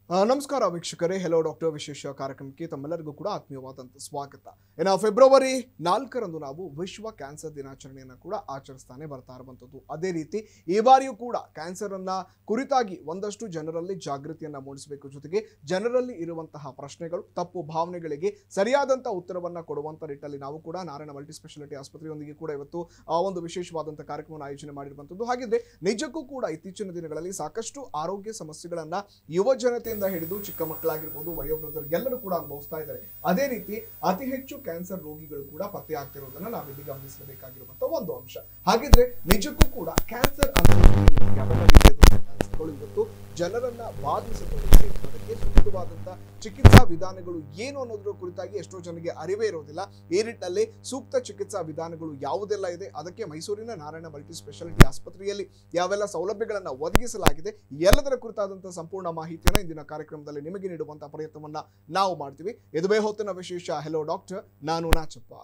ಆ, ನಮಸ್ಕಾರ ವೀಕ್ಷಕರೇ ಹೆಲೋ ಡಾಕ್ಟರ್ ವಿಶೇಷ ಕಾರ್ಯಕ್ರಮಕ್ಕೆ ತಮ್ಮೆಲ್ಲರಿಗೂ ಕೂಡ ಆತ್ಮೀಯವಾದಂಥ ಸ್ವಾಗತ ಇನ್ನು ಫೆಬ್ರವರಿ ನಾಲ್ಕರಂದು ನಾವು ವಿಶ್ವ ಕ್ಯಾನ್ಸರ್ ದಿನಾಚರಣೆಯನ್ನು ಕೂಡ ಆಚರಿಸ್ತಾನೆ ಬರ್ತಾ ಇರುವಂಥದ್ದು ಅದೇ ರೀತಿ ಈ ಬಾರಿಯೂ ಕೂಡ ಕ್ಯಾನ್ಸರ್ ಅನ್ನ ಕುರಿತಾಗಿ ಒಂದಷ್ಟು ಜನರಲ್ಲಿ ಜಾಗೃತಿಯನ್ನ ಮೂಡಿಸಬೇಕು ಜೊತೆಗೆ ಜನರಲ್ಲಿ ಇರುವಂತಹ ಪ್ರಶ್ನೆಗಳು ತಪ್ಪು ಭಾವನೆಗಳಿಗೆ ಸರಿಯಾದಂಥ ಉತ್ತರವನ್ನ ಕೊಡುವಂತ ನಿಟ್ಟಲ್ಲಿ ನಾವು ಕೂಡ ನಾರಾಯಣ ಮಲ್ಟಿ ಸ್ಪೆಷಾಲಿಟಿ ಆಸ್ಪತ್ರೆಯೊಂದಿಗೆ ಕೂಡ ಇವತ್ತು ಆ ಒಂದು ವಿಶೇಷವಾದಂಥ ಕಾರ್ಯಕ್ರಮವನ್ನು ಆಯೋಜನೆ ಮಾಡಿರುವಂಥದ್ದು ಹಾಗಿದ್ರೆ ನಿಜಕ್ಕೂ ಕೂಡ ಇತ್ತೀಚಿನ ದಿನಗಳಲ್ಲಿ ಸಾಕಷ್ಟು ಆರೋಗ್ಯ ಸಮಸ್ಯೆಗಳನ್ನ ಯುವ ಜನತೆಯಿಂದ ಹಿಡಿದು ಚಿಕ್ಕ ಮಕ್ಕಳಾಗಿರ್ಬೋದು ವಯೋವೃದ್ಧರು ಎಲ್ಲರೂ ಕೂಡ ಅನುಭವಿಸ್ತಾ ಇದ್ದಾರೆ ಅದೇ ರೀತಿ ಅತಿ ಹೆಚ್ಚು ಕ್ಯಾನ್ಸರ್ ರೋಗಿಗಳು ಕೂಡ ಪತ್ತೆ ಆಗ್ತಿರೋದನ್ನ ನಾವಿಲ್ಲಿ ಗಮನಿಸಬೇಕಾಗಿರುವಂತ ಒಂದು ಅಂಶ ಹಾಗಿದ್ರೆ ನಿಜಕ್ಕೂ ಕೂಡ ಕ್ಯಾನ್ಸರ್ ಅನ್ನೋದು ಏನು? ಯಾವೆಲ್ಲ ರೀತಿಯಾದಂತಹ ಕ್ಯಾನ್ಸರ್ಗಳು ಇವತ್ತು ಜನರನ್ನ ಬಾಧಿಸಬಹುದು ಅದಕ್ಕೆ ಸೂಕ್ತವಾದಂತ ಚಿಕಿತ್ಸಾ ವಿಧಾನಗಳು ಏನು ಅನ್ನೋದ್ರ ಕುರಿತಾಗಿ ಎಷ್ಟೋ ಜನರಿಗೆ ಅರಿವೇ ಇರೋದಿಲ್ಲ ಈ ನಿಟ್ಟಿನಲ್ಲಿ ಸೂಕ್ತ ಚಿಕಿತ್ಸಾ ವಿಧಾನಗಳು ಯಾವುದೆಲ್ಲ ಇದೆ ಅದಕ್ಕೆ ಮೈಸೂರಿನ ನಾರಾಯಣ ಮಲ್ಟಿ ಸ್ಪೆಷಾಲಿಟಿ ಆಸ್ಪತ್ರೆಯಲ್ಲಿ ಯಾವೆಲ್ಲ ಸೌಲಭ್ಯಗಳನ್ನ ಒದಗಿಸಲಾಗಿದೆ ಎಲ್ಲದರ ಕುರಿತಾದಂತಹ ಸಂಪೂರ್ಣ ಮಾಹಿತಿಯನ್ನ ಇಂದಿನ ಕಾರ್ಯಕ್ರಮದಲ್ಲಿ ನಿಮಗೆ ನೀಡುವಂತಹ ಪ್ರಯತ್ನವನ್ನ ನಾವು ಮಾಡ್ತೀವಿ ಇದುವೇ ಹೊತ್ತಿನ ವಿಶೇಷ ಹೆಲೋ ಡಾಕ್ಟರ್ ನಾನು ನಾಚಪ್ಪ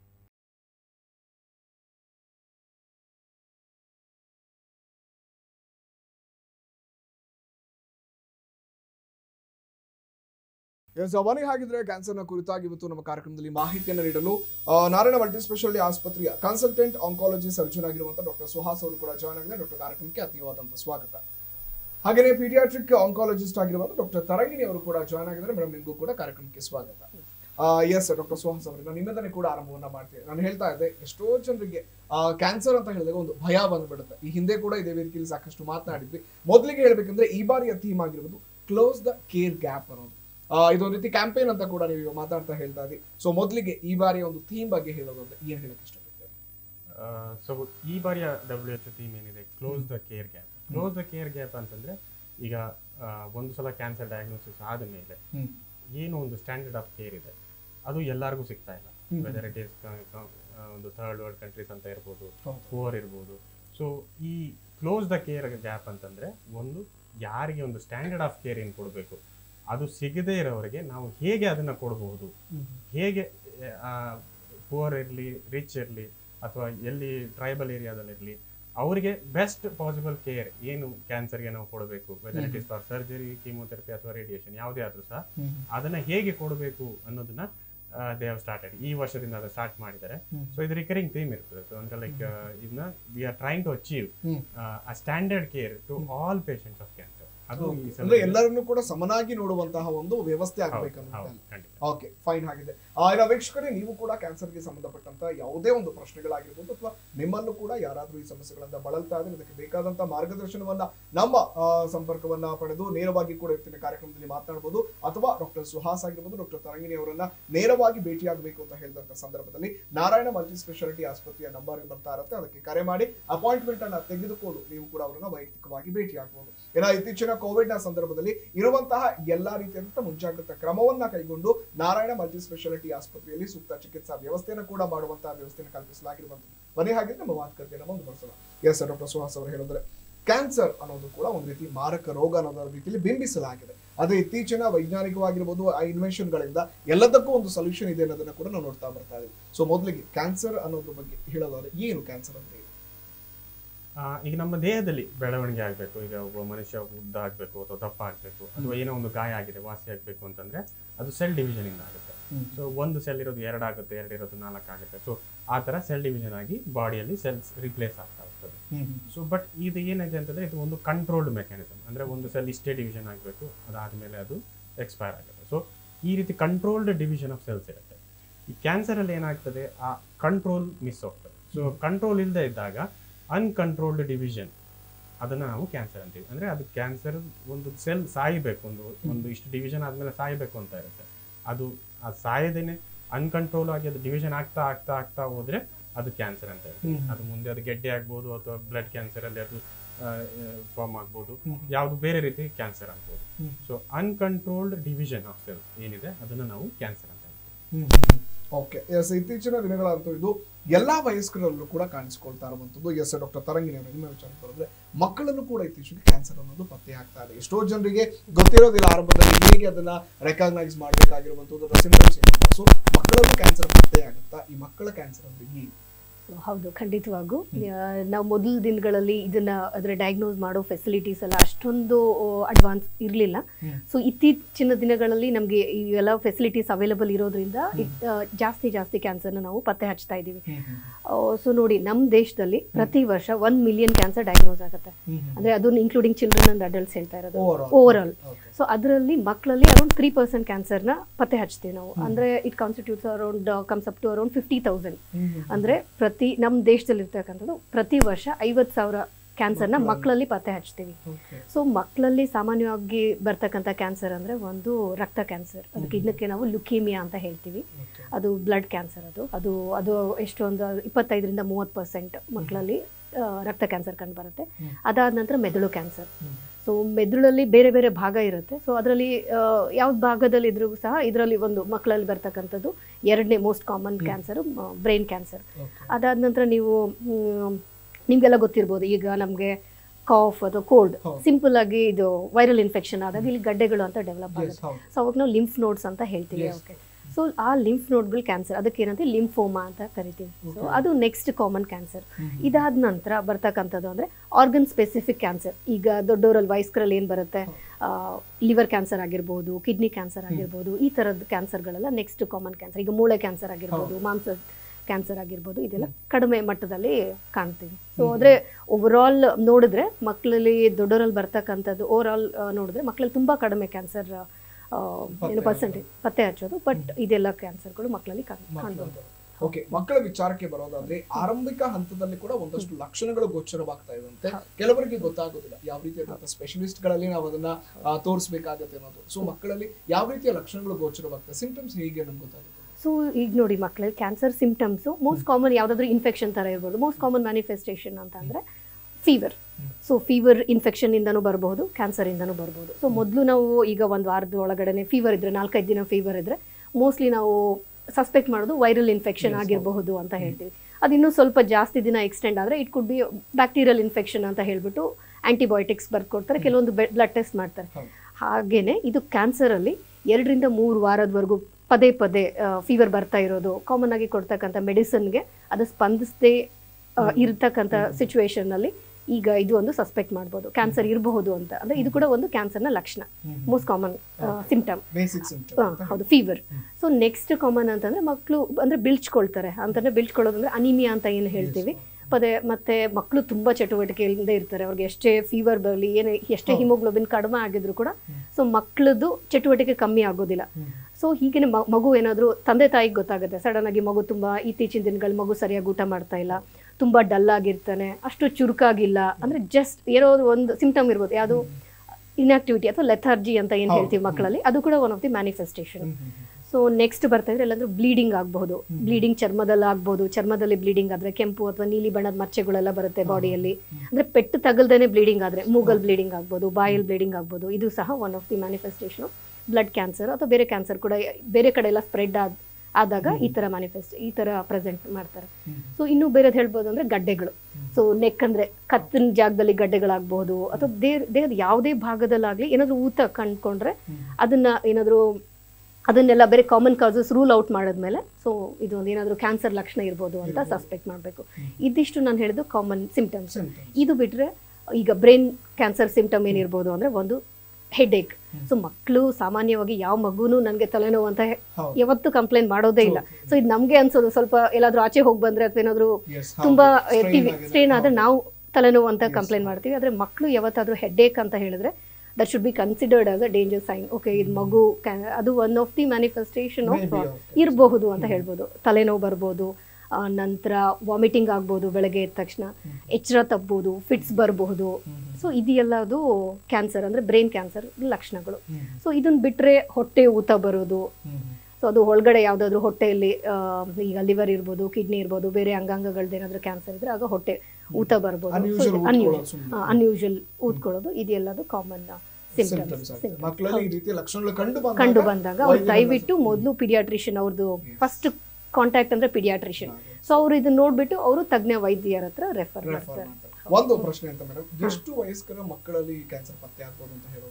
ಎಸ್ ಅವನಿ ಹಾಗಿದ್ರೆ ಕ್ಯಾನ್ಸರ್ನ ಕುರಿತಾಗಿ ಇವತ್ತು ನಮ್ಮ ಕಾರ್ಯಕ್ರಮದಲ್ಲಿ ಮಾಹಿತಿಯನ್ನು ನೀಡಲು ಆ, ನಾರಾಯಣ ಮಲ್ಟಿ ಸ್ಪೆಷಾಲಿಟಿ ಆಸ್ಪತ್ರೆಯ ಕನ್ಸಲ್ಟೆಂಟ್ ಆಂಕಾಲಜಿ ಸರ್ಜನ್ ಆಗಿರುವಂತಹ ಡಾಕ್ಟರ್ ಸುಹಾಸ್ ಅವರು ಕೂಡ ಜಾಯ್ನ್ ಆಗಿದ್ದಾರೆ ಡಾಕ್ಟರ್ ಕಾರ್ಯಕ್ರಮಕ್ಕೆ ಆತ್ಮೀಯವಾದಂತಹ ಸ್ವಾಗತ ಹಾಗೆಯೇ ಪೀಡಿಯಾಟ್ರಿಕ್ ಆಂಕಾಲಜಿಸ್ಟ್ ಆಗಿರುವಂತ ಡಾಕ್ಟರ್ ತರಂಗಿಣಿ ಅವರು ಕೂಡ ಜಾಯ್ನ್ ಆಗಿದ್ದಾರೆ ಮೇಡಮ್ ನಿಮಗೂ ಕೂಡ ಕಾರ್ಯಕ್ರಮಕ್ಕೆ ಸ್ವಾಗತ ಎಸ್ ಡಾಕ್ಟರ್ ಸುಹಾಸ್ ಅವರೇ ನಾನು ನಿಮ್ಮಿಂದನೇ ಕೂಡ ಆರಂಭವನ್ನ ಮಾಡ್ತೀನಿ ನಾನು ಹೇಳ್ತಾ ಇದ್ದೆ ಎಷ್ಟೋ ಜನರಿಗೆ ಕ್ಯಾನ್ಸರ್ ಅಂತ ಹೇಳಿದಾಗ ಒಂದು ಭಯ ಬಂದ್ಬಿಡುತ್ತೆ ಈ ಹಿಂದೆ ಕೂಡ ಇದೇ ವೇದಿಕೆಯಲ್ಲಿ ಸಾಕಷ್ಟು ಮಾತನಾಡಿದ್ವಿ ಮೊದಲಿಗೆ ಹೇಳ್ಬೇಕಂದ್ರೆ ಈ ಬಾರಿಯ ಥೀಮ್ ಆಗಿರುವುದು ಕ್ಲೋಸ್ ದ ಕೇರ್ ಗ್ಯಾಪ್ ಅನ್ನೋದು ಆ, ಇದೊಂದು ರೀತಿ ಕ್ಯಾಂಪೇನ್ ಅಂತ ಕೂಡ ನೀವು ಮಾತಾಡ್ತಾ ಹೇಳ್ತಾ ಇದ್ರಿ ಸೊ ಮೊದಲಿಗೆ ಈ ಬಾರಿಯ ಒಂದು ಥೀಮ್ ಬಗ್ಗೆ ಹೇಳೋದಂದ್ರೆ ಏನ್ ಹೇಳಕ್ ಇಷ್ಟಪಡ್ತೀರಾ ಸೊ ಈ ಬಾರಿಯ ಡಬ್ಲ್ಯೂ ಎಚ್ ಥೀಮ್ ಏನಿದೆ close the care gap close the care gap ಅಂತಂದ್ರೆ ಈಗ ಆ, ಒಂದು ಸಲ ಕ್ಯಾನ್ಸರ್ ಡಯಾಗ್ನೋಸಿಸ್ ಆದ ಮೇಲೆ ಹ್ಮ್. ಏನು ಒಂದು ಸ್ಟ್ಯಾಂಡರ್ಡ್ ಆಫ್ ಕೇರ್ ಇದೆ ಅದು ಎಲ್ಲರಿಗೂ ಸಿಗ್ತಾ ಇಲ್ಲ ಹ್ಮ್. ವೆದರ್ ಇಟ್ ಇಸ್ ಒಂದು ಥರ್ಡ್ ವರ್ಲ್ಡ್ ಕಂಟ್ರೀಸ್ ಅಂತ ಇರ್ಬೋದು ಹೌದು. ಪೂರ್ ಇರ್ಬೋದು ಸೊ ಈ ಕ್ಲೋಸ್ ದ ಕೇರ್ ಗ್ಯಾಪ್ ಅಂತಂದ್ರೆ ಒಂದು ಯಾರಿಗೆ ಒಂದು ಸ್ಟ್ಯಾಂಡರ್ಡ್ ಆಫ್ ಕೇರ್ ಏನು ಕೊಡಬೇಕು ಅದು ಸಿಗದೇ ಇರೋವರಿಗೆ ನಾವು ಹೇಗೆ ಅದನ್ನ ಕೊಡಬಹುದು ಹೇಗೆ ಪುವರ್ ಇರಲಿ ರಿಚ್ ಇರಲಿ ಅಥವಾ ಎಲ್ಲಿ ಟ್ರೈಬಲ್ ಏರಿಯಾದಲ್ಲಿರಲಿ ಅವರಿಗೆ ಬೆಸ್ಟ್ ಪಾಸಿಬಲ್ ಕೇರ್ ಏನು ಕ್ಯಾನ್ಸರ್ಗೆ ನಾವು ಕೊಡಬೇಕು whether it is for surgery chemotherapy ಅಥವಾ ರೇಡಿಯೇಷನ್ ಯಾವುದೇ ಆದರೂ ಸಹ ಅದನ್ನ ಹೇಗೆ ಕೊಡಬೇಕು ಅನ್ನೋದನ್ನ ದೇ ಹ್ಯಾವ್ ಸ್ಟಾರ್ಟೆಡ್ ಈ ವರ್ಷದಿಂದ ಅದು ಸ್ಟಾರ್ಟ್ ಮಾಡಿದ್ದಾರೆ ಸೊ ಇದು ರಿಕರಿಂಗ್ ಥೀಮ್ ಇರ್ತದೆ ಸೊ ಅಂದ್ರೆ ಲೈಕ್ ಇದನ್ನ we are trying to achieve hmm. A standard care to all patients of cancer ಅದು ಈ ಅಂದ್ರೆ ಸಲುವಾಗಿ- ಎಲ್ಲರನ್ನೂ ಕೂಡ ಸಮನಾಗಿ ನೋಡುವಂತಹ ಒಂದು ವ್ಯವಸ್ಥೆ ಹೌದು, ಆಗ್ಬೇಕಂತ ಹೌದು, ಖಂಡಿತ ಓಕೆ ಫೈನ್ ಆಗಿದೆ ಆ, ಇನ್ನು ವೀಕ್ಷಕರೇ ನೀವು ಕೂಡ ಕ್ಯಾನ್ಸರ್ಗೆ ಸಂಬಂಧಪಟ್ಟಂತ ಯಾವುದೇ ಒಂದು ಪ್ರಶ್ನೆಗಳಾಗಿರ್ಬೋದು ಅಥವಾ ನಿಮ್ಮನ್ನು ಕೂಡ ಯಾರಾದ್ರೂ ಈ ಸಮಸ್ಯೆಗಳಿಂದ ಬಳಲ್ತಾ ಇದ್ರೆ ಇದಕ್ಕೆ ಬೇಕಾದಂತ ಮಾರ್ಗದರ್ಶನವನ್ನ ನಮ್ಮ ಆ, ಸಂಪರ್ಕವನ್ನ ಪಡೆದು ನೇರವಾಗಿ ಕೂಡ ಇವತ್ತಿನ ಕಾರ್ಯಕ್ರಮದಲ್ಲಿ ಮಾತನಾಡಬಹುದು ಅಥವಾ ಡಾಕ್ಟರ್ ಸುಹಾಸ್ ಆಗಿರ್ಬೋದು ಡಾಕ್ಟರ್ ತರಂಗಿಣಿ ಅವರನ್ನ ನೇರವಾಗಿ ಭೇಟಿಯಾಗಬೇಕು ಅಂತ ಹೇಳಿದಂತ ಸಂದರ್ಭದಲ್ಲಿ ನಾರಾಯಣ ಮಲ್ಟಿ ಸ್ಪೆಷಾಲಿಟಿ ಆಸ್ಪತ್ರೆಯ ನಂಬರ್ ಬರ್ತಾ ಇರುತ್ತೆ ಅದಕ್ಕೆ ಕರೆ ಮಾಡಿ ಅಪಾಯಿಂಟ್ಮೆಂಟ್ ಅನ್ನ ತೆಗೆದುಕೊಂಡು ನೀವು ಕೂಡ ಅವರನ್ನ ವೈಯಕ್ತಿಕವಾಗಿ ಭೇಟಿಯಾಗಬಹುದು ಏನ ಇತ್ತೀಚಿನ ಕೋವಿಡ್ ನ ಸಂದರ್ಭದಲ್ಲಿ ಇರುವಂತಹ ಎಲ್ಲಾ ರೀತಿಯಾದಂತಹ ಮುಂಜಾಗ್ರತಾ ಕ್ರಮವನ್ನ ಕೈಗೊಂಡು ನಾರಾಯಣ ಮಲ್ಟಿ ಸ್ಪೆಷಾಲಿಟಿ ಆಸ್ಪತ್ರೆಯಲ್ಲಿ ಸೂಕ್ತ ಚಿಕಿತ್ಸಾ ವ್ಯವಸ್ಥೆಯನ್ನು ಕೂಡ ಮಾಡುವಂತಹ ವ್ಯವಸ್ಥೆಯನ್ನು ಕಲ್ಪಿಸಲಾಗಿರುವಂತದ್ದು ಬನ್ನಿ ಹಾಗೆ ನಮ್ಮ ಮಾತುಕತೆಯನ್ನು ಮುಂದುವರಿಸೋಣ ಎಸ್ ಡಾಕ್ಟರ್ ಸುಹಾಸ್ ಅವರು ಹೇಳಿದ್ರೆ ಕ್ಯಾನ್ಸರ್ ಅನ್ನೋದು ಕೂಡ ಒಂದು ರೀತಿ ಮಾರಕ ರೋಗ ಅನ್ನೋದರ ರೀತಿಯಲ್ಲಿ ಬಿಂಬಿಸಲಾಗಿದೆ ಅದು ಇತ್ತೀಚಿನ ವೈಜ್ಞಾನಿಕವಾಗಿರ್ಬೋದು ಆ ಇನ್ವೆನ್ಷನ್ ಗಳಿಂದ ಎಲ್ಲದಕ್ಕೂ ಒಂದು ಸೊಲ್ಯೂಷನ್ ಇದೆ ಅನ್ನೋದನ್ನ ಕೂಡ ನಾವು ನೋಡ್ತಾ ಬರ್ತಾ ಇದ್ದೀವಿ ಸೊ ಮೊದಲಿಗೆ ಕ್ಯಾನ್ಸರ್ ಅನ್ನೋದ್ರ ಬಗ್ಗೆ ಹೇಳೋದಾದ್ರೆ ಏನು ಕ್ಯಾನ್ಸರ್ ಅಂತ ಹೇಳಿ ಆ, ಈಗ ನಮ್ಮ ದೇಹದಲ್ಲಿ ಬೆಳವಣಿಗೆ ಆಗಬೇಕು ಈಗ ಒಬ್ಬ ಮನುಷ್ಯ ಉದ್ದ ಆಗಬೇಕು ಅಥವಾ ದಪ್ಪ ಆಗಬೇಕು ಅಥವಾ ಏನೋ ಒಂದು ಗಾಯ ಆಗಿದೆ ವಾಸಿ ಆಗಬೇಕು ಅಂತಂದ್ರೆ ಅದು ಸೆಲ್ ಡಿವಿಷನ್ ಇಂದ ಆಗುತ್ತೆ ಹ್ಮ್. ಸೊ ಒಂದು ಸೆಲ್ ಇರೋದು ಎರಡು ಆಗುತ್ತೆ ಎರಡು ಇರೋದು ನಾಲ್ಕು ಆಗುತ್ತೆ ಸೊ ಆ ಥರ ಸೆಲ್ ಡಿವಿಷನ್ ಆಗಿ ಬಾಡಿಯಲ್ಲಿ ಸೆಲ್ಸ್ ರಿಪ್ಲೇಸ್ ಆಗ್ತಾ ಹೋಗ್ತದೆ ಸೊ ಬಟ್ ಇದು ಏನಿದೆ ಅಂತಂದ್ರೆ ಇದು ಒಂದು ಕಂಟ್ರೋಲ್ಡ್ ಮೆಕ್ಯಾನಿಸಮ್ ಅಂದ್ರೆ ಒಂದು ಸೆಲ್ ಇಷ್ಟೇ ಡಿವಿಷನ್ ಆಗಬೇಕು ಅದಾದ್ಮೇಲೆ ಅದು ಎಕ್ಸ್ಪೈರ್ ಆಗುತ್ತೆ ಸೊ ಈ ರೀತಿ ಕಂಟ್ರೋಲ್ಡ್ ಡಿವಿಷನ್ ಆಫ್ ಸೆಲ್ಸ್ ಇರುತ್ತೆ ಈ ಕ್ಯಾನ್ಸರ್ ಅಲ್ಲಿ ಏನಾಗ್ತದೆ ಆ ಕಂಟ್ರೋಲ್ ಮಿಸ್ ಹೋಗ್ತದೆ ಸೊ ಕಂಟ್ರೋಲ್ ಇಲ್ಲದೆ ಇದ್ದಾಗ ಅನ್ಕಂಟ್ರೋಲ್ಡ್ ಡಿವಿಷನ್ ಅದನ್ನ ನಾವು ಕ್ಯಾನ್ಸರ್ ಅಂತೀವಿ ಅಂದ್ರೆ ಅದು ಕ್ಯಾನ್ಸರ್ ಒಂದು ಸೆಲ್ ಸಾಯಬೇಕು ಒಂದು ಒಂದು ಇಷ್ಟು ಡಿವಿಷನ್ ಆದ್ಮೇಲೆ ಸಾಯಬೇಕು ಅಂತ ಇರುತ್ತೆ ಅದು ಆ ಸಾಯದೇನೆ ಅನ್ಕಂಟ್ರೋಲ್ ಆಗಿ ಅದು ಡಿವಿಷನ್ ಆಗ್ತಾ ಆಗ್ತಾ ಆಗ್ತಾ ಹೋದ್ರೆ ಅದು ಕ್ಯಾನ್ಸರ್ ಅಂತ ಹೇಳ್ತೀವಿ ಹ್ಮ್. ಅದು ಮುಂದೆ ಅದು ಗೆಡ್ಡೆ ಆಗ್ಬೋದು ಅಥವಾ ಬ್ಲಡ್ ಕ್ಯಾನ್ಸರ್ ಅಲ್ಲಿ ಅದು ಫಾರ್ಮ್ ಆಗ್ಬೋದು ಹ್ಮ್. ಯಾವುದು ಬೇರೆ ರೀತಿ ಕ್ಯಾನ್ಸರ್ ಆಗ್ಬೋದು hmm. So uncontrolled division of cell ಏನಿದೆ ಅದನ್ನ ನಾವು ಕ್ಯಾನ್ಸರ್ ಅಂತ ಹೇಳ್ತೀವಿ ಓಕೆ ಎಸ್ ಇತ್ತೀಚಿನ ದಿನಗಳಂತೂ ಇದು ಎಲ್ಲಾ ವಯಸ್ಕರಲ್ಲೂ ಕೂಡ ಕಾಣಿಸ್ಕೊಳ್ತಾ ಇರುವಂತದ್ದು ಎಸ್ ಡಾಕ್ಟರ್ ತರಂಗಿನಿ ಅವರು ನಿಮ್ಮ ವಿಚಾರ ಬರೆದ್ರೆ ಮಕ್ಕಳಲ್ಲೂ ಕೂಡ ಇತ್ತೀಚೆಗೆ ಕ್ಯಾನ್ಸರ್ ಅನ್ನೋದು ಪತ್ತೆ ಆಗ್ತಾ ಇದೆ ಎಷ್ಟೋ ಜನರಿಗೆ ಗೊತ್ತಿರೋದಿಲ್ಲ ಆರಂಭದಲ್ಲಿ ಹೇಗೆ ಅದನ್ನ ರೆಕಗ್ನೈಸ್ ಮಾಡಬೇಕಾಗಿರುವಂತದ್ದು ಸಿಂಟಮ್ಸ್ ಸೊ ಮಕ್ಕಳಲ್ಲೂ ಕ್ಯಾನ್ಸರ್ ಪತ್ತೆ ಆಗುತ್ತಾ ಈ ಮಕ್ಕಳ ಕ್ಯಾನ್ಸರ್ ಅಂದ್ರೆ ಏನು ಹೌದು ಖಂಡಿತವಾಗೂ ನಾವು ಮೊದಲ ದಿನಗಳಲ್ಲಿ ಇದನ್ನ ಅದರ ಡಯಾಗ್ನೋಸ್ ಮಾಡೋ ಫೆಸಿಲಿಟೀಸ್ ಎಲ್ಲ ಅಷ್ಟೊಂದು ಅಡ್ವಾನ್ಸ್ ಇರಲಿಲ್ಲ ಹ್ಮ್. ಸೊ ಇತ್ತೀಚಿನ ದಿನಗಳಲ್ಲಿ ನಮಗೆ ಇವೆಲ್ಲ ಫೆಸಿಲಿಟೀಸ್ ಅವೈಲಬಲ್ ಇರೋದ್ರಿಂದ ಇದ್- ಆ, ಜಾಸ್ತಿ ಜಾಸ್ತಿ ಕ್ಯಾನ್ಸರ್ನ ನಾವು ಪತ್ತೆ ಹಚ್ತಾ ಇದ್ದೀವಿ ಸೊ ನೋಡಿ ನಮ್ಮ ದೇಶದಲ್ಲಿ ಪ್ರತಿ ವರ್ಷ ಒನ್ ಮಿಲಿಯನ್ ಕ್ಯಾನ್ಸರ್ ಡಯಾಗ್ನೋಸ್ ಆಗುತ್ತೆ ಅಂದ್ರೆ ಅದನ್ನ ಇನ್ಕ್ಲೂಡಿಂಗ್ ಚಿಲ್ಡ್ರನ್ ಅಂಡ್ ಅಡಲ್ಟ್ಸ್ ಹೇಳ್ತಾ ಇರೋದು Overall. Overall Okay. So ಅದರಲ್ಲಿ ಮಕ್ಕಳಲ್ಲಿ ಅರೌಂಡ್ ತ್ರೀ ಪರ್ಸೆಂಟ್ ಕ್ಯಾನ್ಸರ್ನ ಪತ್ತೆ ಹಚ್ತೀವಿ ನಾವು ಅಂದ್ರೆ it constitutes around comes up to around fifty thousand ಅಂದ್ರೆ ಪ್ರತಿ ನಮ್ಮ ದೇಶದಲ್ಲಿ ಇರ್ತಕ್ಕಂಥದ್ದು ಪ್ರತಿ ವರ್ಷ ಐವತ್ತು ಸಾವಿರ ಕ್ಯಾನ್ಸರ್ನ ಮಕ್ಕಳಲ್ಲಿ ಪತ್ತೆ ಹಚ್ತೀವಿ Okay. ಸೊ ಮಕ್ಕಳಲ್ಲಿ ಸಾಮಾನ್ಯವಾಗಿ ಬರ್ತಕ್ಕಂಥ ಕ್ಯಾನ್ಸರ್ ಅಂದ್ರೆ ಒಂದು ರಕ್ತ ಕ್ಯಾನ್ಸರ್ ಅದಕ್ಕೆ ಇದಕ್ಕೆ ನಾವು ಲುಕೇಮಿಯಾ ಅಂತ ಹೇಳ್ತೀವಿ Okay. ಅದು ಬ್ಲಡ್ ಕ್ಯಾನ್ಸರ್ ಅದು ಅದು ಅದು ಎಷ್ಟೊಂದು ಇಪ್ಪತ್ತೈದರಿಂದ ಮೂವತ್ತು ಪರ್ಸೆಂಟ್ ಮಕ್ಕಳಲ್ಲಿ ಆ, ರಕ್ತ ಕ್ಯಾನ್ಸರ್ ಕಂಡು ಬರುತ್ತೆ ಹ್ಮ್. ಅದಾದ ನಂತರ ಮೆದುಳು ಕ್ಯಾನ್ಸರ್ ಹ್ಮ್. ಸೊ ಮೆದುಳಲ್ಲಿ ಬೇರೆ ಬೇರೆ ಭಾಗ ಇರುತ್ತೆ ಸೊ ಅದರಲ್ಲಿ ಯಾವ್ದು ಭಾಗದಲ್ಲಿ ಇದ್ರೂ ಸಹ ಇದರಲ್ಲಿ ಒಂದು ಮಕ್ಕಳಲ್ಲಿ ಬರ್ತಕ್ಕಂಥದ್ದು ಎರಡನೇ most common cancer brain cancer Okay. ಅದಾದ ನಂತರ ನೀವು ಮ್, ನಿಮ್ಗೆಲ್ಲ ಗೊತ್ತಿರ್ಬೋದು ಈಗ ನಮಗೆ ಕಾಫ್ ಅಥವಾ ಕೋಲ್ಡ್ ಹೌದು. ಸಿಂಪಲ್ ಆಗಿ ಇದು ವೈರಲ್ ಇನ್ಫೆಕ್ಷನ್ ಆದಾಗ ಇಲ್ಲಿ ಗಡ್ಡೆಗಳು ಅಂತ ಡೆವಲಪ್ Yes, ಆಗುತ್ತೆ ಹೌದು. ಸೊ ಅವಾಗ ನಾವು ಲಿಂಫ್ ನೋಡ್ಸ್ ಅಂತ ಹೇಳ್ತೀವಿ Yes. ಓಕೆ ಸೊ ಆ ಲಿಂಫ್ ನೋಡ್ಗಳು ಕ್ಯಾನ್ಸರ್ ಅದಕ್ಕೆ ಏನಂದ್ರೆ ಲಿಂಫೋಮಾ ಅಂತ ಕರಿತೀವಿ ಸೊ Okay. ಅದು ನೆಕ್ಸ್ಟ್ ಕಾಮನ್ ಕ್ಯಾನ್ಸರ್ ಹ್ಮ್. ಇದಾದ ನಂತರ ಬರ್ತಕ್ಕಂಥದ್ದು ಅಂದ್ರೆ ಆರ್ಗನ್ ಸ್ಪೆಸಿಫಿಕ್ ಕ್ಯಾನ್ಸರ್ ಈಗ ದೊಡ್ಡವರಲ್ಲಿ ವಯಸ್ಕರಲ್ಲಿ ಏನು ಬರುತ್ತೆ ಲಿವರ್ ಕ್ಯಾನ್ಸರ್ ಆಗಿರ್ಬೋದು ಕಿಡ್ನಿ ಕ್ಯಾನ್ಸರ್ ಆಗಿರ್ಬೋದು ಈ ಥರದ ಕ್ಯಾನ್ಸರ್ಗಳೆಲ್ಲ ನೆಕ್ಸ್ಟ್ ಕಾಮನ್ ಕ್ಯಾನ್ಸರ್ ಈಗ ಮೂಳೆ ಕ್ಯಾನ್ಸರ್ ಆಗಿರ್ಬೋದು ಮಾಂಸ ಕ್ಯಾನ್ಸರ್ ಆಗಿರ್ಬೋದು ಇದೆಲ್ಲ ಕಡಿಮೆ ಮಟ್ಟದಲ್ಲಿ ಕಾಣ್ತೀವಿ ಸೊ ಆದರೆ ಓವರಾಲ್ ನೋಡಿದ್ರೆ ಮಕ್ಕಳಲ್ಲಿ ದೊಡ್ಡವರಲ್ಲಿ ಬರ್ತಕ್ಕಂಥದ್ದು ಓವರ್ ಆಲ್ ನೋಡಿದ್ರೆ ಮಕ್ಕಳಲ್ಲಿ ತುಂಬ ಕಡಿಮೆ ಕ್ಯಾನ್ಸರ್ ಏನು ಪರ್ಸೆಂಟೇಜ್ ಪತ್ತೆ ಹಚ್ಚೋದು ಬಟ್ ಇದೆಲ್ಲ ಕ್ಯಾನ್ಸರ್ಗಳು ಮಕ್ಕಳಲ್ಲಿ ಕಾಣ್- ಕಾಣ್ಬೋದು ಓಕೆ ಮಕ್ಕಳ ವಿಚಾರಕ್ಕೆ ಬರೋದಾದ್ರೆ ಆರಂಭಿಕ ಹಂತದಲ್ಲಿ ಕೂಡ ಒಂದಷ್ಟು ಲಕ್ಷಣಗಳು ಗೋಚರವಾಗ್ತಾ ಇದಂತೆ ಕೆಲವರಿಗೆ ಗೊತ್ತಾಗೋದಿಲ್ಲ ಯಾವ ರೀತಿಯಾದಂತಹ ಸ್ಪೆಷಲಿಸ್ಟ್ ಗಳಲ್ಲಿ ನಾವು ಅದನ್ನ ಆ, ತೋರಿಸ್ಬೇಕಾಗತ್ತೆ ಅನ್ನೋದು ಸೊ ಮಕ್ಕಳಲ್ಲಿ ಯಾವ ರೀತಿಯ ಲಕ್ಷಣಗಳು ಗೋಚರವಾಗ್ತದೆ ಸಿಂಪ್ಟಮ್ಸ್ ಹೇಗೆ ನಮ್ಗೆ ಗೊತ್ತಾಗುತ್ತೆ ಸೊ ಈಗ ನೋಡಿ ಮಕ್ಕಳಲ್ಲಿ ಕ್ಯಾನ್ಸರ್ ಸಿಂಪ್ಟಮ್ಸು ಮೋಸ್ಟ್ ಕಾಮನ್ ಯಾವುದಾದ್ರೂ ಇನ್ಫೆಕ್ಷನ್ ಥರ ಇರ್ಬೋದು ಮೋಸ್ಟ್ ಕಾಮನ್ ಮ್ಯಾನಿಫೆಸ್ಟೇಷನ್ ಅಂತ ಅಂದರೆ ಫೀವರ್ ಸೊ ಫೀವರ್ ಇನ್ಫೆಕ್ಷನಿಂದನೂ ಬರಬಹುದು ಕ್ಯಾನ್ಸರಿಂದನೂ ಬರ್ಬೋದು ಸೊ ಮೊದಲು ನಾವು ಈಗ ಒಂದು ವಾರದ ಒಳಗಡೆ ಫೀವರ್ ಇದ್ದರೆ ನಾಲ್ಕೈದು ದಿನ ಫೀವರ್ ಇದ್ದರೆ ಮೋಸ್ಟ್ಲಿ ನಾವು ಸಸ್ಪೆಕ್ಟ್ ಮಾಡೋದು ವೈರಲ್ ಇನ್ಫೆಕ್ಷನ್ ಆಗಿರಬಹುದು ಅಂತ ಹೇಳ್ತೀವಿ ಅದು ಇನ್ನೂ ಸ್ವಲ್ಪ ಜಾಸ್ತಿ ದಿನ ಎಕ್ಸ್ಟೆಂಡ್ ಆದರೆ it could be bacterial infection ಅಂತ ಹೇಳ್ಬಿಟ್ಟು ಆಂಟಿಬಯೋಟಿಕ್ಸ್ ಬರ್ಕೊಡ್ತಾರೆ ಕೆಲವೊಂದು ಬ್ಲಡ್ ಟೆಸ್ಟ್ ಮಾಡ್ತಾರೆ ಹೌದು. ಹಾಗೇನೆ ಇದು ಕ್ಯಾನ್ಸರಲ್ಲಿ ಎರಡರಿಂದ ಮೂರು ವಾರದವರೆಗೂ ಪದೇ ಪದೇ ಫೀವರ್ ಬರ್ತಾ ಇರೋದು ಕಾಮನ್ ಆಗಿ ಕೊಡ್ತಕ್ಕಂಥ ಮೆಡಿಸಿನ್ಗೆ ಅದು ಸ್ಪಂದಿಸದೆ ಇರ್ತಕ್ಕಂಥ ಸಿಚುವೇಶನ್ನಲ್ಲಿ ಈಗ ಇದು ಒಂದು ಸಸ್ಪೆಕ್ಟ್ ಮಾಡ್ಬೋದು ಕ್ಯಾನ್ಸರ್ ಇರಬಹುದು ಅಂತ ಅಂದರೆ ಇದು ಕೂಡ ಒಂದು ಕ್ಯಾನ್ಸರ್ನ ಲಕ್ಷಣ most common symptom basic symptom ಹೌದು ಫೀವರ್ ಸೊ ನೆಕ್ಸ್ಟ್ ಕಾಮನ್ ಅಂತಂದ್ರೆ ಮಕ್ಕಳು ಅಂದ್ರೆ ಬಿಳ್ಚ್ಕೊಳ್ತಾರೆ ಅಂತಂದ್ರೆ ಬಿಳ್ಚ್ಕೊಳ್ಳೋದು ಅಂದ್ರೆ ಅನಿಮಿಯಾ ಅಂತ ಏನು ಹೇಳ್ತೀವಿ ಪದೇ ಮತ್ತೆ ಮಕ್ಕಳು ತುಂಬಾ ಚಟುವಟಿಕೆಯಿಂದ ಇರ್ತಾರೆ ಅವ್ರಿಗೆ ಎಷ್ಟೇ ಫೀವರ್ ಬರಲಿ ಏನೇ ಎಷ್ಟೇ ಹಿಮೋಗ್ಲೋಬಿನ್ ಕಡಿಮೆ ಆಗಿದ್ರು ಕೂಡ ಸೊ ಮಕ್ಕಳದು ಚಟುವಟಿಕೆ ಕಮ್ಮಿ ಆಗೋದಿಲ್ಲ ಸೊ ಹೀಗೇನೆ ಮ- ಮಗು ಏನಾದರೂ ತಂದೆ ತಾಯಿಗೆ ಗೊತ್ತಾಗುತ್ತೆ ಸಡನ್ ಆಗಿ ಮಗು ತುಂಬಾ ಇತ್ತೀಚಿನ ದಿನಗಳಲ್ಲಿ ಮಗು ಸರಿಯಾಗಿ ಊಟ ಮಾಡ್ತಾ ಇಲ್ಲ ತುಂಬಾ ಡಲ್ ಆಗಿರ್ತಾನೆ ಅಷ್ಟು ಚುರುಕಾಗಿಲ್ಲ ಅಂದ್ರೆ ಜಸ್ಟ್ ಏನೋ ಒಂದು ಸಿಂಪ್ಟಮ್ ಇರ್ಬೋದು ಯಾವುದು ಇನ್ಆಕ್ಟಿವಿಟಿ ಅಥವಾ ಲೆಥಾರ್ಜಿ ಅಂತ ಏನು ಹೌದು. ಹೇಳ್ತೀವಿ ಮಕ್ಕಳಲ್ಲಿ ಅದು ಕೂಡ one of the manifestation so next ಬರ್ತಾ ಇದ್ರೆ ಎಲ್ಲಾದ್ರೂ ಬ್ಲೀಡಿಂಗ್ ಆಗಬಹುದು ಬ್ಲೀಡಿಂಗ್ ಚರ್ಮದಲ್ಲಿ ಆಗ್ಬಹುದು ಚರ್ಮದಲ್ಲಿ ಬ್ಲೀಡಿಂಗ್ ಆದ್ರೆ ಕೆಂಪು ಅಥವಾ ನೀಲಿ ಬಣ್ಣದ ಮಚ್ಚೆಗಳೆಲ್ಲ ಬರುತ್ತೆ ಬಾಡಿಯಲ್ಲಿ ಅಂದ್ರೆ ಪೆಟ್ಟು ತಗಲ್ದೇನೆ ಬ್ಲೀಡಿಂಗ್ ಆದ್ರೆ ಮೂಗಲ್ ಬ್ಲೀಡಿಂಗ್ ಆಗ್ಬೋದು ಬಾಯಲ್ಲಿ ಬ್ಲೀಡಿಂಗ್ ಆಗ್ಬೋದು ಇದು ಸಹ one of the manifestation blood cancer ಅಥವಾ ಬೇರೆ ಕ್ಯಾನ್ಸರ್ ಕೂಡ ಬೇರೆ ಕಡೆ ಎಲ್ಲ ಸ್ಪ್ರೆಡ್ ಆದ ಆದಾಗ ಈ ತರ ಮ್ಯಾನಿಫೆಸ್ಟ್ ಈ ತರ ಪ್ರೆಸೆಂಟ್ ಮಾಡ್ತಾರೆ ಸೊ ಇನ್ನು ಬೇರೆದು ಹೇಳ್ಬೋದು ಅಂದ್ರೆ ಗಡ್ಡೆಗಳು ಸೊ ನೆಕ್ ಅಂದ್ರೆ ಕತ್ತಿನ ಜಾಗದಲ್ಲಿ ಗಡ್ಡೆಗಳಾಗಬಹುದು ಅಥವಾ ದೇಹ ದೇಹದ ಯಾವುದೇ ಭಾಗದಲ್ಲಾಗ್ಲಿ ಏನಾದ್ರು ಊತ ಕಂಡ್ಕೊಂಡ್ರೆ ಅದನ್ನ ಏನಾದ್ರು ಅದನ್ನೆಲ್ಲ ಬೇರೆ ಕಾಮನ್ ಕಾಸಸ್ ರೂಲ್ ಔಟ್ ಮಾಡಿದ್ಮೇಲೆ ಸೊ ಇದು ಒಂದು ಏನಾದರೂ ಕ್ಯಾನ್ಸರ್ ಲಕ್ಷಣ ಇರ್ಬೋದು ಅಂತ ಸಸ್ಪೆಕ್ಟ್ ಮಾಡಬೇಕು ಇದಿಷ್ಟು ನಾನು ಹೇಳಿದ್ದು ಕಾಮನ್ ಸಿಂಪ್ಟಮ್ಸ್ ಇದು ಬಿಟ್ರೆ ಈಗ ಬ್ರೈನ್ ಕ್ಯಾನ್ಸರ್ ಸಿಂಪ್ಟಮ್ ಏನಿರ್ಬೋದು ಅಂದ್ರೆ ಒಂದು ಹೆಡ್ ಏಕ್ ಸೊ ಮಕ್ಕಳು ಸಾಮಾನ್ಯವಾಗಿ ಯಾವ ಮಗುನು ನನಗೆ ತಲೆನೋವು ಅಂತ ಹೆ- ಹೌದು. ಯಾವತ್ತೂ ಕಂಪ್ಲೇಂಟ್ ಮಾಡೋದೇ ಇಲ್ಲ ಸೊ ಇದು ನಮ್ಗೆ ಅನ್ಸೋದು ಸ್ವಲ್ಪ ಎಲ್ಲಾದ್ರೂ ಆಚೆ ಹೋಗಿ ಬಂದ್ರೆ ಅಥವಾ ಏನಾದ್ರು Yes, ತುಂಬಾ ಹೌದು. Strain ಟಿವಿ ಆಗಿದೆ. ಸ್ಟ್ರೇನ್ ಆದ್ರೆ ಹೌದು. ನಾವು ತಲೆನೋವು ಅಂತ ಕಂಪ್ಲೇಂಟ್ ಮಾಡ್ತೀವಿ ಆದ್ರೆ ಮಕ್ಕಳು ಯಾವತ್ತಾದ್ರೂ ಹೆಡ್ ಏಕ್ ಅಂತ ಹೇಳಿದ್ರೆ that should be considered as a danger sign okay ಇದು ಮಗು ಕ್ಯಾ- ಅದು one of the manifestation of Maybe of ಇರಬಹುದು ಅಂತ ಹೇಳ್ಬೋದು ತಲೆನೋವು ಬರ್ಬೋದು ಆ, ನಂತರ ವಾಮಿಟಿಂಗ್ ಆಗ್ಬೋದು ಬೆಳಗ್ಗೆ ಎದ್ದ ತಕ್ಷಣ ಎಚ್ಚರ ತಪ್ಪಬಹುದು ಫಿಟ್ಸ್ ಬರಬಹುದು ಸೊ ಇದೆಲ್ಲದು ಕ್ಯಾನ್ಸರ್ ಅಂದ್ರೆ ಬ್ರೈನ್ ಕ್ಯಾನ್ಸರ್ ಲಕ್ಷಣಗಳು ಹ್ಮ್. ಸೊ ಇದನ್ನ ಬಿಟ್ರೆ ಹೊಟ್ಟೆ ಊತ ಬರೋದು ಹ್ಮ್. ಸೊ ಅದು ಒಳಗಡೆ ಯಾವುದಾದ್ರೂ ಹೊಟ್ಟೆಯಲ್ಲಿ ಆ, ಈಗ ಲಿವರ್ ಇರ್ಬೋದು ಕಿಡ್ನಿ ಇರ್ಬೋದು ಬೇರೆ ಅಂಗಾಂಗಗಳದ್ದು ಏನಾದರೂ ಕ್ಯಾನ್ಸರ್ ಇದ್ರೆ ಆಗ ಹೊಟ್ಟೆ ಊತ ಬರ್ಬೋದು Unusual ಊದ್ಕೊಳ್ಳೋದು ಸುಮ್ನೆ. ಅನ್ಯೂಶುವಲ್ ಊದ್ಕೊಳ್ಳೋದು ಇದೆಲ್ಲದು ಕಾಮನ್ Symptoms ಸಿಂಪ್ಟಮ್ಸ್ ಆಗುತ್ತೆ. ಮಕ್ಕಳಲ್ಲಿ ಈ ರೀತಿಯ ಲಕ್ಷಣಗಳು ಕಂಡು ಬಂದಾಗ ಕಂಡು ಬಂದಾಗ ಅವ್ರು ವೈದ್ಯರನ್ನ ದಯವಿಟ್ಟು ಮೊದಲು ಪಿಡಿಯಾಟ್ರಿಷಿಯನ್ ಅವ್ರದ್ದು ಫಸ್ಟ್ ಕಾಂಟ್ಯಾಕ್ಟ್ ಅಂದ್ರೆ ಪಿಡಿಯಾಟ್ರಿಷಿಯನ್ ಸೊ ಅವ್ರು ಇದನ್ನ ನೋಡ್ಬಿಟ್ಟು ಅವರು ತಜ್ಞ ವೈದ್ಯರ ಹತ್ರ ರೆಫರ್ refer ಮಾಡ್ತಾರೆ ಮಾಡ್ತಾರೆ. ಒಂದು ಪ್ರಶ್ನೆ ಅಂತ ಮೇಡಮ್ ಎಷ್ಟು ವಯಸ್ಕರ ಮಕ್ಕಳಲ್ಲಿ ಕ್ಯಾನ್ಸರ್ ಪತ್ತೆ ಆಗ್ಬೋದು ಅಂತ ಹೇಳೋದಾದ್ರೆ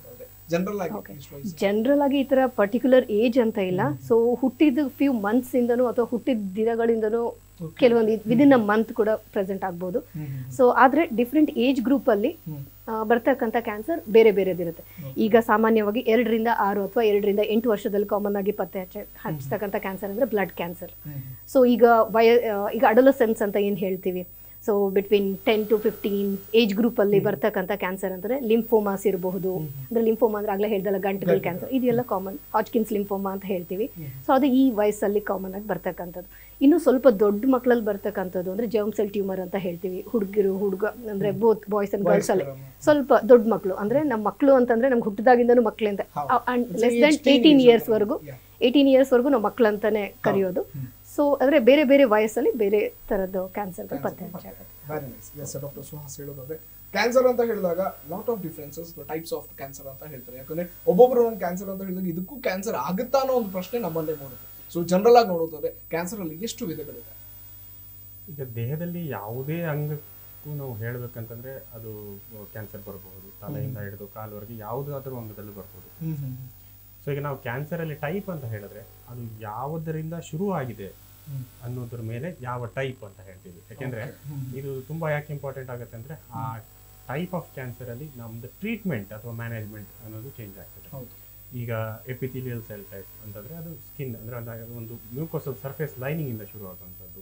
ಜನರಲ್ ಆಗಿ Okay. ಎಷ್ಟು ವಯಸ್ಸು ಜನರಲ್ ಆಗಿ ಈ ತರ ಪರ್ಟಿಕ್ಯುಲರ್ ಏಜ್ ಅಂತ ಇಲ್ಲ ಸೊ ಹುಟ್ಟಿದ ಫ್ಯೂ ಮಂತ್ಸ್ ಇಂದನೂ ಅಥವಾ ಹುಟ್ಟಿದ ದಿನಗಳಿಂದನೂ Okay. ಕೆಲವೊಂದು ವಿದಿನ್ ಅ ಮಂತ್ ಕೂಡ ಪ್ರೆಸೆಂಟ್ ಆಗ್ಬೋದು ಹ್ಮ್, ಹ್ಮ್, ಸೊ ಆದ್ರೆ ಡಿಫ್ರೆಂಟ್ ಏಜ್ ಗ್ರೂಪ್ ಅಲ್ಲಿ ಹ್ಮ್. ಆ, ಬರ್ತಕ್ಕಂಥ ಕ್ಯಾನ್ಸರ್ ಬೇರೆ ಬೇರೆದಿರುತ್ತೆ ಈಗ ಸಾಮಾನ್ಯವಾಗಿ ಎರಡರಿಂದ ಆರು ಅಥವಾ ಎರಡರಿಂದ ಎಂಟು ವರ್ಷದಲ್ಲಿ ಕಾಮನ್ ಆಗಿ ಪತ್ತೆ ಹಚ್ಚ ಹಚ್ಚತಕ್ಕಂಥ ಕ್ಯಾನ್ಸರ್ ಅಂದ್ರೆ ಬ್ಲಡ್ ಕ್ಯಾನ್ಸರ್ ಹ್ಮ್, ಸೊ ಈಗ ವಯ ಆ, ಈಗ ಅಡಲಸೆನ್ಸ್ ಅಂತ ಏನು ಹೇಳ್ತೀವಿ so between ten to fifteen age group ಅಲ್ಲಿ ಬರ್ತಕ್ಕಂಥ ಕ್ಯಾನ್ಸರ್ ಅಂದ್ರೆ ಲಿಂಫೋಮಾಸ್ ಇರಬಹುದು ಅಂದ್ರೆ ಲಿಂಫೋಮಾ ಅಂದ್ರೆ ಆಗ್ಲೇ ಹೇಳ್ದಲ್ಲ ಗಂಟುಗಳ ಕ್ಯಾನ್ಸರ್ ಇದೆಲ್ಲ ಕಾಮನ್ ಹಾಜ್ಕಿನ್ಸ್ ಲಿಂಫೋಮಾ ಅಂತ ಹೇಳ್ತೀವಿ ಸೊ ಅದು ಈ ವಯಸ್ಸಲ್ಲಿ ಕಾಮನ್ ಆಗಿ ಬರ್ತಕ್ಕಂಥದ್ದು ಇನ್ನು ಸ್ವಲ್ಪ ದೊಡ್ಡ ಮಕ್ಕಳಲ್ಲಿ ಬರ್ತಕ್ಕಂಥದ್ದು ಅಂದ್ರೆ ಜರ್ಮ್ ಸೆಲ್ ಟ್ಯೂಮರ್ ಅಂತ ಹೇಳ್ತೀವಿ ಹುಡುಗಿರು ಹುಡುಗ ಅಂದ್ರೆ ಬೋತ್ ಬಾಯ್ಸ್ ಅಂಡ್ ಗರ್ಲ್ಸ್ ಅಲ್ಲಿ ಸ್ವಲ್ಪ ದೊಡ್ಡ ಮಕ್ಕಳು ಅಂದ್ರೆ ನಮ್ಮ ಮಕ್ಕಳು ಅಂತಂದ್ರೆ ನಮ್ಗೆ ಹುಟ್ಟಿದಾಗಿಂದನೂ ಮಕ್ಕಳಿಂದ ಹೌದು. And It's less a then teen eighteen age years ಅಂತ ವರೆಗೂ Yeah. ಏಯ್ಟೀನ್ ಇಯರ್ಸ್ ವರೆಗೂ ನಾವು ಮಕ್ಕಳು ಅಂತಾನೆ ಕರೆಯೋದು ಸೊ ಅಂದ್ರೆ ಬೇರೆ ಬೇರೆ ವಯಸ್ಸಲ್ಲಿ ಬೇರೆ ತರದ್ದು ಕ್ಯಾನ್ಸರ್ಗಳು ಪತ್ತೆ ಹಚ್ಚಾಗುತ್ತೆ very nice yes doctor Suhas ಹೇಳೋದಾದ್ರೆ ಕ್ಯಾನ್ಸರ್ ಅಂತ ಹೇಳಿದಾಗ lot of differences types of cancer ಅಂತ ಹೇಳ್ತಾರೆ ಯಾಕಂದ್ರೆ ಒಬ್ಬೊಬ್ರು ಒಂದು ಕ್ಯಾನ್ಸರ್ ಅಂತ ಹೇಳಿದಾಗ ಇದಕ್ಕೂ ಕ್ಯಾನ್ಸರ್ ಆಗುತ್ತಾ ಅನ್ನೋ ಒಂದು ಪ್ರಶ್ನೆ ನಮ್ಮಲ್ಲೇ ಮೂಡುತ್ತೆ ಸೊ ಜನರಲ್ ಆಗಿ ನೋಡೋದಾದ್ರೆ ಕ್ಯಾನ್ಸರ್ ಅಲ್ಲಿ ಎಷ್ಟು ವಿಧಗಳಿದೆ ಈಗ ದೇಹದಲ್ಲಿ ಯಾವುದೇ ಅಂಗಕ್ಕೂ ನಾವು ಹೇಳ್ಬೇಕಂತಂದ್ರೆ ಅದು ಕ್ಯಾನ್ಸರ್ ಬರಬಹುದು ತಲೆಯಿಂದ ಹಿಡಿದು ಕಾಲುವರೆಗೆ ಯಾವುದಾದ್ರೂ ಅಂಗದಲ್ಲೂ ಬರ್ಬೋದು ಸೊ ಈಗ ನಾವು ಕ್ಯಾನ್ಸರ್ ಅಲ್ಲಿ ಟೈಪ್ ಅಂತ ಹೇಳಿದ್ರೆ ಅದು ಯಾವುದರಿಂದ ಶುರು ಆಗಿದೆ ಅನ್ನೋದ್ರ ಮೇಲೆ ಯಾವ ಟೈಪ್ ಅಂತ ಹೇಳ್ತೀವಿ ಯಾಕೆಂದ್ರೆ ಇದು ತುಂಬಾ ಯಾಕೆ ಇಂಪಾರ್ಟೆಂಟ್ ಆಗುತ್ತೆ ಅಂದ್ರೆ ಆ ಟೈಪ್ ಆಫ್ ಕ್ಯಾನ್ಸರ್ ಅಲ್ಲಿ ನಮ್ದು ಟ್ರೀಟ್ಮೆಂಟ್ ಅಥವಾ ಮ್ಯಾನೇಜ್ಮೆಂಟ್ ಅನ್ನೋದು ಚೇಂಜ್ ಆಗ್ತದೆ ಹೌದು ಈಗ ಎಪಿಥಿಲಿಯಲ್ ಸೆಲ್ ಟೈಪ್ ಅಂತಂದ್ರೆ ಅದು ಸ್ಕಿನ್ ಅಂದ್ರೆ ಒಂದು- ಒಂದು ಮ್ಯೂಕೋಸಲ್ ಸರ್ಫೇಸ್ ಲೈನಿಂಗ್ ಇಂದ ಶುರುವಾಗುವಂಥದ್ದು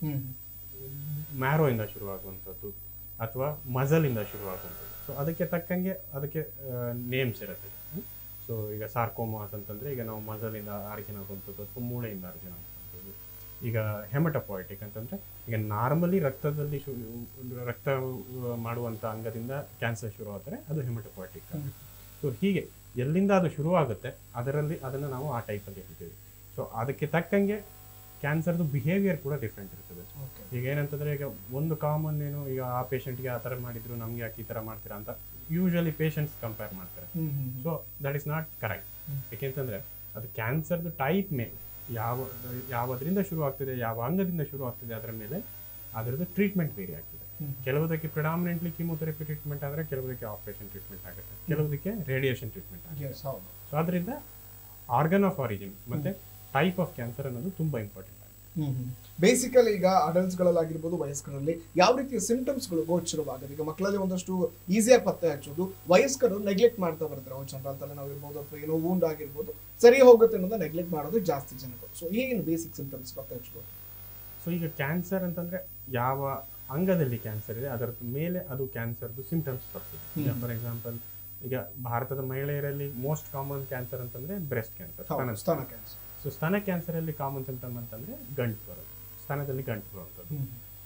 ಮ್ಯಾರೋ ಇಂದ ಶುರುವಾಗುವಂಥದ್ದು ಅಥವಾ ಮಜಲ್ ಇಂದ ಶುರುವಾಗುವಂಥದ್ದು ಸೊ ಅದಕ್ಕೆ ತಕ್ಕಂಗೆ ಅದಕ್ಕೆ ನೇಮ್ಸ್ ಇರುತ್ತೆ ಸೊ ಈಗ ಸಾರ್ಕೋಮಾಸ್ ಅಂತಂದ್ರೆ ಈಗ ನಾವು ಮಜಲ್ ಇಂದ ಆರಿಜಿನ್ ಆಗುವಂಥದ್ದು ಅಥವಾ ಮೂಳೆಯಿಂದ ಆರಿಜಿನ್ ಆಗುವಂಥದ್ದು ಈಗ ಹೆಮಟಪಾಯ್ಟಿಕ್ ಅಂತಂದ್ರೆ ಈಗ ನಾರ್ಮಲಿ ರಕ್ತದಲ್ಲಿ ಶು ಒಂದು ರಕ್ತ ಆ, ಮಾಡುವಂಥ ಅಂಗದಿಂದ ಕ್ಯಾನ್ಸರ್ ಶುರು ಆದರೆ ಅದು ಹೆಮಟಪಾಯ್ಟಿಕ್ ಸೊ ಹೀಗೆ ಎಲ್ಲಿಂದ ಅದು ಶುರುವಾಗುತ್ತೆ ಅದರಲ್ಲಿ ಅದನ್ನು ನಾವು ಆ ಟೈಪಲ್ಲಿ ಹೇಳ್ತೀವಿ ಸೊ ಅದಕ್ಕೆ ತಕ್ಕಂಗೆ ಕ್ಯಾನ್ಸರ್ದು ಬಿಹೇವಿಯರ್ ಕೂಡ ಡಿಫ್ರೆಂಟ್ ಇರ್ತದೆ ಓಕೆ ಈಗ ಏನಂತಂದ್ರೆ ಈಗ ಒಂದು ಕಾಮನ್ ಏನು ಈಗ ಆ ಪೇಷಂಟ್ಗೆ ಆ ಥರ ಮಾಡಿದ್ರು ನಮ್ಗೆ ಯಾಕೆ ಈ ಥರ ಮಾಡ್ತೀರಾ ಅಂತ ಯೂಶಲಿ ಪೇಷಂಟ್ಸ್ ಕಂಪೇರ್ ಮಾಡ್ತಾರೆ so that is not correct ಯಾಕೆಂತಂದ್ರೆ ಅದು ಕ್ಯಾನ್ಸರ್ದು ಟೈಪ್ ಮೇಲೆ ಯಾವ ಯಾವುದರಿಂದ ಶುರು ಆಗ್ತಿದೆ ಯಾವ ಅಂಗದಿಂದ ಶುರು ಆಗ್ತಿದೆ ಅದರ ಮೇಲೆ ಅದರದ್ದು ಟ್ರೀಟ್ಮೆಂಟ್ ವೇರಿ ಆಗ್ತದೆ ಹ್ಮ್. ಕೆಲವುದಕ್ಕೆ ಪ್ರಿಡಾಮಿನೆಂಟ್ಲಿ ಕಿಮೋಥೆರಪಿ ಟ್ರೀಟ್ಮೆಂಟ್ ಆದರೆ ಕೆಲವುದಕ್ಕೆ ಆಪರೇಷನ್ ಟ್ರೀಟ್ಮೆಂಟ್ ಆಗುತ್ತೆ ಕೆಲವುದಕ್ಕೆ ರೇಡಿಯೇಷನ್ ಟ್ರೀಟ್ಮೆಂಟ್ ಆಗುತ್ತೆ ಎಸ್ ಹೌದು ಸೊ ಅದರಿಂದ ಆರ್ಗನ್ ಆಫ್ ಆರಿಜಿನ್ ಮತ್ತೆ ಟೈಪ್ ಆಫ್ ಕ್ಯಾನ್ಸರ್ ಅನ್ನೋದು ತುಂಬಾ ಇಂಪಾರ್ಟೆಂಟ್ ಆಗುತ್ತೆ ಬೇಸಿಕಲಿ ಈಗ adults ಗಳಲ್ಲಾಗಿರ್ಬೋದು ವಯಸ್ಕರಲ್ಲಿ ಯಾವ ರೀತಿಯ ಸಿಂಟಮ್ಸ್ಗಳು ಗೋಚರವಾಗುತ್ತೆ ಈಗ ಮಕ್ಕಳಲ್ಲಿ ಒಂದಷ್ಟು ಈಸಿಯಾಗಿ ಪತ್ತೆ ಹಚ್ಚೋದು ವಯಸ್ಕರು ನೆಗ್ಲೆಕ್ಟ್ ಮಾಡ್ತಾ ಬರ್ತಾರೆ ಅವ್ರು ಜನರಲ್ ತಲೆನೋವು ಇರ್ಬೋದು ಅಥವಾ ಏನೋ ವೂಂಡ್ ಆಗಿರ್ಬೋದು ಸರಿ ಹೋಗುತ್ತೆ ಅನ್ನೋದು ನೆಗ್ಲೆಕ್ಟ್ ಮಾಡೋದು ಜಾಸ್ತಿ ಜನಗಳು ಸೊ ಏನು ಬೇಸಿಕ್ ಸಿಂಟಮ್ಸ್ ಪತ್ತೆ ಹಚ್ಬೋದು ಸೊ ಈಗ ಕ್ಯಾನ್ಸರ್ ಅಂತಂದ್ರೆ ಯಾವ ಅಂಗದಲ್ಲಿ ಕ್ಯಾನ್ಸರ್ ಇದೆ ಅದರ ಮೇಲೆ ಅದು ಕ್ಯಾನ್ಸರ್ದು ಸಿಂಟಮ್ಸ್ ಬರ್ತದೆ ಈಗ ಹ್ಮ್. ಫಾರ್ ಎಕ್ಸಾಂಪಲ್ ಈಗ ಭಾರತದ ಮಹಿಳೆಯರಲ್ಲಿ ಮೋಸ್ಟ್ ಕಾಮನ್ ಕ್ಯಾನ್ಸರ್ ಅಂತಂದ್ರೆ ಬ್ರೆಸ್ಟ್ ಕ್ಯಾನ್ಸರ್ ಸ್ತನ ಸ್ತನ ಕ್ಯಾನ್ಸರ್ ಸೊ ಸ್ತನ ಕ್ಯಾನ್ಸರ್ ಅಲ್ಲಿ ಕಾಮನ್ ಸಿಂಟಮ್ ಅಂತಂದ್ರೆ ಗಂಟು ಬರೋದು ಸ್ತನದಲ್ಲಿ ಗಂಟು ಬರುವಂಥದ್ದು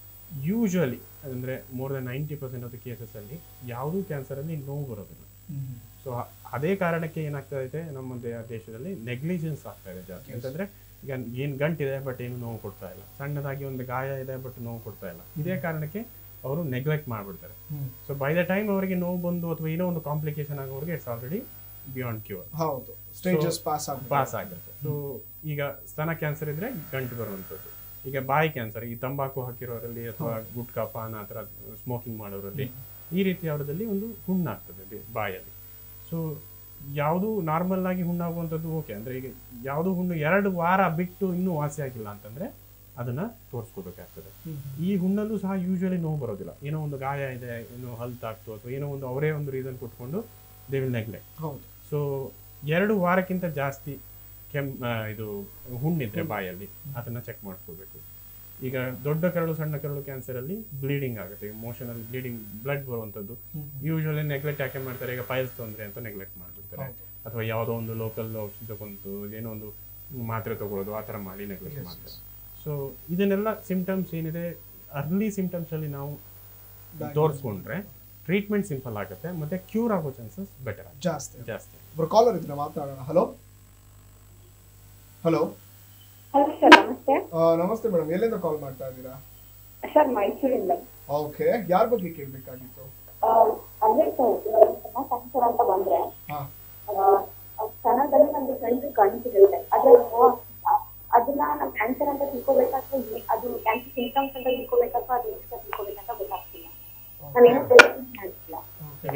ಯೂಶುವಲಿ ಅಂದ್ರೆ more than ninety percent of the cases ಅಲ್ಲಿ ಯಾವುದೂ ಕ್ಯಾನ್ಸರ್ ಅಲ್ಲಿ ನೋವು ಬರೋದಿಲ್ಲ ಸೊ ಅದೇ ಕಾರಣಕ್ಕೆ ಏನಾಗ್ತಾ ಇದೆ ನಮ್ಮ ದೇ- ದೇಶದಲ್ಲಿ ನೆಗ್ಲಿಜೆನ್ಸ್ ಆಗ್ತಾ ಇದೆ ಜಾಸ್ತಿ Yes. ಅಂತಂದ್ರೆ ಈಗ ಏನ್ ಗಂಟಿದೆ ಬಟ್ ಏನು ನೋವು ಕೊಡ್ತಾ ಇಲ್ಲ ಸಣ್ಣದಾಗಿ ಒಂದು ಗಾಯ ಇದೆ ಬಟ್ ನೋವು ಕೊಡ್ತಾ ಇಲ್ಲ ಇದೇ ಕಾರಣಕ್ಕೆ ಅವರು ನೆಗ್ಲೆಕ್ಟ್ ಮಾಡ್ಬಿಡ್ತಾರೆ ಸೊ ಬೈ ದ ಟೈಮ್ ಅವರಿಗೆ ನೋವು ಬಂದು ಅಥವಾ ಏನೋ ಒಂದು ಕಾಂಪ್ಲಿಕೇಶನ್ ಆಗೋರಿಗೆ ಇಟ್ಸ್ ಆಲ್ರೆಡಿ ಬಿಯಾಂಡ್ ಕ್ಯೂರ್ ಹೌದು ಸ್ಟೇಜಸ್ ಪಾಸ್ ಆಗುತ್ತೆ ಪಾಸ್ ಆಗುತ್ತೆ ಸೊ ಈಗ ಸ್ತನ ಕ್ಯಾನ್ಸರ್ ಇದ್ರೆ ಗಂಟು ಬರುವಂಥದ್ದು ಈಗ ಬಾಯಿ ಕ್ಯಾನ್ಸರ್ ಈ ತಂಬಾಕು ಹಾಕಿರೋರಲ್ಲಿ ಅಥವಾ ಗುಟ್ಕಾ ಪಾನ ಆ ಥರ ಸ್ಮೋಕಿಂಗ್ ಮಾಡೋರಲ್ಲಿ ಈ ರೀತಿ ಅವರದಲ್ಲಿ ಒಂದು ಹುಣ್ಣಾಗ್ತದೆ ಬೆ- ಬಾಯಲ್ಲಿ ಸೊ ಯಾವುದು ನಾರ್ಮಲ್ ಆಗಿ ಹುಣ್ಣಾಗುವಂಥದ್ದು ಓಕೆ ಅಂದ್ರೆ ಈಗ ಯಾವುದು ಹುಣ್ಣು ಎರಡು ವಾರ ಬಿಟ್ಟು ಇನ್ನೂ ವಾಸಿ ಆಗಿಲ್ಲ ಅಂತಂದ್ರೆ ಅದನ್ನ ತೋರಿಸ್ಕೋಬೇಕಾಗ್ತದೆ ಈ ಹುಣ್ಣಲ್ಲೂ ಸಹ ಯೂಶುವಲಿ ನೋವು ಬರೋದಿಲ್ಲ ಏನೋ ಒಂದು ಗಾಯ ಇದೆ ಏನೋ ಹಲ್ತಾಗ್ತು ಅಥವಾ ಏನೋ ಒಂದು ಅವರೇ ಒಂದು ರೀಸನ್ ಕೊಟ್ಕೊಂಡು ದೇ ವಿಲ್ ನೆಗ್ಲೆಕ್ಟ್ ಹೌದು ಸೊ ಎರಡು ವಾರಕ್ಕಿಂತ ಜಾಸ್ತಿ ಕೆಮ್ ಆ, ಇದು ಹುಣ್ಣಿದ್ರೆ ಬಾಯಲ್ಲಿ ಅದನ್ನ ಚೆಕ್ ಮಾಡಿಸ್ಕೋಬೇಕು ಈಗ ದೊಡ್ಡ ಕರಳು ಸಣ್ಣ ಕರಳು ಕ್ಯಾನ್ಸರ್ ಅಲ್ಲಿ ಬ್ಲೀಡಿಂಗ್ ಆಗುತ್ತೆ ಮೋಷನ್ ಅಲ್ಲಿ ಬ್ಲೀಡಿಂಗ್ ಬ್ಲಡ್ ಬರುವಂಥದ್ದು ಯೂಶುವಲಿ ನೆಗ್ಲೆಕ್ಟ್ ಯಾಕೆ ಮಾಡ್ತಾರೆ ಈಗ ಪೈಲ್ಸ್ ತೊಂದರೆ ಅಂತ ನೆಗ್ಲೆಕ್ಟ್ ಮಾಡ್ಬಿಡ್ತಾರೆ ಹೌದು. ಅಥವಾ ಯಾವುದೋ ಒಂದು ಲೋಕಲ್ ಔಷಧಿ ತಗೊಂಡು ಏನೋ ಒಂದು ಮಾತ್ರೆ ತಗೊಳ್ಳೋದು ಆ ಥರ ಮಾಡಿ ನೆಗ್ಲೆಕ್ಟ್ Yes, ಮಾಡ್ತಾರೆ ಸೊ ಇದನ್ನೆಲ್ಲ ಸಿಂಟಮ್ಸ್ ಏನಿದೆ ಅರ್ಲಿ ಸಿಂಟಮ್ಸ್ ಅಲ್ಲಿ ನಾವು ತೋರಿಸ್ಕೊಂಡ್ರೆ ಟ್ರೀಟ್ಮೆಂಟ್ ಸಿಂಪಲ್ ಆಗುತ್ತೆ ಮತ್ತೆ ಕ್ಯೂರ್ ಆಗೋ ಚಾನ್ಸಸ್ ಬೆಟರ್ ಜಾಸ್ತಿ ಜಾಸ್ತಿ ಒಬ್ರು ಕಾಲರ್ ಇದ್ರೆ ಮಾತಾಡೋಣ ಹಲೋ ಹಲೋ ಹಲೋ ಸರ್ ನಮಸ್ತೆ ನಮಸ್ತೆ ಮೇಡಮ್ ಎಲ್ಲಿಂದ ಕಾಲ್ ಮಾಡ್ತಾ ಇದ್ದೀರಾ ಸರ್ ಮೈಸೂರಿಂದ ಓಕೆ ಯಾರ ಬಗ್ಗೆ ಕೇಳಬೇಕಾಗಿತ್ತು ಆ, ಅಂದ್ರೆ ಸರ್ ಇವಾಗ ಸ್ತನ ಕ್ಯಾನ್ಸರ್ ಅಂತ ಬಂದ್ರೆ ಹಾ ಆ, ಆ ಸ್ತನದಲ್ಲಿ ನಮ್ಗೆ ಗಂಟು ಕಾಣಿಸಿರುತ್ತೆ ಅದ್ರಲ್ಲಿ ನೋವು ಆಗ್ತಿಲ್ಲ. ಅದನ್ನ ನಾವು ಕ್ಯಾನ್ಸರ್ ಅಂತ ತಿಳ್ಕೊಬೇಕಾದ್ರೆ ಅದು ಕ್ಯಾನ್ಸರ್ ಸಿಂಟಮ್ಸ್ ಅಂತ ತಿಳ್ಕೊಬೇಕಾದ್ರೆ ಅದು ಎಷ್ಟು ತಿಳ್ಕೊಬೇಕಂತ ಗೊತ್ತಾಗ್ತಿಲ್ಲ ನಾನೇನು ಪ್ರಯತ್ನ ಮಾಡ್ತಿಲ್ಲ ಮೇಡಮ್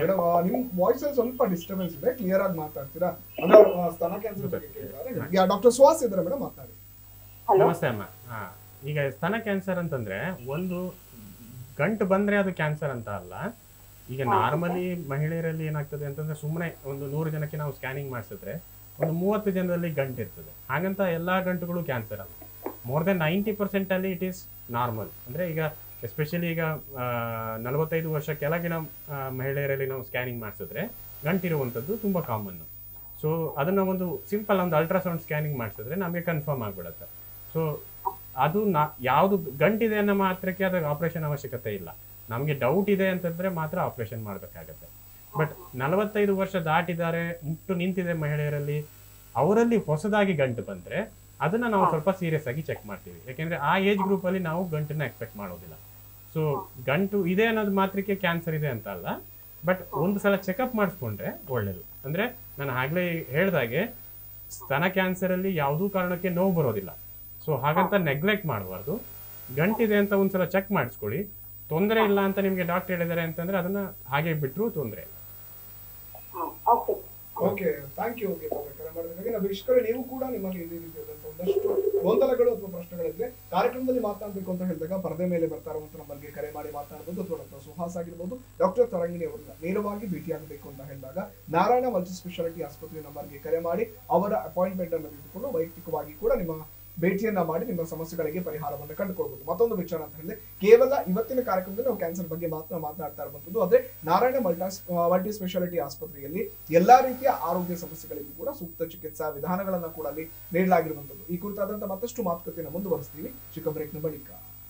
ನಿಮ್ ವಾಯ್ಸ್ ಅಲ್ಲಿ ಸ್ವಲ್ಪ ಡಿಸ್ಟರ್ಬೆನ್ಸ್ ಇದೆ ಕ್ಲಿಯರ್ ಆಗಿ ಮಾತಾಡ್ತೀರಾ ಅಂದ್ರೆ ಆ, ಸ್ತನ ಕ್ಯಾನ್ಸರ್ ಬಗ್ಗೆ ಕೇಳ್ತಾರೆ ಯಾ ಡಾಕ್ಟರ್ ಸುಹಾಸ್ ಇದ್ದಾರೆ ಮೇಡಮ್ ಮಾತಾಡಿ ಹಲೋ ನಮಸ್ತೆ ಅಮ್ಮ ಹಾ ಈಗ ಸ್ತನ ಕ್ಯಾನ್ಸರ್ ಅಂತಂದ್ರೆ ಒಂದು ಗಂಟು ಬಂದ್ರೆ ಅದು ಕ್ಯಾನ್ಸರ್ ಅಂತ ಅಲ್ಲ ಈಗ ನಾರ್ಮಲಿ ಮಹಿಳೆಯರಲ್ಲಿ ಏನಾಗ್ತದೆ ಅಂತಂದ್ರೆ ಸುಮ್ಮನೆ ಒಂದು ನೂರು ಜನಕ್ಕೆ ನಾವು ಸ್ಕ್ಯಾನಿಂಗ್ ಮಾಡಿಸಿದ್ರೆ ಒಂದು ಮೂವತ್ತು ಜನರಲ್ಲಿ ಗಂಟು ಇರ್ತದೆ ಹಾಗಂತ ಎಲ್ಲಾ ಗಂಟುಗಳು ಕ್ಯಾನ್ಸರ್ ಅಲ್ಲ ಮೋರ್ ದೆನ್ ನೈಂಟಿ ಪರ್ಸೆಂಟ್ ಅಲ್ಲಿ ಇಟ್ ಈಸ್ ನಾರ್ಮಲ್ ಅಂದ್ರೆ ಈಗ ಎಸ್ಪೆಷಲಿ ಈಗ ಆ, ನಲವತ್ತೈದು ವರ್ಷ ಕೆಳಗಿನ ಆ, ಮಹಿಳೆಯರಲ್ಲಿ ನಾವು ಸ್ಕ್ಯಾನಿಂಗ್ ಮಾಡಿಸಿದ್ರೆ ಗಂಟಿರುವಂಥದ್ದು ತುಂಬ ಕಾಮನ್ನು ಸೊ ಅದನ್ನ ಒಂದು ಸಿಂಪಲ್ ಒಂದು ಅಲ್ಟ್ರಾಸೌಂಡ್ ಸ್ಕ್ಯಾನಿಂಗ್ ಮಾಡಿಸಿದ್ರೆ ನಮಗೆ ಕನ್ಫರ್ಮ್ ಆಗಿಬಿಡುತ್ತೆ ಸೊ ಅದು ನಾ ಯಾವುದು ಗಂಟಿದೆ ಅನ್ನೋ ಮಾತ್ರಕ್ಕೆ ಅದಕ್ಕೆ ಆಪರೇಷನ್ ಅವಶ್ಯಕತೆ ಇಲ್ಲ ನಮಗೆ ಡೌಟ್ ಇದೆ ಅಂತಂದ್ರೆ ಮಾತ್ರ ಆಪರೇಷನ್ ಮಾಡಬೇಕಾಗತ್ತೆ ಬಟ್ ನಲವತ್ತೈದು ವರ್ಷ ದಾಟಿದ್ದಾರೆ ಮುಟ್ಟು ನಿಂತಿದೆ ಮಹಿಳೆಯರಲ್ಲಿ ಅವರಲ್ಲಿ ಹೊಸದಾಗಿ ಗಂಟು ಬಂದ್ರೆ ಅದನ್ನ ನಾವು ಸ್ವಲ್ಪ ಸೀರಿಯಸ್ ಆಗಿ ಚೆಕ್ ಮಾಡ್ತೀವಿ ಯಾಕೆಂದ್ರೆ ಆ ಏಜ್ ಗ್ರೂಪ್ ಅಲ್ಲಿ ನಾವು ಗಂಟನ್ನ ಎಕ್ಸ್ಪೆಕ್ಟ್ ಮಾಡೋದಿಲ್ಲ ಸೊ ಗಂಟು ಇದೆ ಅನ್ನೋದು ಮಾತ್ರಕ್ಕೆ ಕ್ಯಾನ್ಸರ್ ಇದೆ ಅಂತ ಅಲ್ಲ ಬಟ್ ಒಂದು ಸಲ ಚೆಕಪ್ ಮಾಡಿಸ್ಕೊಂಡ್ರೆ ಒಳ್ಳೇದು ಅಂದ್ರೆ ನಾನು ಆಗ್ಲೇ ಹೇಳ್ದಾಗೆ ಸ್ತನ ಕ್ಯಾನ್ಸರ್ ಅಲ್ಲಿ ಯಾವುದೂ ಕಾರಣಕ್ಕೆ ನೋವು ಬರೋದಿಲ್ಲ ಸೊ ಹಾಗಂತ ನೆಗ್ಲೆಕ್ಟ್ ಮಾಡಬಾರ್ದು ಗಂಟಿದೆ ಅಂತ ಒಂದ್ಸಲ ಚೆಕ್ ಮಾಡಿಸ್ಕೊಳ್ಳಿ ತೊಂದರೆ ಇಲ್ಲ ಅಂತ ನಿಮಗೆ ಡಾಕ್ಟರ್ ಹೇಳಿದ್ದಾರೆ ಅಂತಂದ್ರೆ ಅದನ್ನ ಹಾಗೆ ಬಿಟ್ಟರು ತೊಂದರೆ ಇಲ್ಲ okay okay thank you okay ಕರೆ ಮಾಡಿದ್ರೆ ನಾವು ವೀಕ್ಷಕರೇ ನೀವು ಕೂಡ ನಿಮಗೆ ಇದೇ ರೀತಿಯಾದಂತಹ ಒಂದಷ್ಟು ಗೊಂದಲಗಳು ಅಥವಾ ಪ್ರಶ್ನೆಗಳಿದ್ರೆ ಕಾರ್ಯಕ್ರಮದಲ್ಲಿ ಮಾತನಾಡಬೇಕು ಅಂತ ಹೇಳಿದಾಗ ಪರದೆ ಮೇಲೆ ಬರ್ತಾ ಇರುವಂತ ನಮ್ಮಲ್ಲಿ ಕರೆ ಮಾಡಿ ಮಾತನಾಡಬಹುದು ಅಥವಾ ಡಾಕ್ಟರ್ ಸುಹಾಸ್ ಆಗಿರ್ಬೋದು ಡಾಕ್ಟರ್ ತರಂಗಿಣಿ ಅವರನ್ನ ನೇರವಾಗಿ ಭೇಟಿಯಾಗಬೇಕು ಅಂತ ಹೇಳಿದಾಗ ನಾರಾಯಣ ಮಲ್ಟಿ ಸ್ಪೆಷಾಲಿಟಿ ಆಸ್ಪತ್ರೆ ನಂಬರ್ಗೆ ಕರೆ ಮಾಡಿ ಅವರ ಅಪಾಯಿಂಟ್ಮೆಂಟ್ ಅನ್ನು ತೆಗೆದುಕೊಂಡು ವೈಯಕ್ತಿಕವಾಗಿ ಕೂಡ ನಿಮ್ಮ ಭೇಟಿಯನ್ನ ಮಾಡಿ ನಿಮ್ಮ ಸಮಸ್ಯೆಗಳಿಗೆ ಪರಿಹಾರವನ್ನು ಕಂಡುಕೊಳ್ಬಹುದು ಮತ್ತೊಂದು ವಿಚಾರ ಅಂತ ಹೇಳಿದ್ರೆ ಕೇವಲ ಇವತ್ತಿನ ಕಾರ್ಯಕ್ರಮದಲ್ಲಿ ನಾವು ಕ್ಯಾನ್ಸರ್ ಬಗ್ಗೆ ಮಾತ್ರ ಮಾತನಾಡ್ತಾ ಇರುವಂತದ್ದು ಅದೇ ನಾರಾಯಣ ಮಲ್ಟಾಸ್ ಮಲ್ಟಿ ಸ್ಪೆಷಾಲಿಟಿ ಆಸ್ಪತ್ರೆಯಲ್ಲಿ ಎಲ್ಲಾ ರೀತಿಯ ಆರೋಗ್ಯ ಸಮಸ್ಯೆಗಳಿಗೂ ಕೂಡ ಸೂಕ್ತ ಚಿಕಿತ್ಸಾ ವಿಧಾನಗಳನ್ನ ಕೂಡ ಅಲ್ಲಿ ನೀಡಲಾಗಿರುವಂತದ್ದು ಈ ಕುರಿತಾದಂತಹ ಮತ್ತಷ್ಟು ಮಾತುಕತೆಯನ್ನು ಮುಂದುವರಿಸ್ತೀವಿ ಚಿಕ್ಕ ಬ್ರೇಕ್ನ ಬಳಿಕ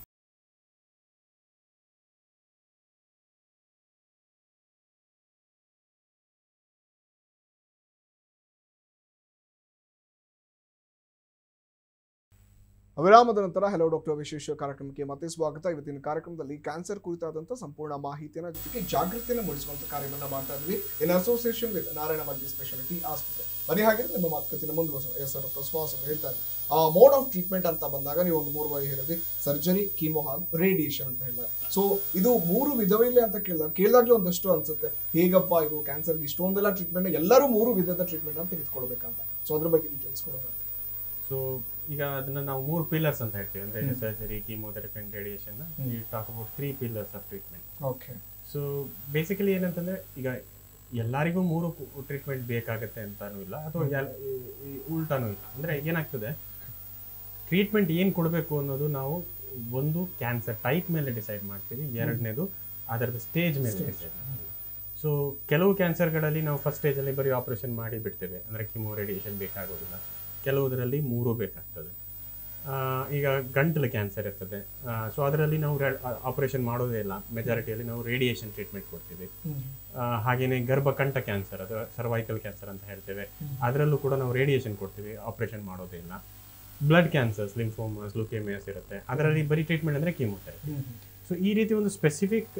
ವಿರಾಮದ ನಂತರ ಹಲೋ ಡಾಕ್ಟರ್ ವಿಶೇಷ ಕಾರ್ಯಕ್ರಮಕ್ಕೆ ಮತ್ತೆ ಸ್ವಾಗತ ಇವತ್ತಿನ ಕಾರ್ಯಕ್ರಮದಲ್ಲಿ ಕ್ಯಾನ್ಸರ್ ಕುರಿತಾದಂತಹ ಸಂಪೂರ್ಣ ಮಾಹಿತಿಯನ್ನು ಜೊತೆಗೆ ಜಾಗೃತಿಯನ್ನು ಮೂಡಿಸುವಂತ ಕಾರ್ಯವನ್ನ ಮಾಡ್ತಾ ಇದ್ವಿ in association with Narayana multi speciality ಆಸ್ಪತ್ರೆ ಬನ್ನಿ ಹಾಗೆ ನಿಮ್ಮ ಮಾತುಕತೆಯನ್ನು ಮುಂದುವರಿಸೋಣ ಎಸ್ ಸರ್ ಡಾಕ್ಟರ್ ಸುಹಾಸ್ ಅವರು ಹೇಳ್ತಾ ಇದ್ದಾರೆ ಮೋಡ್ ಆಫ್ ಟ್ರೀಟ್ಮೆಂಟ್ ಅಂತ ಬಂದಾಗ ನೀವು ಒಂದು ಮೂರು ಬಾರಿ ಹೇಳಿದ್ರಿ ಸರ್ಜರಿ ಕೀಮೋ ಹಾಗೂ ರೇಡಿಯೇಷನ್ ಅಂತ ಹೇಳಿದ್ರೆ ಸೊ ಇದು ಮೂರು ವಿಧವಿಲ್ಲ ಅಂತ ಕೇಳಿದಾಗ ಕೇಳಿದಾಗ್ಲೂ ಒಂದಷ್ಟು ಅನ್ಸುತ್ತೆ ಹೇಗಪ್ಪ ಇದು ಕ್ಯಾನ್ಸರ್ಗೆ ಇಷ್ಟೊಂದೆಲ್ಲ ಟ್ರೀಟ್ಮೆಂಟ್ ಎಲ್ಲರೂ ಮೂರು ವಿಧದ ಟ್ರೀಟ್ಮೆಂಟ್ ಅಂತ ತೆಗೆದುಕೊಳ್ಬೇಕಂತ ಸೊ ಅದ್ರ ಬಗ್ಗೆ ಡೀಟೇಲ್ಸ್ ಕೊಡೋಣ ಸೊ ಈಗ ಅದನ್ನ ನಾವು ಮೂರು ಪಿಲ್ಲರ್ಸ್ ಅಂತ ಹೇಳ್ತೀವಿ ಅಂದ್ರೆ surgery chemotherapy and radiation talk about three pillars of treatment okay so basically ಏನಂತಂದ್ರೆ ಈಗ ಎಲ್ಲರಿಗೂ ಮೂರು ಟ್ರೀಟ್ಮೆಂಟ್ ಬೇಕಾಗತ್ತೆ ಅಂತಾನೂ ಇಲ್ಲ ಅಥವಾ ಎಲ್- ಈ- ಈ ಉಲ್ಟಾನೂ ಇಲ್ಲ ಅಂದ್ರೆ ಏನಾಗ್ತದೆ ಟ್ರೀಟ್ಮೆಂಟ್ ಏನು ಕೊಡಬೇಕು ಅನ್ನೋದು ನಾವು ಒಂದು ಕ್ಯಾನ್ಸರ್ ಟೈಪ್ ಮೇಲೆ ಡಿಸೈಡ್ ಮಾಡ್ತೀವಿ ಎರಡನೇದು ಅದರದ್ದು ಸ್ಟೇಜ್ ಮೇಲೆ ಡಿಸೈಡ್ ಮಾಡ್ತೀವಿ ಸೊ ಕೆಲವು ಕ್ಯಾನ್ಸರ್ಗಳಲ್ಲಿ ನಾವು ಫಸ್ಟ್ ಸ್ಟೇಜಲ್ಲಿ ಬರೀ ಆಪರೇಷನ್ ಮಾಡಿ ಬಿಡ್ತೇವೆ ಅಂದರೆ ಕಿಮೋ ರೇಡಿಯೇಷನ್ ಬೇಕಾಗೋದಿಲ್ಲ ಕೆಲವುದರಲ್ಲಿ ಮೂರು ಬೇಕಾಗ್ತದೆ ಆ, ಈಗ ಗಂಟಲು ಕ್ಯಾನ್ಸರ್ ಇರ್ತದೆ ಸೊ ಅದರಲ್ಲಿ ನಾವು ಆಪರೇಷನ್ ಮಾಡೋದೇ ಇಲ್ಲ ಮೆಜಾರಿಟಿಯಲ್ಲಿ ನಾವು ರೇಡಿಯೇಷನ್ ಟ್ರೀಟ್ಮೆಂಟ್ ಕೊಡ್ತೀವಿ ಆ, ಹಾಗೇನೆ ಗರ್ಭಕಂಠ ಕ್ಯಾನ್ಸರ್ ಅದು ಸರ್ವೈಕಲ್ ಕ್ಯಾನ್ಸರ್ ಅಂತ ಹೇಳ್ತೇವೆ ಅದರಲ್ಲೂ ಕೂಡ ನಾವು ರೇಡಿಯೇಷನ್ ಕೊಡ್ತೀವಿ ಆಪರೇಷನ್ ಮಾಡೋದೇ ಇಲ್ಲ ಬ್ಲಡ್ ಕ್ಯಾನ್ಸರ್ಸ್ ಲಿಂಫೋಮಸ್ ಲುಕೇಮಿಯಾಸ್ ಇರುತ್ತೆ ಅದರಲ್ಲಿ ಬರೀ ಟ್ರೀಟ್ಮೆಂಟ್ ಅಂದರೆ ಕೀಮೋಥೆರಪಿ ಸೊ ಈ ರೀತಿ ಒಂದು ಸ್ಪೆಸಿಫಿಕ್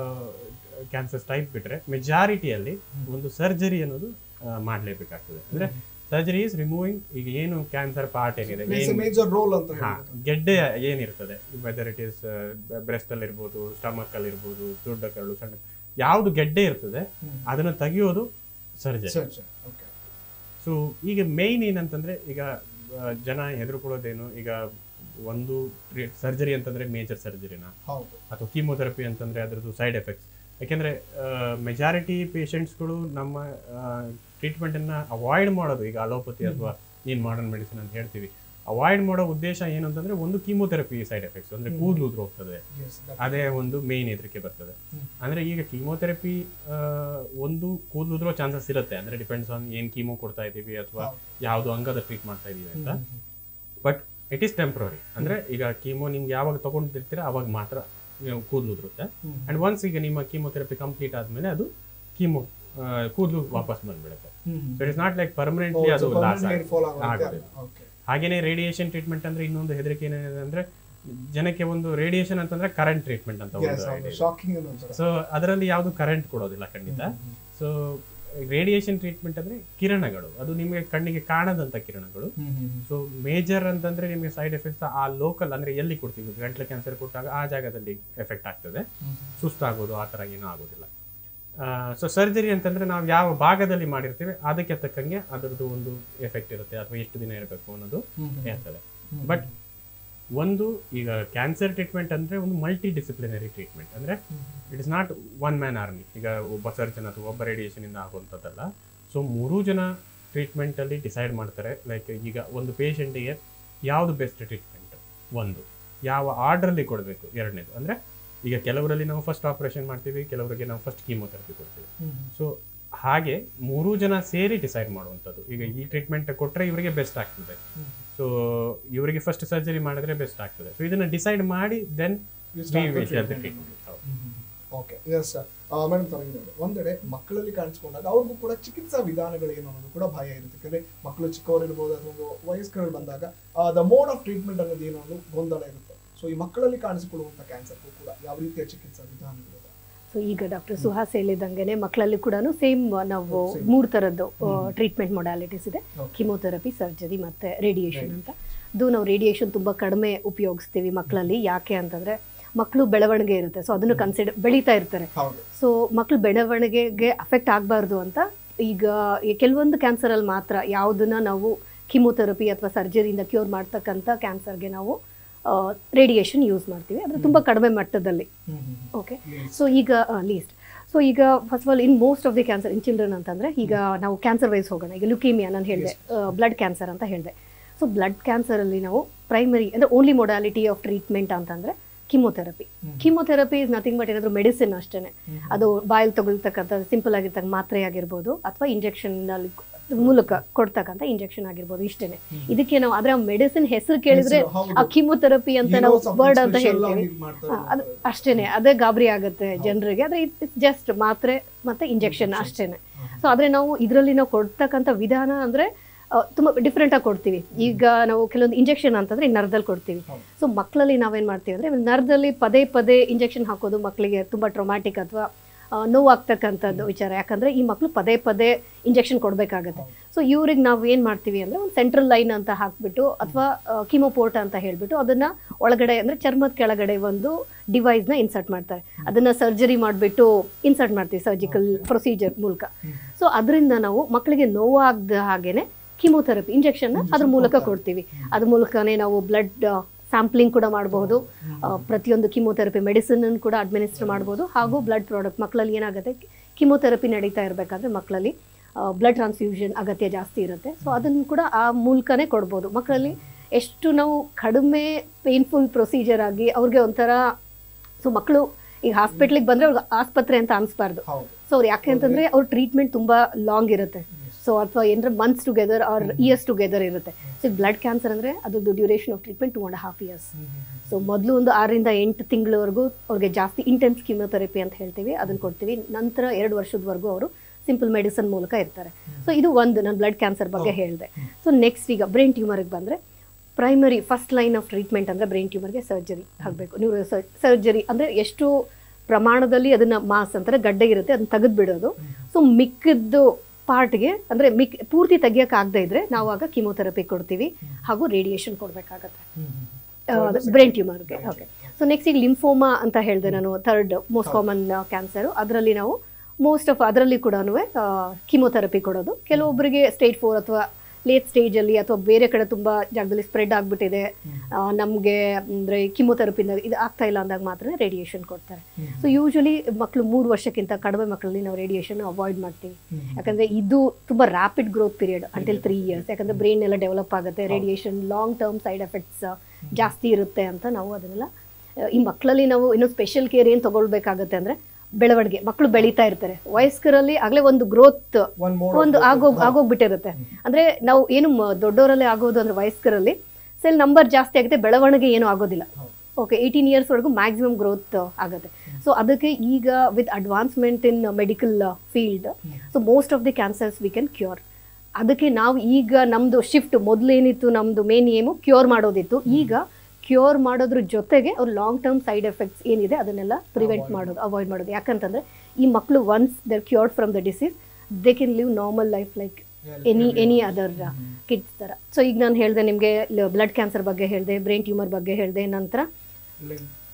ಕ್ಯಾನ್ಸರ್ಸ್ ಟೈಪ್ ಬಿಟ್ರೆ ಮೆಜಾರಿಟಿಯಲ್ಲಿ ಒಂದು ಸರ್ಜರಿ ಅನ್ನೋದು ಆ, ಮಾಡ್ಲೇಬೇಕಾಗ್ತದೆ ಅಂದ್ರೆ ಸರ್ಜರಿ ಇಸ್ ರಿಮೂವಿಂಗ್ ಈಗ ಏನು ಕ್ಯಾನ್ಸರ್ ಪಾರ್ಟ್ ಏನಿದೆ ಏನ್- ಮೇಜರ್ ರೋಲ್ ಅಂತ ಹಾ ಹೇಳ್ಬೋದು. ಗೆಡ್ಡೆ ಏನಿರ್ತದೆ ವೆದರ್ ಇಟ್ ಇಸ್ ಬ್ರೆಸ್ಟ್ ಅಲ್ಲಿ ಇರ್ಬೋದು ಸ್ಟಮಕ್ ಅಲ್ಲಿ ಇರ್ಬೋದು ದೊಡ್ಡ ಕರಳು ಸಣ್ಣ ಯಾವ್ದು ಗೆಡ್ಡೆ ಇರ್ತದೆ ಹ್ಮ್. ಅದನ್ನ ತೆಗೆಯೋದು ಸರ್ಜರಿ Surgery, okay. ಸೊ ಈಗ ಮೇಯ್ನ್ ಏನಂತಂದ್ರೆ ಈಗ ಆ, ಜನ ಹೆದರ್ಕೊಳ್ಳೋದೇನು ಈಗ ಒಂದು ಸರ್ಜರಿ ಅಂತಂದ್ರೆ ಮೇಜರ್ ಸರ್ಜರಿನ ಹೌದು ಅಥವಾ ಕೀಮೋಥೆರಪಿ ಅಂತಂದ್ರೆ ಅದರದ್ದು ಸೈಡ್ ಎಫೆಕ್ಟ್ಸ್ ಯಾಕೆಂದ್ರೆ ಮೆಜಾರಿಟಿ ಪೇಷಂಟ್ಸ್ಗಳು ನಮ್ಮ ಟ್ರೀಟ್ಮೆಂಟನ್ನು ಅವಾಯ್ಡ್ ಮಾಡೋದು ಈಗ ಅಲೋಪತಿ ಅಥವಾ ಏನು ಮಾಡರ್ನ್ ಮೆಡಿಸಿನ್ ಅಂತ ಹೇಳ್ತೀವಿ ಅವಾಯ್ಡ್ ಮಾಡೋ ಉದ್ದೇಶ ಏನು ಅಂತಂದ್ರೆ ಒಂದು ಕೀಮೋಥೆರಪಿ ಸೈಡ್ ಎಫೆಕ್ಟ್ಸ್ ಅಂದ್ರೆ ಕೂದಲು ಉದುರು ಹೋಗ್ತದೆ Yes, that- ಅದೇ ಒಂದು ಮೇನ್ ಹೆದರಿಕೆ ಬರ್ತದೆ ಹ್ಮ್. ಅಂದ್ರೆ ಈಗ ಕೀಮೋಥೆರಪಿ ಒಂದು ಕೂದಲು ಉದುರೋ ಚಾನ್ಸಸ್ ಇರುತ್ತೆ ಅಂದ್ರೆ ಡಿಪೆಂಡ್ಸ್ ಆನ್ ಏನ್ ಕೀಮೋ ಕೊಡ್ತಾ ಇದೀವಿ ಅಥವಾ ಹೌದು. ಯಾವ್ದು ಅಂಗದ ಟ್ರೀಟ್ ಮಾಡ್ತಾ ಇದೀವಿ ಅಂತ hmm, hmm, but it is temporary ಅಂದ್ರೆ ಈಗ ಕೀಮೋ ನಿಮ್ಗೆ ಯಾವಾಗ ತಗೊಂಡಿರ್ತೀರಾ ಅವಾಗ ಮಾತ್ರ ನೀವು ಕೂದಲು ಉದುರುತ್ತೆ ಹ್ಮ್. ಅಂಡ್ ಒನ್ಸ್ ಈಗ ನಿಮ್ಮ ಕೀಮೋಥೆರಪಿ ಕಂಪ್ಲೀಟ್ ಆದ್ಮೇಲೆ ಅದು ಕೀಮೋ ಕೂದಲು ವಾಪಸ್ ಬಂದ್ಬಿಡುತ್ತೆ hmm, hmm. So it is not like Oh, permanently it's ಅದು a loss permanent hair fall ಆಗೋದು ಅಂತ. ಆಗೋದಿಲ್ಲ Okay. ಹಾಗೇನೆ ರೇಡಿಯೇಷನ್ ಟ್ರೀಟ್ಮೆಂಟ್ ಅಂದ್ರೆ ಇನ್ನೊಂದು ಹೆದರಿಕೆ ಏನಿದೆ ಅಂದ್ರೆ ಜನಕ್ಕೆ ಒಂದು ರೇಡಿಯೇಷನ್ ಅಂತಂದ್ರೆ ಕರೆಂಟ್ ಟ್ರೀಟ್ಮೆಂಟ್ ಅಂತ Yes, ಒಂದು ಹೌದು. idea ಇದೆ. Shocking ಅನ್ನೋ ಒಂಥರ. ಸೊ ಅದರಲ್ಲಿ ಯಾವುದು ಕರೆಂಟ್ ಕೊಡೋದಿಲ್ಲ ಖಂಡಿತ ಹ್ಮ್, ಸೊ ರೇಡಿಯೇಷನ್ ಟ್ರೀಟ್ಮೆಂಟ್ ಅಂದ್ರೆ ಕಿರಣಗಳು ಅದು ನಿಮಗೆ ಕಣ್ಣಿಗೆ ಕಾಣದಂತ ಕಿರಣಗಳು ಹ್ಮ್, ಹ್ಮ್, ಹ್ಮ್. ಸೊ ಮೇಜರ್ ಅಂತಂದ್ರೆ ನಿಮಗೆ ಸೈಡ್ ಎಫೆಕ್ಟ್ಸ್ ಆ ಲೋಕಲ್ ಅಂದ್ರೆ ಎಲ್ಲಿ ಕೊಡ್ತೀವಿ ಗಂಟ್ಲು ಕ್ಯಾನ್ಸರ್ ಕೊಟ್ಟಾಗ ಆ ಜಾಗದಲ್ಲಿ ಎಫೆಕ್ಟ್ ಆಗ್ತದೆ ಹ್ಮ್, ಸುಸ್ತಾಗೋದು ಆ ಥರ ಏನೂ ಆಗೋದಿಲ್ಲ ಸೊ ಸರ್ಜರಿ ಅಂತಂದ್ರೆ ನಾವು ಯಾವ ಭಾಗದಲ್ಲಿ ಮಾಡಿರ್ತೀವಿ ಅದಕ್ಕೆ ತಕ್ಕಂಗೆ ಅದರದ್ದು ಒಂದು ಎಫೆಕ್ಟ್ ಇರುತ್ತೆ ಅಥವಾ ಎಷ್ಟು ದಿನ ಇರಬೇಕು ಅನ್ನೋದು ಇರ್ತದೆ ಬಟ್ ಒಂದು ಈಗ ಕ್ಯಾನ್ಸರ್ ಟ್ರೀಟ್ಮೆಂಟ್ ಅಂದ್ರೆ ಒಂದು ಮಲ್ಟಿ ಡಿಸಿಪ್ಲಿನರಿ ಟ್ರೀಟ್ಮೆಂಟ್ ಅಂದ್ರೆ it is not one man army ಈಗ ಒಬ್ಬ ಸರ್ಜನ್ ಅಥವಾ ಒಬ್ಬ ರೇಡಿಯೇಷನ್ ಇಂದ ಆಗುವಂಥದ್ದಲ್ಲ ಸೊ ಮೂರೂ ಜನ ಟ್ರೀಟ್ಮೆಂಟ್ ಅಲ್ಲಿ ಡಿಸೈಡ್ ಮಾಡ್ತಾರೆ ಲೈಕ್ ಈಗ ಒಂದು ಪೇಷಂಟಿಗೆ ಯಾವುದು ಬೆಸ್ಟ್ ಟ್ರೀಟ್ಮೆಂಟ್ ಒಂದು ಯಾವ ಆರ್ಡ್ರಲ್ಲಿ ಕೊಡಬೇಕು ಎರಡನೇದು ಅಂದ್ರೆ ಈಗ ಕೆಲವರಲ್ಲಿ ನಾವು ಫಸ್ಟ್ ಆಪರೇಷನ್ ಮಾಡ್ತೀವಿ ಕೆಲವರಿಗೆ ನಾವು ಫಸ್ಟ್ ಕೀಮೋಥೆರಪಿ ಕೊಡ್ತೀವಿ ಸೊ ಹಾಗೆ ಮೂರೂ ಜನ ಸೇರಿ ಡಿಸೈಡ್ ಮಾಡುವಂಥದ್ದು ಈಗ ಈ ಟ್ರೀಟ್ಮೆಂಟ್ ಕೊಟ್ಟರೆ ಇವರಿಗೆ ಬೆಸ್ಟ್ ಆಗ್ತದೆ ಸೊ ಇವರಿಗೆ ಫಸ್ಟ್ ಸರ್ಜರಿ ಮಾಡಿದ್ರೆ ಬೆಸ್ಟ್ ಆಗ್ತದೆ ಸೊ ಇದನ್ನ ಡಿಸೈಡ್ ಮಾಡಿ then treatment okay yes madam ತರಂಗಿದ್ದಾರೆ ಒಂದೆಡೆ ಮಕ್ಕಳಲ್ಲಿ ಕಾಣಿಸ್ಕೊಂಡಾಗ ಅವ್ರಿಗೂ ಕೂಡ ಚಿಕಿತ್ಸಾ ವಿಧಾನಗಳು ಏನು ಅನ್ನೋದು ಕೂಡ ಭಯ ಇರುತ್ತೆ ಯಾಕಂದ್ರೆ ಮಕ್ಕಳು ಚಿಕ್ಕವರಿರ್ಬೋದು ಅಥವಾ ಒಂದು ವಯಸ್ಕರಲ್ಲಿ ಬಂದಾಗ ದ ಮೋಡ್ ಆಫ್ ಟ್ರೀಟ್ಮೆಂಟ್ ಅನ್ನೋದು ಏನು ಅನ್ನೋದು ಗೊಂದಲ ಇರುತ್ತೆ ಸೊ ಈ ಮಕ್ಕಳಲ್ಲಿ ಕಾಣಿಸಿಕೊಳ್ಳುವಂತ ಕ್ಯಾನ್ಸರ್ಗೂ ಕೂಡ ಯಾವ ರೀತಿಯ ಚಿಕಿತ್ಸಾ ವಿಧಾನಗಳಿದೆ ಸೊ ಈಗ ಡಾಕ್ಟರ್ ಸುಹಾಸ್ ಹೇಳಿದಂಗೆನೆ ಮಕ್ಕಳಲ್ಲಿ ಕೂಡ ಸೇಮ್ ನಾವು Same. ಮೂರು ಥರದ್ದು ಟ್ರೀಟ್ಮೆಂಟ್ ಮೊಡಾಲಿಟೀಸ್ ಇದೆ Okay. ಕಿಮೋಥೆರಪಿ ಸರ್ಜರಿ ಮತ್ತೆ ರೇಡಿಯೇಷನ್ ಅಂತ ಅದು ನಾವು ರೇಡಿಯೇಷನ್ ತುಂಬಾ ಕಡಿಮೆ ಉಪಯೋಗಿಸ್ತೀವಿ ಮಕ್ಕಳಲ್ಲಿ ಯಾಕೆ ಅಂತಂದ್ರೆ ಮಕ್ಕಳು ಬೆಳವಣಿಗೆ ಇರುತ್ತೆ ಸೊ ಅದನ್ನು ಕನ್ಸಿಡರ್ ಬೆಳೀತಾ ಇರ್ತಾರೆ ಹೌದು ಸೊ ಮಕ್ಕಳು ಬೆಳವಣಿಗೆಗೆ ಅಫೆಕ್ಟ್ ಆಗಬಾರ್ದು ಅಂತ ಈಗ ಈ ಕೆಲವೊಂದು ಕ್ಯಾನ್ಸರಲ್ಲಿ ಮಾತ್ರ ಯಾವುದನ್ನ ನಾವು ಕಿಮೋಥೆರಪಿ ಅಥವಾ ಸರ್ಜರಿಯಿಂದ ಕ್ಯೂರ್ ಮಾಡ್ತಕ್ಕಂಥ ಕ್ಯಾನ್ಸರ್ಗೆ ನಾವು ರೇಡಿಯೇಷನ್ ಯೂಸ್ ಮಾಡ್ತೀವಿ ಅದು ತುಂಬ ಕಡಿಮೆ ಮಟ್ಟದಲ್ಲಿ ಓಕೆ ಸೊ ಈಗ ಲೀಸ್ಟ್ ಸೊ ಈಗ first of all in most of the cancer in children ಅಂತಂದ್ರೆ ಈಗ ನಾವು ಕ್ಯಾನ್ಸರ್ ವೈಸ್ ಹೋಗೋಣ ಈಗ ಲುಕೀಮಿಯಾ ನಾನು ಹೇಳಿದೆ ಬ್ಲಡ್ ಕ್ಯಾನ್ಸರ್ ಅಂತ ಹೇಳಿದೆ ಸೊ ಬ್ಲಡ್ ಕ್ಯಾನ್ಸರಲ್ಲಿ ನಾವು ಪ್ರೈಮರಿ ಅಂದರೆ ಓನ್ಲಿ ಮೊಡಾಲಿಟಿ ಆಫ್ ಟ್ರೀಟ್ಮೆಂಟ್ ಅಂತಂದ್ರೆ chemotherapy chemotherapy is nothing but ಏನಾದರೂ ಮೆಡಿಸಿನ್ ಅಷ್ಟೇ ಅದು ಬಾಯಲ್ಲಿ ತಗೊಳ್ತಕ್ಕಂಥ ಸಿಂಪಲ್ ಆಗಿರ್ತಕ್ಕ ಮಾತ್ರೆ ಆಗಿರ್ಬೋದು ಅಥವಾ ಇಂಜೆಕ್ಷನ್ ಮೂಲಕ ಕೊಡ್ತಕ್ಕಂಥ ಇಂಜೆಕ್ಷನ್ ಆಗಿರ್ಬೋದು ಇಷ್ಟೇನೆ ಇದಕ್ಕೆ ನಾವು ಅದರ ಮೆಡಿಸಿನ್ ಹೆಸರು ಕೇಳಿದ್ರೆ ಹೆಸ್ರು, ಹೌದು. ಆ ಕಿಮೋಥೆರಪಿ ಅಂತ ಏನೋ ನಾವು something ವರ್ಡ್ ಅಂತ special ಹೇಳ್ತೀವಿ ಆಗಿ ಮಾಡ್ತಾರೆ ಹಾ, ಅದು ಅಂತಾರೆ. ಅಷ್ಟೇನೆ ಅದೇ ಗಾಬರಿ ಆಗುತ್ತೆ ಜನರಿಗೆ ಆದ್ರೆ ಇಟ್ಸ್ ಜಸ್ಟ್ ಮಾತ್ರೆ ಮತ್ತೆ ಇಂಜೆಕ್ಷನ್ ಅಷ್ಟೇನೆ ಸೊ ಆದ್ರೆ ನಾವು ಇದರಲ್ಲಿ ನಾವು ಕೊಡ್ತಕ್ಕಂಥ ವಿಧಾನ ಅಂದ್ರೆ ಆ, ತುಂಬಾ ಡಿಫ್ರೆಂಟ್ ಆಗಿ ಕೊಡ್ತೀವಿ ಈಗ ನಾವು ಕೆಲವೊಂದು ಇಂಜೆಕ್ಷನ್ ಅಂತಂದ್ರೆ ಈ ನರದಲ್ಲಿ ಕೊಡ್ತೀವಿ ಹೌದು. ಸೊ ಮಕ್ಕಳಲ್ಲಿ ನಾವೇನ್ ಮಾಡ್ತೀವಿ ಅಂದ್ರೆ ನರದಲ್ಲಿ ಪದೇ ಪದೇ ಇಂಜೆಕ್ಷನ್ ಹಾಕೋದು ಮಕ್ಕಳಿಗೆ ತುಂಬಾ ಟ್ರೊಮ್ಯಾಟಿಕ್ ಅಥವಾ ನೋವಾಗ್ತಕ್ಕಂಥದ್ದು ವಿಚಾರ ಯಾಕಂದ್ರೆ ಈ ಮಕ್ಕಳು ಪದೇ ಪದೇ ಇಂಜೆಕ್ಷನ್ ಕೊಡಬೇಕಾಗತ್ತೆ ಸೊ ಇವ್ರಿಗೆ ನಾವು ಏನು ಮಾಡ್ತೀವಿ ಅಂದರೆ ಒಂದು ಸೆಂಟ್ರಲ್ ಲೈನ್ ಅಂತ ಹಾಕ್ಬಿಟ್ಟು ಅಥವಾ ಕಿಮೋಪೋರ್ಟ್ ಅಂತ ಹೇಳ್ಬಿಟ್ಟು ಅದನ್ನ ಒಳಗಡೆ ಅಂದರೆ ಚರ್ಮದ ಕೆಳಗಡೆ ಒಂದು ಡಿವೈಸ್ನ ಇನ್ಸರ್ಟ್ ಮಾಡ್ತಾರೆ ಅದನ್ನ ಸರ್ಜರಿ ಮಾಡಿಬಿಟ್ಟು ಇನ್ಸರ್ಟ್ ಮಾಡ್ತೀವಿ ಸರ್ಜಿಕಲ್ ಪ್ರೊಸೀಜರ್ ಮೂಲಕ ಸೊ ಅದರಿಂದ ನಾವು ಮಕ್ಕಳಿಗೆ ನೋವಾಗದ ಹಾಗೇನೆ ಕಿಮೋಥೆರಪಿ ಇಂಜೆಕ್ಷನ್ನ ಅದ್ರ ಮೂಲಕ ಕೊಡ್ತೀವಿ ಅದ್ರ ಮೂಲಕನೇ ನಾವು ಬ್ಲಡ್ ಸ್ಯಾಂಪ್ಲಿಂಗ್ ಕೂಡ ಮಾಡಬಹುದು ಪ್ರತಿಯೊಂದು ಕಿಮೋಥೆರಪಿ ಮೆಡಿಸಿನ್ ಕೂಡ ಅಡ್ಮಿನಿಸ್ಟರ್ ಮಾಡ್ಬೋದು ಹಾಗೂ ಬ್ಲಡ್ ಪ್ರಾಡಕ್ಟ್ ಮಕ್ಕಳಲ್ಲಿ ಏನಾಗುತ್ತೆ ಕಿಮೋಥೆರಪಿ ನಡೀತಾ ಇರಬೇಕಾದ್ರೆ ಮಕ್ಕಳಲ್ಲಿ ಬ್ಲಡ್ ಟ್ರಾನ್ಸ್ಫ್ಯೂಷನ್ ಅಗತ್ಯ ಜಾಸ್ತಿ ಇರುತ್ತೆ ಸೊ ಅದನ್ನು ಕೂಡ ಆ ಮೂಲಕನೇ ಕೊಡ್ಬೋದು ಮಕ್ಕಳಲ್ಲಿ ಎಷ್ಟು ನಾವು ಕಡಿಮೆ ಪೇನ್ಫುಲ್ ಪ್ರೊಸೀಜರ್ ಆಗಿ ಅವ್ರಿಗೆ ಒಂಥರ ಸೊ ಮಕ್ಕಳು ಈಗ ಹಾಸ್ಪಿಟ್ಲಿಗೆ ಬಂದರೆ ಅವ್ರಿಗೆ ಆಸ್ಪತ್ರೆ ಅಂತ ಅನಿಸ್ಬಾರ್ದು ಹೌದು ಸೊ ಅವ್ರು ಯಾಕೆ ಅಂತಂದ್ರೆ ಅವ್ರ ಟ್ರೀಟ್ಮೆಂಟ್ ತುಂಬಾ ಲಾಂಗ್ ಇರುತ್ತೆ ಸೊ ಅಥವಾ ಏನಾರ months together or years together ಇರುತ್ತೆ ಸೊ ಬ್ಲಡ್ ಕ್ಯಾನ್ಸರ್ ಅಂದ್ರೆ ಅದ್ರದ್ದು duration of treatment two and half years so ಮೊದಲು ಒಂದು ಆರರಿಂದ ಎಂಟು ತಿಂಗಳವರೆಗೂ ಅವ್ರಿಗೆ ಜಾಸ್ತಿ ಇಂಟೆನ್ಸ್ ಕಿಮೋಥೆರಪಿ ಅಂತ ಹೇಳ್ತೀವಿ ಅದನ್ನ ಕೊಡ್ತೀವಿ ನಂತರ ಎರಡು ವರ್ಷದವರೆಗೂ ಅವರು ಸಿಂಪಲ್ ಮೆಡಿಸಿನ್ ಮೂಲಕ ಇರ್ತಾರೆ ಸೊ ಇದು ಒಂದು ನಾನು ಬ್ಲಡ್ ಕ್ಯಾನ್ಸರ್ ಬಗ್ಗೆ ಹೇಳಿದೆ ಸೊ ನೆಕ್ಸ್ಟ್ ಈಗ ಬ್ರೈನ್ ಟ್ಯೂಮರ್ಗೆ ಬಂದರೆ primary first line of treatment ಅಂದರೆ ಬ್ರೈನ್ ಟ್ಯೂಮರ್ಗೆ ಸರ್ಜರಿ ಆಗಬೇಕು ನೀವು ಸರ್ಜರಿ ಅಂದರೆ ಎಷ್ಟು ಪ್ರಮಾಣದಲ್ಲಿ ಅದನ್ನ ಮಾಸ್ ಅಂತಾರೆ ಗಡ್ಡೆ ಇರುತ್ತೆ ಅದನ್ನ ತೆಗೆದು ಬಿಡೋದು ಸೊ ಮಿಕ್ಕಿದ್ದು ಪಾರ್ಟ್ಗೆ ಅಂದರೆ ಮಿಕ್ ಪೂರ್ತಿ ತೆಗಿಯೋಕೆ ಆಗದೆ ಇದ್ರೆ ನಾವು ಆಗ ಕಿಮೋಥೆರಪಿ ಕೊಡ್ತೀವಿ ಹಾಗೂ ರೇಡಿಯೇಷನ್ ಕೊಡಬೇಕಾಗತ್ತೆ ಬ್ರೈನ್ ಟ್ಯೂಮರ್ಗೆ ಓಕೆ ಸೊ ನೆಕ್ಸ್ಟ್ ಈಗ ಲಿಂಫೋಮಾ ಅಂತ ಹೇಳಿದೆ ನಾನು ಥರ್ಡ್ ಮೋಸ್ಟ್ ಕಾಮನ್ ಕ್ಯಾನ್ಸರು ಅದರಲ್ಲಿ ನಾವು ಮೋಸ್ಟ್ ಆಫ್ ಅದರಲ್ಲಿ ಕೂಡ ಕಿಮೋಥೆರಪಿ ಕೊಡೋದು ಕೆಲವೊಬ್ಬರಿಗೆ ಸ್ಟೇಜ್ ಫೋರ್ ಅಥವಾ ಲೇಟ್ ಸ್ಟೇಜಲ್ಲಿ ಅಥವಾ ಬೇರೆ ಕಡೆ ತುಂಬ ಜಾಗದಲ್ಲಿ ಸ್ಪ್ರೆಡ್ ಆಗಿಬಿಟ್ಟಿದೆ ನಮಗೆ ಅಂದರೆ ಕಿಮೋಥೆರಪಿಂದ ಇದು ಆಗ್ತಾ ಇಲ್ಲ ಅಂದಾಗ ಮಾತ್ರ ರೇಡಿಯೇಷನ್ ಕೊಡ್ತಾರೆ ಸೊ ಯೂಶಲಿ ಮಕ್ಕಳು ಮೂರು ವರ್ಷಕ್ಕಿಂತ ಕಡಿಮೆ ಮಕ್ಕಳಲ್ಲಿ ನಾವು ರೇಡಿಯೇಷನ್ ಅವಾಯ್ಡ್ ಮಾಡ್ತೀವಿ ಯಾಕಂದರೆ ಇದು ತುಂಬ rapid growth period until three years ಯಾಕಂದರೆ ಬ್ರೈನ್ ಎಲ್ಲ ಡೆವಲಪ್ ಆಗುತ್ತೆ radiation long term side effects ಜಾಸ್ತಿ ಇರುತ್ತೆ ಅಂತ ನಾವು ಅದನ್ನೆಲ್ಲ ಆ, ಈ ಮಕ್ಕಳಲ್ಲಿ ನಾವು ಇನ್ನೂ ಸ್ಪೆಷಲ್ ಕೇರ್ ಏನು ತಗೊಳ್ಬೇಕಾಗತ್ತೆ ಅಂದರೆ ಬೆಳವಣಿಗೆ ಮಕ್ಕಳು ಬೆಳೀತಾ ಇರ್ತಾರೆ ವಯಸ್ಕರಲ್ಲಿ ಆಗಲೇ ಒಂದು ಗ್ರೋತ್ One more ಒಂದು of the- ಆಗೋಗ್ ಹೌದು. ಆಗೋಗ್ಬಿಟ್ಟಿರುತ್ತೆ ಅಂದ್ರೆ ನಾವು ಏನು ಮ- ದೊಡ್ಡವರಲ್ಲೇ ಆಗೋದು ಅಂದ್ರೆ ವಯಸ್ಕರಲ್ಲಿ ಸೆಲ್ ನಂಬರ್ ಜಾಸ್ತಿ ಆಗುತ್ತೆ ಬೆಳವಣಿಗೆ ಏನು ಆಗೋದಿಲ್ಲ ಹೌದು. ಓಕೆ ಏಯ್ಟೀನ್ ಇಯರ್ಸ್ವರೆಗೂ ಮ್ಯಾಕ್ಸಿಮಮ್ ಗ್ರೋತ್ ಆಗುತ್ತೆ ಸೊ ಅದಕ್ಕೆ ಈಗ with advancement in medical field so most of the cancers we can cure ಅದಕ್ಕೆ ನಾವು ಈಗ ನಮ್ಮದು ಶಿಫ್ಟ್ ಮೊದಲೇನಿತ್ತು ನಮ್ಮದು ಮೇನ್ ಏಮು ಕ್ಯೂರ್ ಮಾಡೋದಿತ್ತು ಈಗ ಕ್ಯೂರ್ ಮಾಡೋದ್ರ ಜೊತೆಗೆ ಅವ್ರ ಲಾಂಗ್ ಟರ್ಮ್ ಸೈಡ್ ಎಫೆಕ್ಟ್ಸ್ ಏನಿದೆ ಅದನ್ನೆಲ್ಲ ಪ್ರಿವೆಂಟ್ Avoid ಮಾಡೋದು ಅವಾಯ್ಡ್ ಮಾಡೋದು ಯಾಕಂತಂದ್ರೆ ಈ ಮಕ್ಕಳು once they're cured from the disease they can live normal life like any any other kids ಥರ ಸೊ ಈಗ ನಾನು ಹೇಳಿದೆ ನಿಮಗೆ ಬ್ಲಡ್ ಕ್ಯಾನ್ಸರ್ ಬಗ್ಗೆ ಹೇಳಿದೆ ಬ್ರೈನ್ ಟ್ಯೂಮರ್ ಬಗ್ಗೆ ಹೇಳಿದೆ ನಂತರ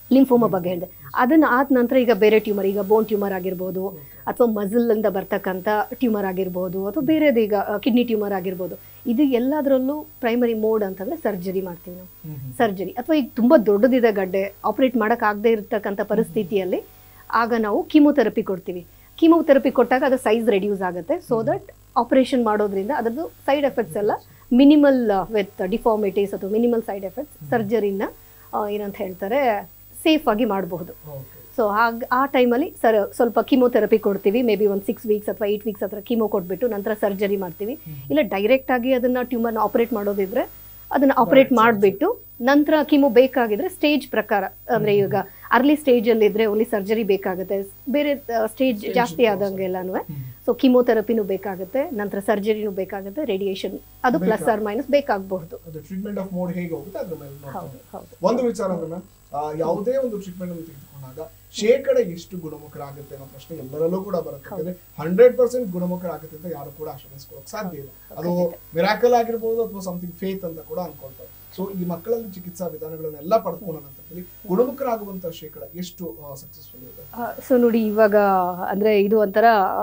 ಲಿಂಫೋಮಾ ಬಗ್ಗೆ ಹೇಳಿದೆ ಅದನ್ನ ಆದ ನಂತರ ಈಗ ಬೇರೆ ಟ್ಯೂಮರ್ ಈಗ ಬೋನ್ ಟ್ಯೂಮರ್ ಆಗಿರ್ಬೋದು ಅಥವಾ ಮಸಲ್ ಇಂದ ಬರ್ತಕ್ಕಂಥ ಟ್ಯೂಮರ್ ಆಗಿರ್ಬೋದು ಅಥವಾ ಬೇರೆದು ಈಗ ಕಿಡ್ನಿ ಟ್ಯೂಮರ್ ಆಗಿರ್ಬೋದು ಇದು ಎಲ್ಲದರಲ್ಲೂ ಪ್ರೈಮರಿ ಮೋಡ್ ಅಂತಂದ್ರೆ ಸರ್ಜರಿ ಮಾಡ್ತೀವಿ ನಾವು ಸರ್ಜರಿ ಅಥವಾ ಈಗ ತುಂಬ ದೊಡ್ಡದಿದೆ ಗಡ್ಡೆ ಆಪರೇಟ್ ಮಾಡೋಕ್ಕಾಗದೇ ಇರತಕ್ಕಂಥ ಪರಿಸ್ಥಿತಿಯಲ್ಲಿ ಆಗ ನಾವು ಕೀಮೋಥೆರಪಿ ಕೊಡ್ತೀವಿ ಕೀಮೋಥೆರಪಿ ಕೊಟ್ಟಾಗ ಅದು ಸೈಜ್ ರೆಡ್ಯೂಸ್ ಆಗುತ್ತೆ ಸೊ ದಟ್ ಆಪರೇಷನ್ ಮಾಡೋದ್ರಿಂದ ಅದರದ್ದು ಸೈಡ್ ಎಫೆಕ್ಟ್ಸ್ ಎಲ್ಲ ಮಿನಿಮಲ್ ವಿತ್ ಡಿಫಾರ್ಮಿಟೀಸ್ ಅಥವಾ ಮಿನಿಮಲ್ ಸೈಡ್ ಎಫೆಕ್ಟ್ಸ್ ಸರ್ಜರಿನ ಏನಂತ ಹೇಳ್ತಾರೆ ಸೇಫ್ ಆಗಿ ಮಾಡಬಹುದು ಸೊ ಹಾಗೆ ಆ ಟೈಮಲ್ಲಿ ಸರ್ ಸ್ವಲ್ಪ ಕೀಮೋಥೆರಪಿ ಕೊಡ್ತೀವಿ ಮೇ ಬಿ ಒಂದು ಸಿಕ್ಸ್ ವೀಕ್ಸ್ ಅಥವಾ ಏಯ್ಟ್ ವೀಕ್ಸ್ ಹತ್ರ ಕೀಮೋ ಕೊಟ್ಬಿಟ್ಟು ನಂತರ ಸರ್ಜರಿ ಮಾಡ್ತೀವಿ ಇಲ್ಲ ಡೈರೆಕ್ಟ್ ಆಗಿ ಅದನ್ನ ಟ್ಯೂಮರ್ನ ಆಪರೇಟ್ ಮಾಡೋದಿದ್ರೆ ಅದನ್ನ ಆಪರೇಟ್ ಮಾಡಿಬಿಟ್ಟು ನಂತರ ಕೀಮೋ ಬೇಕಾಗಿದ್ರೆ ಸ್ಟೇಜ್ ಪ್ರಕಾರ ಅಂದ್ರೆ ಈಗ ಅರ್ಲಿ ಸ್ಟೇಜಲ್ಲಿ ಇದ್ರೆ ಓನ್ಲಿ ಸರ್ಜರಿ ಬೇಕಾಗುತ್ತೆ ಬೇರೆ ಸ್ಟೇಜ್ ಜಾಸ್ತಿ ಆದಂಗೆಲ್ಲನೂ ಸೊ ಕೀಮೋಥೆರಪಿನೂ ಬೇಕಾಗುತ್ತೆ ನಂತರ ಸರ್ಜರಿನೂ ಬೇಕಾಗುತ್ತೆ ರೇಡಿಯೇಷನ್ ಅದು ಪ್ಲಸ್ ಆರ್ ಮೈನಸ್ ಬೇಕಾಗಬಹುದು ಅದು ಟ್ರೀಟ್ಮೆಂಟ್ ಆಫ್ ಮೋಡ್ ಹೇಗೆ ಹೋಗುತ್ತೆ ಅದ್ರ ಮೇಲೆ ನೋಡ್ತಾ ಹೌದು ಹೌದು ಒಂದು ವಿಚಾರ ಅಂದ್ರೆ ma'am, ಆ, ಯಾವುದೇ ಒಂದು ಟ್ರೀಟ್ಮೆಂಟ್ ಅನ್ನು ತೆಗೆದುಕೊಂಡಾಗ ಶೇಕಡ ಎಷ್ಟು ಗುಣಮುಖರಾಗುತ್ತೆ ಅನ್ನೋ ಪ್ರಶ್ನೆ ಎಲ್ಲರಲ್ಲೂ ಕೂಡ ಬರುತ್ತೆ ಯಾಕಂದ್ರೆ ಹಂಡ್ರೆಡ್ ಪರ್ಸೆಂಟ್ ಗುಣಮುಖರಾಗುತ್ತೆ ಅಂತ ಯಾರು ಕೂಡ ಆಶ್ರಯಿಸ್ಕೊಳಕ್ ಸಾಧ್ಯ ಇಲ್ಲ ಅದು ಮಿರಾಕಲ್ ಆಗಿರ್ಬೋದು ಅಥವಾ ಸಮಥಿಂಗ್ ಫೇತ್ ಅಂತ ಕೂಡ ಅನ್ಕೊಳ್ತಾರೆ ಸೊ ಈ ಮಕ್ಕಳಲ್ಲಿ ಚಿಕಿತ್ಸಾ ವಿಧಾನಗಳನ್ನೆಲ್ಲ ಪಡ್ಕೊಂಡ ನಂತರದಲ್ಲಿ ಗುಣಮುಖರಾಗುವಂತ ಶೇಕಡ ಎಷ್ಟು ಸಕ್ಸಸ್ಫುಲ್ ಇದೆ ಸೊ ನೋಡಿ ಇವಾಗ ಅಂದರೆ ಇದು ಒಂಥರ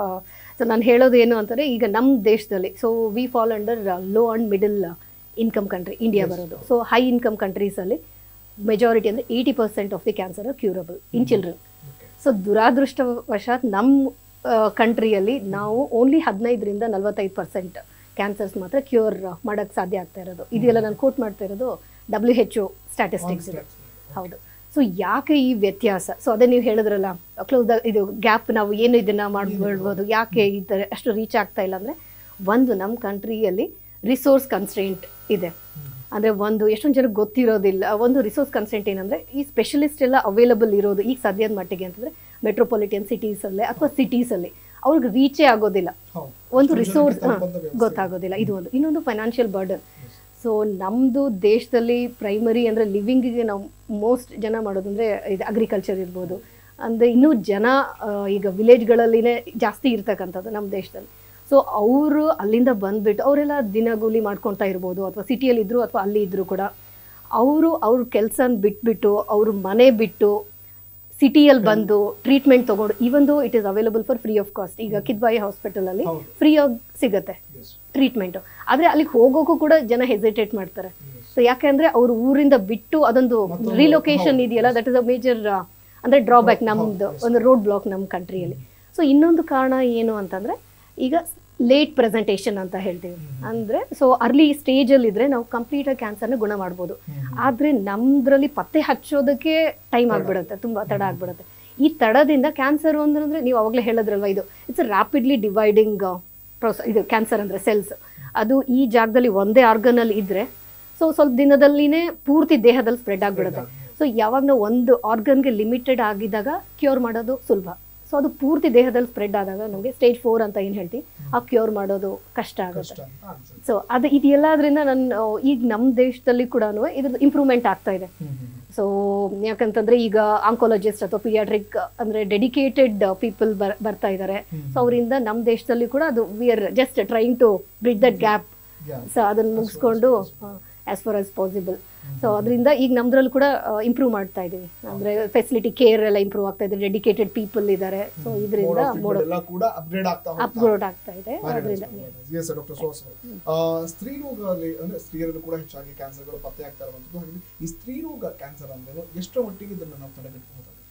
ಸೊ ನಾನು ಹೇಳೋದು ಏನು ಅಂತಾರೆ ಈಗ ನಮ್ಮ ದೇಶದಲ್ಲಿ so we fall under low and middle income country India ಬರೋದು ಸೊ ಹೈ ಇನ್ಕಮ್ ಕಂಟ್ರೀಸಲ್ಲಿ ಮೆಜಾರಿಟಿ ಅಂದರೆ eighty percent of the cancer curable in children so ದುರಾದೃಷ್ಟವಶಾತ್ ನಮ್ಮ ಕಂಟ್ರಿಯಲ್ಲಿ ನಾವು ಓನ್ಲಿ ಹದಿನೈದರಿಂದ ನಲವತ್ತೈದು ಪರ್ಸೆಂಟ್ ಕ್ಯಾನ್ಸರ್ಸ್ ಮಾತ್ರ ಕ್ಯೂರ್ ಮಾಡೋಕ್ಕೆ ಸಾಧ್ಯ ಆಗ್ತಾ ಇರೋದು ಇದೆಲ್ಲ ನಾನು ಕೋಟ್ ಮಾಡ್ತಾ ಇರೋದು ಡಬ್ಲ್ಯೂ ಹೆಚ್ ಒ ಸ್ಟ್ಯಾಟಿಸ್ಟಿಕ್ಸ್ ಇದೆ ಹೌದು ಸೊ ಯಾಕೆ ಈ ವ್ಯತ್ಯಾಸ ಸೊ ಅದೇ ನೀವು ಹೇಳಿದ್ರಲ್ಲ ಕ್ಲೋಸ್ ಇದು ಗ್ಯಾಪ್ ನಾವು ಏನು ಇದನ್ನ ಮಾಡ್ಬಿಡ್ಬೋದು ಯಾಕೆ ಈ ಥರ ಅಷ್ಟು ರೀಚ್ ಆಗ್ತಾ ಇಲ್ಲ ಅಂದರೆ ಒಂದು ನಮ್ಮ ಕಂಟ್ರಿಯಲ್ಲಿ ರಿಸೋರ್ಸ್ ಕನ್ಸ್ಟೆಂಟ್ ಇದೆ ಅಂದರೆ ಒಂದು ಎಷ್ಟೊಂದು ಜನಕ್ಕೆ ಗೊತ್ತಿರೋದಿಲ್ಲ ಒಂದು ರಿಸೋರ್ಸ್ ಕನ್ಸ್ಟೆಂಟ್ ಏನಂದರೆ ಈ ಸ್ಪೆಷಲಿಸ್ಟ್ ಎಲ್ಲ ಅವೈಲಬಲ್ ಇರೋದು ಈಗ ಸದ್ಯದ ಮಟ್ಟಿಗೆ ಅಂತಂದರೆ ಮೆಟ್ರೋಪಾಲಿಟನ್ ಸಿಟೀಸಲ್ಲೇ ಅಥವಾ ಸಿಟೀಸಲ್ಲಿ ಅವ್ರಿಗೆ ರೀಚೇ ಆಗೋದಿಲ್ಲ ಹೌದು ಒಂದು ಎಷ್ಟೋ ರಿಸೋರ್ಸ್ ಜನಕ್ಕೆ ತಲುಪುವಂತ ವ್ಯವಸ್ಥೆ ಗೊತ್ತಾಗೋದಿಲ್ಲ ಇದು ಒಂದು ಇನ್ನೊಂದು ಫೈನಾನ್ಷಿಯಲ್ ಬರ್ಡನ್ ಸೊ ನಮ್ಮದು ದೇಶದಲ್ಲಿ ಪ್ರೈಮರಿ ಅಂದರೆ ಲಿವಿಂಗಿಗೆ ನಾವು ಮೋಸ್ಟ್ ಜನ ಮಾಡೋದು ಅಂದರೆ ಇದು ಅಗ್ರಿಕಲ್ಚರ್ ಇರ್ಬೋದು ಅಂದರೆ ಇನ್ನೂ ಜನ ಆ, ಈಗ ವಿಲೇಜ್ಗಳಲ್ಲಿನೇ ಜಾಸ್ತಿ ಇರ್ತಕ್ಕಂಥದ್ದು ನಮ್ಮ ದೇಶದಲ್ಲಿ ಸೊ ಅವರು ಅಲ್ಲಿಂದ ಬಂದ್ಬಿಟ್ಟು ಅವರೆಲ್ಲ ದಿನಗೂಲಿ ಮಾಡ್ಕೊತಾ ಇರ್ಬೋದು ಅಥವಾ ಸಿಟಿಯಲ್ಲಿ ಇದ್ರು ಅಥವಾ ಅಲ್ಲಿ ಇದ್ರು ಕೂಡ ಅವರು ಅವ್ರ ಕೆಲಸನ ಬಿಟ್ಬಿಟ್ಟು ಅವ್ರ ಮನೆ ಬಿಟ್ಟು ಸಿಟಿಯಲ್ಲಿ ಬಂದು ಟ್ರೀಟ್ಮೆಂಟ್ ತೊಗೊಂಡು even though it is available for free of cost ಈಗ ಕಿದ್ವಾಯಿ ಹಾಸ್ಪಿಟಲಲ್ಲಿ ಹೌದು. ಫ್ರೀ ಆಗಿ ಸಿಗುತ್ತೆ Yes. ಟ್ರೀಟ್ಮೆಂಟು ಆದರೆ ಅಲ್ಲಿಗೆ ಹೋಗೋಕ್ಕೂ ಕೂಡ ಜನ ಹೆಸಿಟೇಟ್ ಮಾಡ್ತಾರೆ ಸೊ ಯಾಕೆಂದ್ರೆ ಅವ್ರ ಊರಿಂದ ಬಿಟ್ಟು ಅದೊಂದು ಮತ್ತೊಂದು- ರಿಲೊಕೇಶನ್ ಹೌದು, ಇದೆಯಲ್ಲ ದಟ್ ಇಸ್ ಅ ಮೇಜರ್ ಅಂದ್ರೆ ಡ್ರಾಬ್ಯಾಕ್ ನಮ್ದು ಒಂದು ರೋಡ್ ಬ್ಲಾಕ್ ನಮ್ಮ ಕಂಟ್ರಿಯಲ್ಲಿ ಸೊ ಇನ್ನೊಂದು ಕಾರಣ ಏನು ಅಂತಂದ್ರೆ ಈಗ ಲೇಟ್ ಪ್ರೆಸೆಂಟೇಷನ್ ಅಂತ ಹೇಳ್ತೀವಿ ಅಂದ್ರೆ ಸೊ ಅರ್ಲಿ ಸ್ಟೇಜಲ್ಲಿ ಇದ್ರೆ ನಾವು ಕಂಪ್ಲೀಟ್ ಆಗಿ ಕ್ಯಾನ್ಸರ್ನ ಗುಣ ಮಾಡ್ಬೋದು ಆದ್ರೆ ನಮ್ದ್ರಲ್ಲಿ ಪತ್ತೆ ಹಚ್ಚೋದಕ್ಕೆ ಟೈಮ್ ಆಗ್ಬಿಡುತ್ತೆ ತುಂಬಾ ತಡ ಆಗ್ಬಿಡುತ್ತೆ ಈ ತಡದಿಂದ ಕ್ಯಾನ್ಸರ್ ಅಂದ್ರೆ ನೀವು ಅವಾಗಲೇ ಹೇಳಿದ್ರಲ್ವ ಇದು ಇಟ್ಸ್ ರ್ಯಾಪಿಡ್ಲಿ ಡಿವೈಡಿಂಗ್ ಪ್ರೊಸ ಇದು ಕ್ಯಾನ್ಸರ್ ಅಂದರೆ ಸೆಲ್ಸ್ ಅದು ಈ ಜಾಗದಲ್ಲಿ ಒಂದೇ ಆರ್ಗನಲ್ಲಿ ಇದ್ರೆ ಸೊ ಸ್ವಲ್ಪ ದಿನದಲ್ಲಿನೇ ಪೂರ್ತಿ ದೇಹದಲ್ಲಿ ಸ್ಪ್ರೆಡ್ ಆಗಿಬಿಡುತ್ತೆ ಸೊ ಯಾವಾಗ ನಾವು ಒಂದು ಆರ್ಗನ್ಗೆ ಲಿಮಿಟೆಡ್ ಆಗಿದ್ದಾಗ ಕ್ಯೂರ್ ಮಾಡೋದು ಸುಲಭ ಸೊ ಅದು ಪೂರ್ತಿ ದೇಹದಲ್ಲಿ ಸ್ಪ್ರೆಡ್ ಆದಾಗ ನಮಗೆ ಸ್ಟೇಜ್ ಫೋರ್ ಅಂತ ಏನು ಹೇಳ್ತೀವಿ ಆ ಕ್ಯೂರ್ ಮಾಡೋದು ಕಷ್ಟ ಆಗುತ್ತೆ ಕಷ್ಟ ಅಂತ ಅನ್ಸುತ್ತೆ ಸೊ ಅದು ಇದೆಲ್ಲದ್ರಿಂದ ನನ್ನ ಈಗ ನಮ್ಮ ದೇಶದಲ್ಲಿ ಕೂಡ ಇದ್ರದ್ದು ಇಂಪ್ರೂವ್ಮೆಂಟ್ ಆಗ್ತಾ ಇದೆ ಸೊ ಯಾಕಂತಂದ್ರೆ ಈಗ ಆಂಕೋಲಜಿಸ್ಟ್ ಅಥವಾ ಪಿಯಾಟ್ರಿಕ್ ಅಂದ್ರೆ ಡೆಡಿಕೇಟೆಡ್ ಪೀಪಲ್ ಬರ್ತಾ ಇದ್ದಾರೆ ಸೊ ಅವರಿಂದ ನಮ್ಮ ದೇಶದಲ್ಲಿ ಕೂಡ ಅದು we are just trying to bridge that gap Yeah. So ಅದನ್ನ ಮುಗಿಸ್ಕೊಂಡು as far as possible so ಅದರಿಂದ ಈಗ ನಮ್ದ್ರಲ್ಲಿ ಕೂಡ ಇಂಪ್ರೂವ್ ಮಾಡ್ತಾ ಇದೀವಿ ಅಂದ್ರೆ ಫೆಸಿಲಿಟಿ ಕೇರ್ ಎಲ್ಲ ಇಂಪ್ರೂವ್ ಆಗ್ತಾ ಇದೆ ಡೆಡಿಕೇಟೆಡ್ ಪೀಪಲ್ ಇದ್ದಾರೆ ಸೊ ಇದರಿಂದ Mode of ಮೋಡ್ treatment ಎಲ್ಲ ಕೂಡ ಅಪ್ಗ್ರೇಡ್ ಆಗ್ತಾ ಹೋಗ್ತಾ ಅಪ್ಗ್ರೋಡ್ ಆಗ್ತಾ ಇದೆ ಅದರಿಂದ ಎಸ್ ಡಾಕ್ಟರ್ ಸೋಸ್ ಸ್ತ್ರೀ ರೋಗದಲ್ಲಿ ಅಂದ್ರೆ ಸ್ತ್ರೀಯರಲ್ಲೂ ಕೂಡ ಹೆಚ್ಚಾಗಿ ಕ್ಯಾನ್ಸರ್ಗಳು ಪತ್ತೆ ಆಗ್ತಾ ಇರುವಂತದ್ದು ಹಾಗೆ ಈ ಸ್ತ್ರೀ ರೋಗ ಕ್ಯಾನ್ಸರ್ ಅಂದ್ರೆ ಎಷ್ಟರ ಮಟ್ಟಿಗೆ ಇದನ್ನ ನಾವು ತಡೆಗಟ್ಟಬಹುದಾಗುತ್ತೆ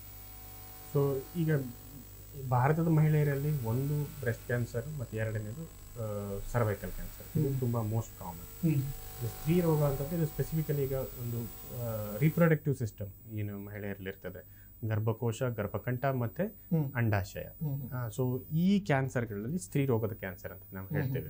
ಸೊ ಈಗ ಭಾರತದ ಮಹಿಳೆಯರಲ್ಲಿ ಒಂದು ಬ್ರೆಸ್ಟ್ ಕ್ಯಾನ್ಸರ್ ಮತ್ತು ಎರಡನೇದು ಸರ್ವೈಕಲ್ ಕ್ಯಾನ್ಸರ್ ಇದು ಹ್ಮ್. ತುಂಬ ಮೋಸ್ಟ್ ಕಾಮನ್ ಸ್ತ್ರೀ ರೋಗ ಅಂತಂದ್ರೆ ಇದು ಸ್ಪೆಸಿಫಿಕಲಿ ಈಗ ಒಂದು ರಿಪ್ರೊಡಕ್ಟಿವ್ ಸಿಸ್ಟಮ್ ಏನು ಮಹಿಳೆಯರಲ್ಲಿ ಇರ್ತದೆ ಗರ್ಭಕೋಶ ಗರ್ಭಕಂಠ ಮತ್ತು ಹ್ಮ್. ಅಂಡಾಶಯ ಸೊ ಈ ಕ್ಯಾನ್ಸರ್ಗಳಲ್ಲಿ ಸ್ತ್ರೀ ರೋಗದ ಕ್ಯಾನ್ಸರ್ ಅಂತ ನಾವು ಹ್ಮ್, ಹೇಳ್ತೇವೆ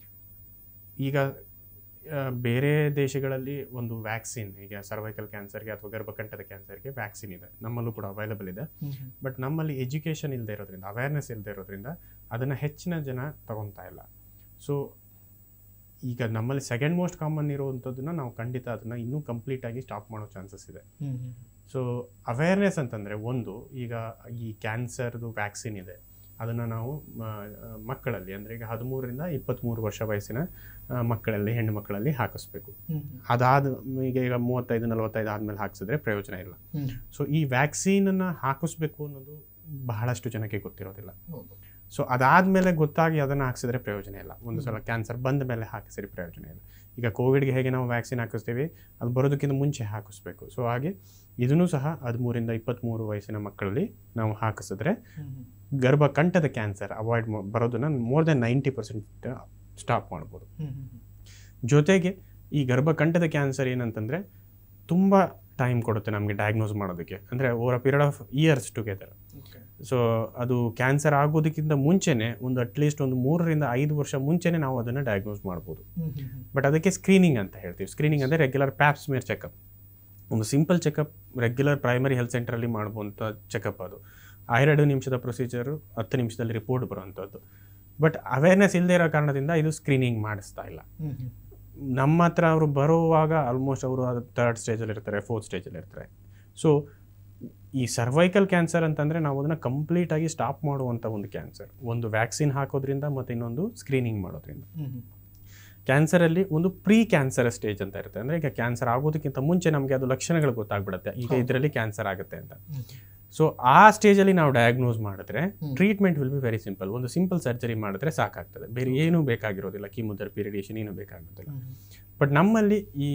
ಈಗ ಆ, ಬೇರೆ ದೇಶಗಳಲ್ಲಿ ಒಂದು ವ್ಯಾಕ್ಸಿನ್ ಈಗ ಸರ್ವೈಕಲ್ ಕ್ಯಾನ್ಸರ್ಗೆ ಅಥವಾ ಗರ್ಭಕಂಠದ ಕ್ಯಾನ್ಸರ್ಗೆ ವ್ಯಾಕ್ಸಿನ್ ಇದೆ ನಮ್ಮಲ್ಲೂ ಕೂಡ ಅವೈಲಬಲ್ ಇದೆ ಬಟ್ ನಮ್ಮಲ್ಲಿ ಎಜುಕೇಷನ್ ಇಲ್ಲದೆ ಇರೋದ್ರಿಂದ ಅವೇರ್ನೆಸ್ ಇಲ್ಲದೆ ಇರೋದ್ರಿಂದ ಅದನ್ನು ಹೆಚ್ಚಿನ ಜನ ತಗೊತಾ ಇಲ್ಲ ಸೊ ಈಗ ನಮ್ಮಲ್ಲಿ ಸೆಕೆಂಡ್ ಮೋಸ್ಟ್ ಕಾಮನ್ ಇರುವಂಥದ್ದನ್ನ ನಾವು ಖಂಡಿತ ಅದನ್ನು ಇನ್ನೂ ಕಂಪ್ಲೀಟಾಗಿ ಸ್ಟಾಪ್ ಮಾಡೋ ಚಾನ್ಸಸ್ ಇದೆ ಸೊ ಅವೇರ್ನೆಸ್ ಅಂತಂದರೆ ಒಂದು ಈಗ ಈ ಕ್ಯಾನ್ಸರ್ದು ವ್ಯಾಕ್ಸಿನ್ ಇದೆ ಅದನ್ನು ನಾವು ಆ, ಮಕ್ಕಳಲ್ಲಿ ಅಂದರೆ ಈಗ ಹದಿಮೂರರಿಂದ ಇಪ್ಪತ್ತ್ಮೂರು ವರ್ಷ ವಯಸ್ಸಿನ ಆ, ಮಕ್ಕಳಲ್ಲಿ ಹೆಣ್ಣು ಮಕ್ಕಳಲ್ಲಿ ಹಾಕಿಸ್ಬೇಕು ಅದಾದ ಈಗ ಈಗ ಮೂವತ್ತೈದು ನಲವತ್ತೈದು ಆದಮೇಲೆ ಹಾಕಿಸಿದ್ರೆ ಪ್ರಯೋಜನ ಇಲ್ಲ ಸೊ ಈ ವ್ಯಾಕ್ಸಿನನ್ನು ಹಾಕಿಸ್ಬೇಕು ಅನ್ನೋದು ಬಹಳಷ್ಟು ಜನಕ್ಕೆ ಗೊತ್ತಿರೋದಿಲ್ಲ ಸೊ ಅದಾದಮೇಲೆ ಗೊತ್ತಾಗಿ ಅದನ್ನು ಹಾಕಿಸಿದ್ರೆ ಪ್ರಯೋಜನ ಇಲ್ಲ ಒಂದು ಸಲ ಕ್ಯಾನ್ಸರ್ ಬಂದ ಮೇಲೆ ಹಾಕಿಸಿದ್ರೆ ಪ್ರಯೋಜನ ಇಲ್ಲ ಈಗ ಕೋವಿಡ್ಗೆ ಹೇಗೆ ನಾವು ವ್ಯಾಕ್ಸಿನ್ ಹಾಕಿಸ್ತೀವಿ ಅದು ಬರೋದಕ್ಕಿಂತ ಮುಂಚೆ ಹಾಕಿಸ್ಬೇಕು ಸೊ ಹಾಗೆ ಇದನ್ನು ಸಹ ಹದಿಮೂರಿಂದ ಇಪ್ಪತ್ತ್ಮೂರು ವಯಸ್ಸಿನ ಮಕ್ಕಳಲ್ಲಿ ನಾವು ಹಾಕಿಸಿದ್ರೆ ಗರ್ಭಕಂಠದ ಕ್ಯಾನ್ಸರ್ ಅವಾಯ್ಡ್ ಬರೋದನ್ನು more than ninety percent stop ಮಾಡ್ಬೋದು ಜೊತೆಗೆ ಈ ಗರ್ಭಕಂಠದ ಕ್ಯಾನ್ಸರ್ ಏನಂತಂದರೆ ತುಂಬ ಟೈಮ್ ಕೊಡುತ್ತೆ ನಮಗೆ ಡಯಾಗ್ನೋಸ್ ಮಾಡೋದಕ್ಕೆ ಅಂದರೆ over a period of years together so ಅದು ಕ್ಯಾನ್ಸರ್ ಆಗೋದಕ್ಕಿಂತ ಮುಂಚೆನೇ ಒಂದು ಅಟ್ಲೀಸ್ಟ್ ಒಂದು ಮೂರರಿಂದ ಐದು ವರ್ಷ ಮುಂಚೆನೇ ನಾವು ಅದನ್ನು ಡಯಾಗ್ನೋಸ್ ಮಾಡ್ಬೋದು ಬಟ್ ಅದಕ್ಕೆ ಸ್ಕ್ರೀನಿಂಗ್ ಅಂತ ಹೇಳ್ತೀವಿ ಸ್ಕ್ರೀನಿಂಗ್ ಅಂದರೆ ರೆಗ್ಯುಲರ್ ಪ್ಯಾಪ್ಸ್ಮೇರ್ ಚೆಕಪ್ ಒಂದು simple checkup regular primary health ಸೆಂಟ್ರಲ್ಲಿ ಮಾಡುವಂಥ ಚೆಕಪ್ ಅದು ಎರಡು ನಿಮಿಷದ ಪ್ರೊಸೀಜರು ಹತ್ತು ನಿಮಿಷದಲ್ಲಿ ರಿಪೋರ್ಟ್ ಬರುವಂಥದ್ದು ಬಟ್ ಅವೇರ್ನೆಸ್ ಇಲ್ಲದೆ ಇರೋ ಕಾರಣದಿಂದ ಇದು ಸ್ಕ್ರೀನಿಂಗ್ ಮಾಡಿಸ್ತಾ ಇಲ್ಲ ನಮ್ಮ ಹತ್ರ ಅವರು ಬರುವಾಗ ಆಲ್ಮೋಸ್ಟ್ ಅವರು ಅದು ತರ್ಡ್ ಸ್ಟೇಜಲ್ಲಿ ಇರ್ತಾರೆ ಫೋರ್ತ್ ಸ್ಟೇಜಲ್ಲಿ ಇರ್ತಾರೆ ಸೊ ಈ ಸರ್ವೈಕಲ್ ಕ್ಯಾನ್ಸರ್ ಅಂತಂದರೆ ನಾವು ಅದನ್ನು ಕಂಪ್ಲೀಟಾಗಿ ಸ್ಟಾಪ್ ಮಾಡುವಂಥ ಒಂದು ಕ್ಯಾನ್ಸರ್ ಒಂದು ವ್ಯಾಕ್ಸಿನ್ ಹಾಕೋದ್ರಿಂದ ಮತ್ತು ಇನ್ನೊಂದು ಸ್ಕ್ರೀನಿಂಗ್ ಮಾಡೋದ್ರಿಂದ ಕ್ಯಾನ್ಸರಲ್ಲಿ ಒಂದು ಪ್ರೀ ಕ್ಯಾನ್ಸರ್ ಸ್ಟೇಜ್ ಅಂತ ಇರುತ್ತೆ ಅಂದರೆ ಈಗ ಕ್ಯಾನ್ಸರ್ ಆಗೋದಕ್ಕಿಂತ ಮುಂಚೆ ನಮಗೆ ಅದು ಲಕ್ಷಣಗಳು ಗೊತ್ತಾಗ್ಬಿಡುತ್ತೆ ಈಗ ಹೌದು. ಇದರಲ್ಲಿ ಕ್ಯಾನ್ಸರ್ ಆಗುತ್ತೆ ಅಂತ ಸೊ ಆ ಸ್ಟೇಜಲ್ಲಿ ನಾವು ಡಯಾಗ್ನೋಸ್ ಮಾಡಿದ್ರೆ hmm. Treatment will be very simple ಒಂದು ಸಿಂಪಲ್ ಸರ್ಜರಿ ಮಾಡಿದ್ರೆ ಸಾಕಾಗ್ತದೆ ಬೇರೆ ಏನೂ ಬೇಕಾಗಿರೋದಿಲ್ಲ ಕೀಮೋಥೆರಪಿ ರೇಡಿಯೇಷನ್ ಏನೂ ಬೇಕಾಗೋದಿಲ್ಲ ಬಟ್ ನಮ್ಮಲ್ಲಿ ಈ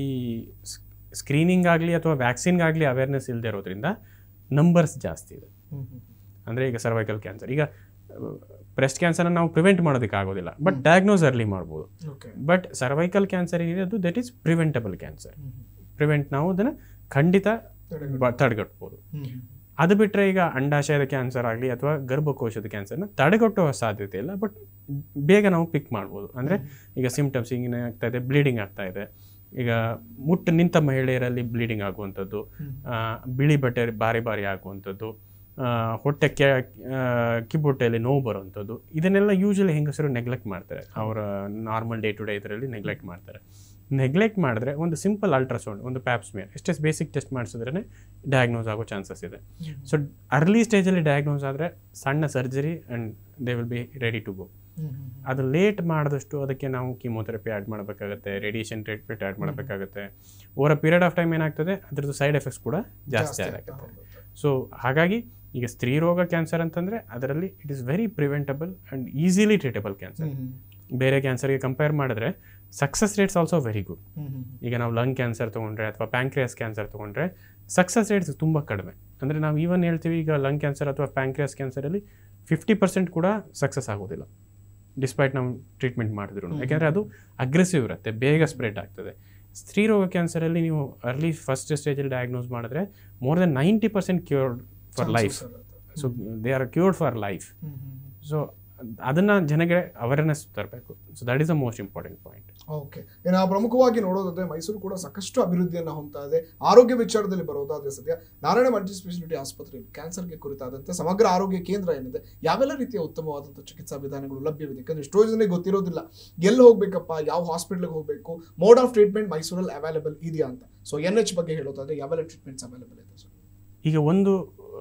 ಸ್ಕ್ರೀನಿಂಗ್ ಆಗಲಿ ಅಥವಾ ವ್ಯಾಕ್ಸಿನ್ಗಾಗಲಿ ಅವೇರ್ನೆಸ್ ಇಲ್ಲದೆ ಇರೋದ್ರಿಂದ ನಂಬರ್ಸ್ ಜಾಸ್ತಿ ಇದೆ ಅಂದರೆ ಈಗ ಸರ್ವೈಕಲ್ ಕ್ಯಾನ್ಸರ್ ಈಗ ಬ್ರೆಸ್ಟ್ ಕ್ಯಾನ್ಸರ್ನ ನಾವು ಪ್ರಿವೆಂಟ್ ಮಾಡೋದಕ್ಕೆ ಆಗೋದಿಲ್ಲ ಬಟ್ ಡಯಾಗ್ನೋಸ್ ಅರ್ಲಿ ಮಾಡ್ಬೋದು ಬಟ್ ಸರ್ವೈಕಲ್ ಕ್ಯಾನ್ಸರ್ ಏನಿದೆ ಅದು that is preventable cancer prevent ನಾವು ಅದನ್ನು ಖಂಡಿತ ಬ- ತಡೆಗಟ್ಬೋದು ಅದು ಬಿಟ್ಟರೆ ಈಗ ಅಂಡಾಶಯದ ಕ್ಯಾನ್ಸರ್ ಆಗಲಿ ಅಥವಾ ಗರ್ಭಕೋಶದ ಕ್ಯಾನ್ಸರ್ನ ತಡೆಗಟ್ಟುವ ಸಾಧ್ಯತೆ ಇಲ್ಲ ಬಟ್ ಬೇಗ ನಾವು ಪಿಕ್ ಮಾಡ್ಬೋದು ಅಂದರೆ ಈಗ ಸಿಮ್ಟಮ್ಸ್ ಹಿಂಗೆ ಆಗ್ತಾ ಇದೆ ಬ್ಲೀಡಿಂಗ್ ಆಗ್ತಾ ಇದೆ ಈಗ ಮುಟ್ಟು ನಿಂತ ಮಹಿಳೆಯರಲ್ಲಿ ಬ್ಲೀಡಿಂಗ್ ಆಗುವಂಥದ್ದು ಆ, ಬಿಳಿ ಬಟ್ಟೆ ಬಾರಿ ಬಾರಿ ಆಗುವಂಥದ್ದು ಆ, ಹೊಟ್ಟೆ ಕೆ ಆ, ಕಿಬ್ಬೊಟ್ಟೆಯಲ್ಲಿ ನೋವು ಬರುವಂಥದ್ದು ಇದನ್ನೆಲ್ಲ ಯೂಶಲಿ ಹೆಂಗಸರು ನೆಗ್ಲೆಕ್ಟ್ ಮಾಡ್ತಾರೆ ಅವರ ನಾರ್ಮಲ್ ಡೇ ಟು ಡೇ ಇದರಲ್ಲಿ ನೆಗ್ಲೆಕ್ಟ್ ಮಾಡ್ತಾರೆ ನೆಗ್ಲೆಕ್ಟ್ ಮಾಡಿದ್ರೆ ಒಂದು ಸಿಂಪಲ್ ಅಲ್ಟ್ರಾಸೌಂಡ್ ಒಂದು ಪ್ಯಾಪ್ಸ್ಮೇರ್ ಎಷ್ಟೇ ಬೇಸಿಕ್ ಟೆಸ್ಟ್ ಮಾಡಿಸಿದ್ರೆ ಡಯಾಗ್ನೋಸ್ ಆಗೋ ಚಾನ್ಸಸ್ ಇದೆ ಸೊ ಅರ್ಲಿ ಸ್ಟೇಜಲ್ಲಿ ಡಯಾಗ್ನೋಸ್ ಆದರೆ ಸಣ್ಣ surgery and they will be ready to go ಅದು ಲೇಟ್ ಮಾಡಿದಷ್ಟು ಅದಕ್ಕೆ ನಾವು ಕೀಮೋಥೆರಪಿ ಆ್ಯಡ್ ಮಾಡಬೇಕಾಗುತ್ತೆ ರೇಡಿಯೇಷನ್ ಟ್ರೀಟ್ಮೆಂಟ್ ಆ್ಯಡ್ ಮಾಡಬೇಕಾಗುತ್ತೆ over a period of time ಏನಾಗ್ತದೆ ಅದ್ರದ್ದು ಸೈಡ್ ಎಫೆಕ್ಟ್ಸ್ ಕೂಡ ಜಾಸ್ತಿ ಆಗುತ್ತೆ ಸೊ ಹಾಗಾಗಿ ಈಗ ಸ್ತ್ರೀ ರೋಗ ಕ್ಯಾನ್ಸರ್ ಅಂತಂದರೆ ಅದರಲ್ಲಿ it is very preventable and easily treatable cancer ಬೇರೆ ಕ್ಯಾನ್ಸರ್ಗೆ ಕಂಪೇರ್ ಮಾಡಿದ್ರೆ success rates also very good ಈಗ ನಾವು ಲಂಗ್ ಕ್ಯಾನ್ಸರ್ ತೊಗೊಂಡ್ರೆ ಅಥವಾ ಪ್ಯಾಂಕ್ರಿಯಾಸ್ ಕ್ಯಾನ್ಸರ್ ತೊಗೊಂಡ್ರೆ ಸಕ್ಸಸ್ ರೇಟ್ಸ್ ತುಂಬ ಕಡಿಮೆ ಅಂದರೆ ನಾವು ಈವನ್ ಹೇಳ್ತೀವಿ ಈಗ ಲಂಗ್ ಕ್ಯಾನ್ಸರ್ ಅಥವಾ ಪ್ಯಾಂಕ್ರಿಯಾಸ್ ಕ್ಯಾನ್ಸರಲ್ಲಿ ಫಿಫ್ಟಿ ಪರ್ಸೆಂಟ್ ಕೂಡ ಸಕ್ಸಸ್ ಆಗೋದಿಲ್ಲ ಡಿಸ್ಪೈಟ್ ನಾವು ಟ್ರೀಟ್ಮೆಂಟ್ ಮಾಡಿದ್ರು ಯಾಕೆಂದರೆ ಅದು ಅಗ್ರೆಸಿವ್ ಇರುತ್ತೆ ಬೇಗ ಸ್ಪ್ರೆಡ್ ಆಗ್ತದೆ ಸ್ತ್ರೀ ರೋಗ ಕ್ಯಾನ್ಸರಲ್ಲಿ ನೀವು ಅರ್ಲಿ ಫಸ್ಟ್ ಸ್ಟೇಜಲ್ಲಿ ಡಯಾಗ್ನೋಸ್ ಮಾಡಿದ್ರೆ more than ninety percent cured for life so they are cured for life so ಅದನ್ನು ಜನಗೆ ಅವೇರ್ನೆಸ್ ತರಬೇಕು so that is the most important point okay ಇನ್ನು ಪ್ರಮುಖವಾಗಿ ನೋಡೋದಾದ್ರೆ ಮೈಸೂರು ಕೂಡ ಸಾಕಷ್ಟು ಅಭಿವೃದ್ಧಿಯನ್ನು ಹೊಂದ್ತಾ ಇದೆ ಆರೋಗ್ಯ ವಿಚಾರದಲ್ಲಿ ಬರೋದಾದ್ರೆ ಸದ್ಯ ನಾರಾಯಣ ಮಲ್ಟಿ ಸ್ಪೆಷಾಲಿಟಿ ಆಸ್ಪತ್ರೆಯಲ್ಲಿ ಕ್ಯಾನ್ಸರ್ಗೆ ಕುರಿತಾದಂತೆ ಸಮಗ್ರ ಆರೋಗ್ಯ ಕೇಂದ್ರ ಏನಿದೆ ಯಾವೆಲ್ಲ ರೀತಿಯ ಉತ್ತಮವಾದಂಥ ಚಿಕಿತ್ಸಾ ವಿಧಾನಗಳು ಲಭ್ಯವಿದೆ ಯಾಕಂದ್ರೆ ಎಷ್ಟೋ ಜನರಿಗೆ ಗೊತ್ತಿರೋದಿಲ್ಲ ಎಲ್ಲಿ ಹೋಗ್ಬೇಕಪ್ಪ ಯಾವ ಹಾಸ್ಪಿಟ್ಲಿಗೆ ಹೋಗಬೇಕು ಮೋಡ್ ಆಫ್ ಟ್ರೀಟ್ಮೆಂಟ್ ಮೈಸೂರಲ್ಲಿ ಅವೈಲೇಬಲ್ ಇದೆಯಾ ಅಂತ ಸೊ ಎನ್ ಎಚ್ ಬಗ್ಗೆ ಹೇಳೋದಾದ್ರೆ ಯಾವೆಲ್ಲ ಟ್ರೀಟ್ಮೆಂಟ್ಸ್ ಅವೈಲೇಬಲ್ ಇದೆ ಸರ್ ಈಗ ಒಂದು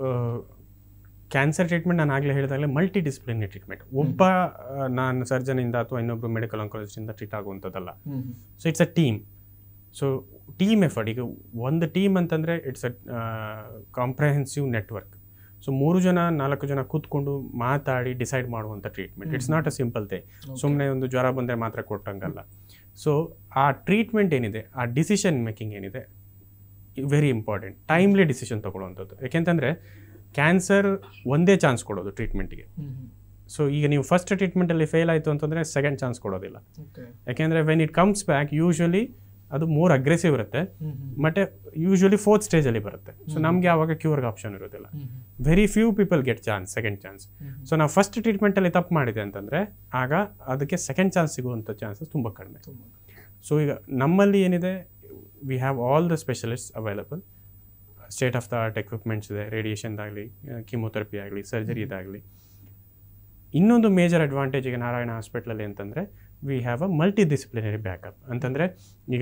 ಕ್ಯಾನ್ಸರ್ ಟ್ರೀಟ್ಮೆಂಟ್ ನಾನು ಆಗಲೇ ಹೇಳಿದಾಗಲೇ ಮಲ್ಟಿ ಡಿಸಿಪ್ಲಿನರಿ ಟ್ರೀಟ್ಮೆಂಟ್ ಒಬ್ಬ ಆ, ನಾನು ಸರ್ಜನಿಂದ ಅಥವಾ ಇನ್ನೊಬ್ಬ ಮೆಡಿಕಲ್ ಆಂಕಾಲಜಿಸ್ಟಿಂದ ಟ್ರೀಟ್ ಆಗುವಂಥದ್ದಲ್ಲ so it's a team so team effort ಈಗ ಒಂದು ಟೀಮ್ ಅಂತಂದರೆ it's a comprehensive network so ಮೂರು ಜನ ನಾಲ್ಕು ಜನ ಕೂತ್ಕೊಂಡು ಮಾತಾಡಿ ಡಿಸೈಡ್ ಮಾಡುವಂಥ treatment it's not a simple ಥೇ ಸುಮ್ಮನೆ ಒಂದು ಜ್ವರ ಬಂದರೆ ಮಾತ್ರ ಕೊಟ್ಟಂಗಲ್ಲ ಸೊ ಆ ಟ್ರೀಟ್ಮೆಂಟ್ ಏನಿದೆ ಆ ಡಿಸಿಷನ್ ಮೇಕಿಂಗ್ ಏನಿದೆ ವೆರಿ ಇಂಪಾರ್ಟೆಂಟ್ ಟೈಮ್ಲಿ ಡಿಸಿಷನ್ ತೊಗೊಳ್ಳುವಂಥದ್ದು ಯಾಕೆಂತಂದರೆ ಕ್ಯಾನ್ಸರ್ ಒಂದೇ ಚಾನ್ಸ್ ಕೊಡೋದು ಟ್ರೀಟ್ಮೆಂಟ್ಗೆ ಸೊ ಈಗ ನೀವು ಫಸ್ಟ್ ಟ್ರೀಟ್ಮೆಂಟಲ್ಲಿ ಫೇಲ್ ಆಯಿತು ಅಂತಂದರೆ ಸೆಕೆಂಡ್ ಚಾನ್ಸ್ ಕೊಡೋದಿಲ್ಲ ಓಕೆ ಯಾಕೆಂದರೆ when it comes back usually ಅದು ಮೋರ್ ಅಗ್ರೆಸಿವ್ ಇರುತ್ತೆ ಮತ್ತು ಯೂಶ್ವಲಿ ಫೋರ್ತ್ ಸ್ಟೇಜಲ್ಲಿ ಬರುತ್ತೆ ಸೊ ನಮಗೆ ಆವಾಗ ಕ್ಯೂರ್ಗೆ ಆಪ್ಷನ್ ಇರೋದಿಲ್ಲ very few people get chance second chance so ನಾವು ಫಸ್ಟ್ ಟ್ರೀಟ್ಮೆಂಟಲ್ಲಿ ತಪ್ಪು ಮಾಡಿದೆ ಅಂತಂದರೆ ಆಗ ಅದಕ್ಕೆ ಸೆಕೆಂಡ್ ಚಾನ್ಸ್ ಸಿಗುವಂಥ ಚಾನ್ಸಸ್ ತುಂಬ ಕಡಿಮೆ ಸೊ ಈಗ ನಮ್ಮಲ್ಲಿ ಏನಿದೆ we have all the specialist available state of the art equipments ಇದೆ ರೇಡಿಯೇಷನ್ದಾಗಲಿ ಕೀಮೋಥೆರಪಿ ಆಗಲಿ ಸರ್ಜರಿ ಇದಾಗಲಿ ಇನ್ನೊಂದು ಮೇಜರ್ ಅಡ್ವಾಂಟೇಜ್ ಈಗ ನಾರಾಯಣ ಹಾಸ್ಪಿಟ್ಲಲ್ಲಿ ಅಂತಂದರೆ we have a multidisciplinary backup ಅಂತಂದರೆ ಈಗ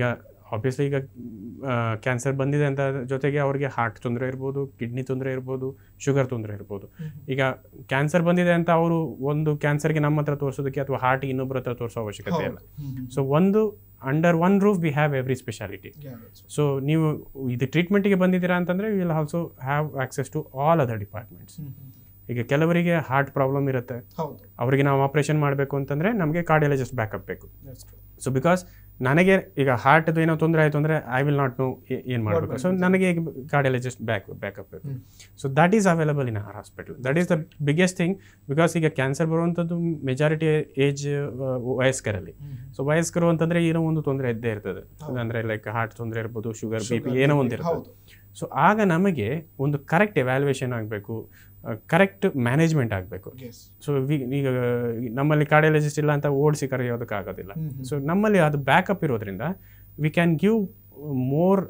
ಆಬ್ವಿಯಸ್ಲಿ ಈಗ ಕ್ಯಾನ್ಸರ್ ಬಂದಿದೆ ಅಂತ ಜೊತೆಗೆ ಅವ್ರಿಗೆ ಹಾರ್ಟ್ ತೊಂದರೆ ಇರ್ಬೋದು ಕಿಡ್ನಿ ತೊಂದರೆ ಇರ್ಬೋದು ಶುಗರ್ ತೊಂದರೆ ಇರ್ಬೋದು ಈಗ ಕ್ಯಾನ್ಸರ್ ಬಂದಿದೆ ಅಂತ ಅವರು ಒಂದು ಕ್ಯಾನ್ಸರ್ಗೆ ನಮ್ಮ ಹತ್ರ ತೋರಿಸೋದಕ್ಕೆ ಅಥವಾ ಹಾರ್ಟ್ಗೆ ಇನ್ನೊಬ್ಬರ ಹತ್ರ ತೋರಿಸೋ ಅವಶ್ಯಕತೆ ಇಲ್ಲ ಸೊ ಒಂದು under one roof we have every speciality so ನೀವು ಇದು ಟ್ರೀಟ್ಮೆಂಟಿಗೆ ಬಂದಿದ್ದೀರಾ ಅಂತಂದರೆ will also have access to all other departments ಈಗ ಕೆಲವರಿಗೆ ಹಾರ್ಟ್ ಪ್ರಾಬ್ಲಮ್ ಇರುತ್ತೆ ಹೌದು ಅವರಿಗೆ ನಾವು ಆಪ್ರೇಷನ್ ಮಾಡಬೇಕು ಅಂತಂದರೆ ನಮಗೆ ಕಾರ್ಡಿಯಾಲಜಿಸ್ಟ್ ಬ್ಯಾಕಪ್ ಬೇಕು That's true. ಸೊ ಬಿಕಾಸ್ ನನಗೆ ಈಗ ಹಾರ್ಟ್ದು ಏನೋ ತೊಂದರೆ ಆಯಿತು ಅಂದರೆ ಐ ವಿಲ್ ನಾಟ್ ನೋ ಏನು ಮಾಡಬೇಕು ಸೊ ನನಗೆ ಈಗ ಕಾರ್ಡಿಯಾಲಜಿಸ್ಟ್ ಬ್ಯಾಕ್ ಬ್ಯಾಕಪ್ ಬೇಕು so that is available in our hospital that is the biggest thing because ಈಗ ಕ್ಯಾನ್ಸರ್ ಬರುವಂಥದ್ದು ಮೆಜಾರಿಟಿ ಏಜ್ ವಯಸ್ಕರಲ್ಲಿ ಸೊ ವಯಸ್ಕರು ಅಂತಂದರೆ ಏನೋ ಒಂದು ತೊಂದರೆ ಇದ್ದೇ ಇರ್ತದೆ ಅಂದರೆ ಲೈಕ್ ಹಾರ್ಟ್ ತೊಂದರೆ ಇರ್ಬೋದು ಶುಗರ್ ಬಿ ಪಿ Sugar, ಏನೋ BP, ಒಂದು ಇರ್ತದೆ ಹೌದು ಸೊ ಆಗ ನಮಗೆ ಒಂದು ಕರೆಕ್ಟ್ ಎವ್ಯಾಲ್ಯೂಯೇಷನ್ ಆಗಬೇಕು ಕರೆಕ್ಟ್ ಮ್ಯಾನೇಜ್ಮೆಂಟ್ ಆಗಬೇಕು Yes. ಸೊ ಈಗ ನಮ್ಮಲ್ಲಿ ಕಾರ್ಡಿಯಾಲಜಿಸ್ಟ್ ಇಲ್ಲ ಅಂತ ಓಡಿಸಿ ಕರೆಯೋದಕ್ಕಾಗೋದಿಲ್ಲ ಸೊ ನಮ್ಮಲ್ಲಿ ಅದು ಬ್ಯಾಕಪ್ ಇರೋದ್ರಿಂದ we can give more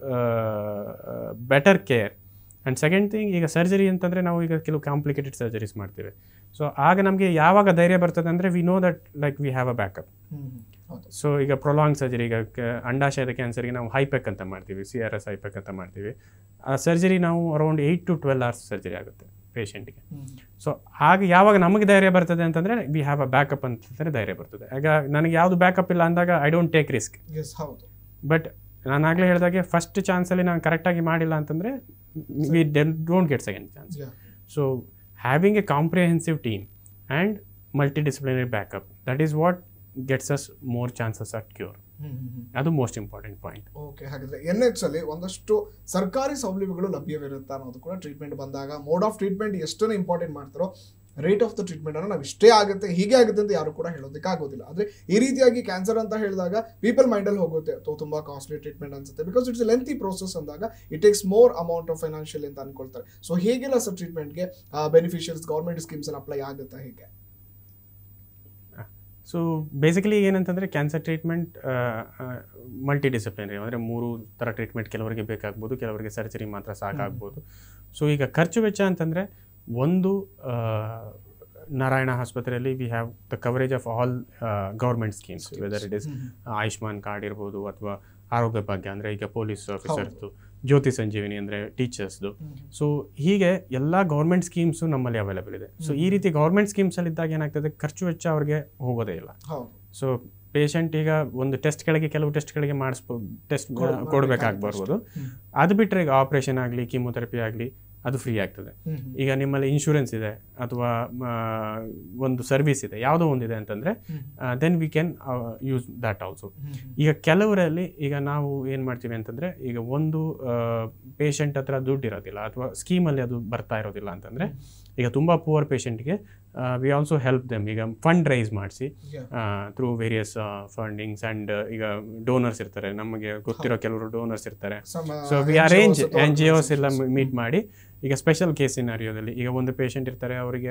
better care and second thing ಈಗ ಸರ್ಜರಿ ಅಂತಂದರೆ ನಾವು ಈಗ ಕೆಲವು ಕಾಂಪ್ಲಿಕೇಟೆಡ್ ಸರ್ಜರೀಸ್ ಮಾಡ್ತೀವಿ ಸೊ ಆಗ ನಮಗೆ ಯಾವಾಗ ಧೈರ್ಯ ಬರ್ತದೆ ಅಂದರೆ we know that like we have a backup ಹೌದು ಸೊ ಈಗ ಪ್ರೊಲಾಂಗ್ ಸರ್ಜರಿ ಈಗ ಕ- ಅಂಡಾಶಯದ ಕ್ಯಾನ್ಸರ್ಗೆ ನಾವು ಹೈಪೆಕ್ ಅಂತ ಮಾಡ್ತೀವಿ ಸಿ ಆರ್ ಎಸ್ ಹೈಪೆಕ್ ಅಂತ ಮಾಡ್ತೀವಿ ಆ ಸರ್ಜರಿ ನಾವು around eight to twelve hours surgery ಆಗುತ್ತೆ ಪೇಷಂಟ್ಗೆ ಸೊ ಆಗ ಯಾವಾಗ ನಮಗೆ ಧೈರ್ಯ ಬರ್ತದೆ ಅಂತಂದರೆ ವಿ ಹ್ಯಾವ್ ಅ ಬ್ಯಾಕಪ್ ಅಂತಂದರೆ ಧೈರ್ಯ ಬರ್ತದೆ ಆಗ ನನಗೆ ಯಾವುದು ಬ್ಯಾಕಪ್ ಇಲ್ಲ ಅಂದಾಗ I don't take risk yes ಹೌದು ಬಟ್ ನಾನು ಆಗಲೇ ಹೇಳಿದಾಗೆ ಫಸ್ಟ್ ಚಾನ್ಸಲ್ಲಿ ನಾನು ಕರೆಕ್ಟಾಗಿ ಮಾಡಿಲ್ಲ ಅಂತಂದರೆ we don't get second chance Yeah. So having a comprehensive team and multidisciplinary backup that is what gets us more chances at cure ಅದು ಮೋಸ್ಟ್ ಇಂಪಾರ್ಟೆಂಟ್ ಪಾಯಿಂಟ್ ಓಕೆ ಹಾಗಾದ್ರೆ ಎನ್ ಎಚ್ ಅಲ್ಲಿ ಒಂದಷ್ಟು ಸರ್ಕಾರಿ ಸೌಲಭ್ಯಗಳು ಲಭ್ಯವಿರುತ್ತಾ ಅನ್ನೋದು ಕೂಡ ಟ್ರೀಟ್ಮೆಂಟ್ ಬಂದಾಗ ಮೋಡ್ ಆಫ್ ಟ್ರೀಟ್ಮೆಂಟ್ ಎಷ್ಟನ್ನು ಇಂಪಾರ್ಟೆಂಟ್ ಮಾಡ್ತಾರೋ ರೇಟ್ ಆಫ್ ದ ಟ್ರೀಟ್ಮೆಂಟ್ ಅನ್ನು ನಾವು ಇಷ್ಟೇ ಆಗುತ್ತೆ ಹೀಗೆ ಆಗುತ್ತೆ ಅಂತ ಯಾರು ಕೂಡ ಹೇಳೋದಕ್ಕೆ ಆಗೋದಿಲ್ಲ ಅಂದ್ರೆ ಈ ರೀತಿಯಾಗಿ ಕ್ಯಾನ್ಸರ್ ಅಂತ ಹೇಳಿದಾಗ ಪೀಪಲ್ ಮೈಂಡಲ್ಲಿ ಹೋಗುತ್ತೆ ತೋ ತುಂಬಾ ಕಾಸ್ಟ್ಲಿ ಟ್ರೀಟ್ಮೆಂಟ್ ಅನ್ಸುತ್ತೆ ಬಿಕಾಸ್ ಇಟ್ಸ್ ಲೆಂತಿ ಪ್ರೋಸೆಸ್ ಅಂದಾಗ it takes more amount of financial ಅಂತ ಅನ್ಕೊಳ್ತಾರೆ ಸೊ ಹೇಗೆಲ್ಲ ಸರ್ ಟ್ರೀಟ್ಮೆಂಟ್ಗೆ ಬೆನಿಫಿಷಿಯರ್ಸ್ ಗೌರ್ಮೆಂಟ್ ಸ್ಕೀಮ್ಸ್ ಎಲ್ಲ ಅಪ್ಲೈ ಆಗುತ್ತಾ ಹೇಗೆ ಸೊ ಬೇಸಿಕಲಿ ಏನಂತಂದರೆ ಕ್ಯಾನ್ಸರ್ ಟ್ರೀಟ್ಮೆಂಟ್ ಮಲ್ಟಿ ಡಿಸಿಪ್ಲಿನರಿ ಅಂದರೆ ಮೂರು ಥರ ಟ್ರೀಟ್ಮೆಂಟ್ ಕೆಲವರಿಗೆ ಬೇಕಾಗ್ಬೋದು ಕೆಲವರಿಗೆ ಸರ್ಜರಿ ಮಾತ್ರ ಸಾಕಾಗ್ಬೋದು ಸೊ ಈಗ ಖರ್ಚು ವೆಚ್ಚ ಅಂತಂದರೆ ಒಂದು ಆ, ನಾರಾಯಣ ಆಸ್ಪತ್ರೆಯಲ್ಲಿ we have the coverage of all government schemes whether it is Ayushman card ಇರ್ಬೋದು ಅಥವಾ ಆರೋಗ್ಯ ಭಾಗ್ಯ ಅಂದರೆ ಈಗ ಪೊಲೀಸ್ ಆಫೀಸರ್ಸ್ದು ಜ್ಯೋತಿ ಸಂಜೀವಿನಿ ಅಂದರೆ ಟೀಚರ್ಸ್ದು ಸೊ ಹೀಗೆ ಎಲ್ಲ ಗೌರ್ಮೆಂಟ್ ಸ್ಕೀಮ್ಸು ನಮ್ಮಲ್ಲಿ ಅವೈಲೇಬಲ್ ಇದೆ ಸೊ ಈ ರೀತಿ ಗೌರ್ಮೆಂಟ್ ಸ್ಕೀಮ್ಸಲ್ಲಿ ಇದ್ದಾಗ ಏನಾಗ್ತದೆ ಖರ್ಚು ವೆಚ್ಚ ಅವ್ರಿಗೆ ಹೋಗೋದೇ ಇಲ್ಲ ಹೌದು ಸೊ ಪೇಷಂಟ್ ಈಗ ಒಂದು ಟೆಸ್ಟ್ಗಳಿಗೆ ಕೆಲವು ಟೆಸ್ಟ್ಗಳಿಗೆ ಮಾಡಿಸ್ಬೋ ಟೆಸ್ಟ್ ಕೊಡ್- ಕೊಡಬೇಕಾಗ್ಬರ್ಬೋದು ಹ್ಮ್. ಅದು ಬಿಟ್ಟರೆ ಈಗ ಆಪ್ರೇಷನ್ ಆಗಲಿ ಕೀಮೊಥೆರಪಿ ಆಗಲಿ ಅದು ಫ್ರೀ ಆಗ್ತದೆ ಹ್ಮ್. ಈಗ ನಿಮ್ಮಲ್ಲಿ ಇನ್ಶೂರೆನ್ಸ್ ಇದೆ ಅಥವಾ ಆ, ಒಂದು ಸರ್ವಿಸ್ ಇದೆ ಯಾವುದೋ ಒಂದಿದೆ ಅಂತಂದರೆ hmm. Then we can use that also ಈಗ ಕೆಲವರಲ್ಲಿ ಈಗ ನಾವು ಏನು ಮಾಡ್ತೀವಿ ಅಂತಂದರೆ ಈಗ ಒಂದು ಪೇಷಂಟ್ ಹತ್ರ ದುಡ್ಡು ಇರೋದಿಲ್ಲ ಅಥವಾ ಸ್ಕೀಮಲ್ಲಿ ಅದು ಬರ್ತಾ ಇರೋದಿಲ್ಲ ಅಂತಂದರೆ ಈಗ ತುಂಬ ಪುವರ್ ಪೇಷಂಟ್ಗೆ ವಿ ಆಲ್ಸೋ ಹೆಲ್ಪ್ ದೆಮ್ ಈಗ ಫಂಡ್ ರೈಸ್ ಮಾಡಿಸಿ Yeah. Through various fundings and ಈಗ ಡೋನರ್ಸ್ ಇರ್ತಾರೆ ನಮಗೆ ಗೊತ್ತಿರೋ ಕೆಲವರು ಡೋನರ್ಸ್ ಇರ್ತಾರೆ Some, so uh, we arrange NGOs ಅಥವಾ ಎನ್ ಜಿ ಒಸ್ ಎಲ್ಲ organizations. ಮೀಟ್ ಮಾಡಿ ಈಗ ಸ್ಪೆಷಲ್ ಕೇಸ್ ಸಿನಾರಿಯೋದಲ್ಲಿ ಈಗ ಒಂದು ಪೇಷಂಟ್ ಇರ್ತಾರೆ ಅವರಿಗೆ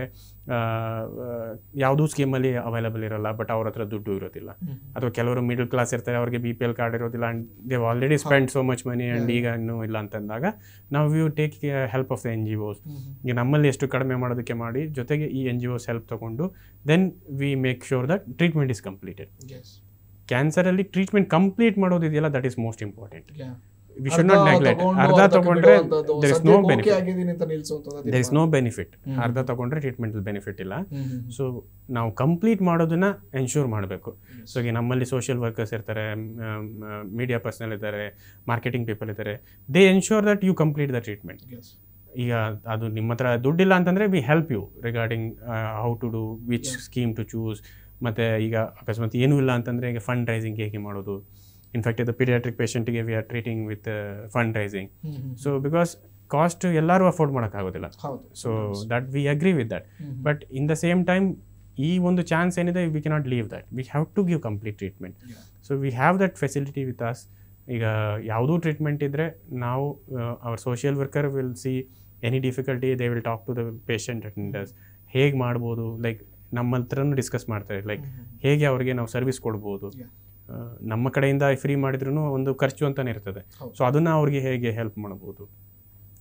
ಯಾವುದೂ ಸ್ಕೀಮಲ್ಲಿ ಅವೈಲಬಲ್ ಇರಲ್ಲ ಬಟ್ ಅವ್ರ ಹತ್ರ ದುಡ್ಡು ಇರೋದಿಲ್ಲ ಹ್ಮ್. ಅಥವಾ ಕೆಲವರು ಮಿಡಲ್ ಕ್ಲಾಸ್ ಇರ್ತಾರೆ ಅವ್ರಿಗೆ ಬಿ ಪಿ ಎಲ್ ಕಾರ್ಡ್ ಇರೋದಿಲ್ಲ and they've already spend so much money and ಈಗ ಇನ್ನೂ ಇಲ್ಲ ಅಂತಂದಾಗ ನಾವು you take help of the N G Os ಹ್ಮ್. ಈಗ ನಮ್ಮಲ್ಲಿ ಎಷ್ಟು ಕಡಿಮೆ ಮಾಡೋದಕ್ಕೆ ಮಾಡಿ ಜೊತೆಗೆ ಈ ಎನ್ ಜಿ ಒಸ್ ಹೆಲ್ಪ್ ತಗೊಂಡು then we make sure that treatment is completed Yes. ಕ್ಯಾನ್ಸರಲ್ಲಿ ಟ್ರೀಟ್ಮೆಂಟ್ ಕಂಪ್ಲೀಟ್ ಮಾಡೋದಿದೆಯಲ್ಲ that is most important Yeah. We should not ಅರ್ಧ ನೆಗ್ಲೆಕ್ಟ್ ತಗೊಂಡು ಅರ್ಧ ಅರ್ಧಕ್ಕೆ ತಗೊಂಡ್ರೆ ಬಿಡುವಂಥದ್ದು, ದೇರ್ ಇಸ್ ನೋ ಸದ್ಯಕ್ಕೆ okay ಬೆನಿಫಿಟ್ ಆಗಿದ್ದೀನಿ ಅಂತ ನಿಲ್ಸುವಂಥದ್ದು ದೇರ್ ಇಸ್ ನೋ ಬೆನಿಫಿಟ್ ಹ್ಮ್. ಅರ್ಧ ತಗೊಂಡ್ರೆ ಟ್ರೀಟ್ಮೆಂಟ್ ಬೆನಿಫಿಟ್ ಇಲ್ಲ ಹ್ಮ್, ಹ್ಮ್, ಹ್ಮ್. ಸೊ ನಾವು ಕಂಪ್ಲೀಟ್ ಮಾಡೋದನ್ನ ಎನ್ಶೂರ್ ಮಾಡಬೇಕು ಸೊ ಈಗ ನಮ್ಮಲ್ಲಿ ಸೋಷಿಯಲ್ ವರ್ಕರ್ಸ್ ಇರ್ತಾರೆ ಮೀಡಿಯಾ ಪರ್ಸನಲ್ ಇದ್ದಾರೆ ಮಾರ್ಕೆಟಿಂಗ್ ಪೀಪಲ್ ಇದ್ದಾರೆ they ensure that you complete the treatment Yes. ಈಗ ಅದು ನಿಮ್ಮ ಹತ್ರ ದುಡ್ಡಿಲ್ಲ ಅಂತಂದರೆ we help you regarding how to do which Yeah. Scheme to choose ಮತ್ತು ಈಗ ಅಕಸ್ಮಾತ್ ಏನೂ ಇಲ್ಲ ಅಂತಂದರೆ ಈಗ ಫಂಡ್ ರೈಸಿಂಗ್ ಹೇಗೆ ಮಾಡೋದು ಇನ್ಫ್ಯಾಕ್ಟ್ ಇದು ಪೀಡಿಯಾಟ್ರಿಕ್ ಪೇಷಂಟಿಗೆ we are treating with fund raising ಹ್ಮ್, ಹ್ಮ್. ಸೊ ಬಿಕಾಸ್ ಕಾಸ್ಟ್ ಎಲ್ಲರೂ ಅಫೋರ್ಡ್ ಮಾಡೋಕ್ಕಾಗೋದಿಲ್ಲ ಹೌದು so that we agree with that ಹ್ಮ್, ಹ್ಮ್. But in the same time ಈ ಒಂದು ಚಾನ್ಸ್ ಏನಿದೆ we cannot leave that we have to give complete treatment Yeah. So we have that facility with us ಈಗ ಯಾವುದೂ treatment ಇದ್ದರೆ ನಾವು our social worker will see any difficulty they will talk to the patient attenders ಹೇಗೆ ಮಾಡ್ಬೋದು like ನಮ್ಮ ಹತ್ರನೂ discuss ಮಾಡ್ತಾರೆ like ಹ್ಮ್, ಹ್ಮ್. ಹೇಗೆ ಅವರಿಗೆ ನಾವು ಸರ್ವಿಸ್ ಕೊಡ್ಬೋದು Yeah. ಆ, ನಮ್ಮ ಕಡೆಯಿಂದ ಫ್ರೀ ಮಾಡಿದ್ರೂ ಒಂದು ಖರ್ಚು ಅಂತಲೇ ಇರ್ತದೆ ಹೌದು. ಸೊ ಅದನ್ನು ಅವ್ರಿಗೆ ಹೇಗೆ ಹೆಲ್ಪ್ ಮಾಡ್ಬೋದು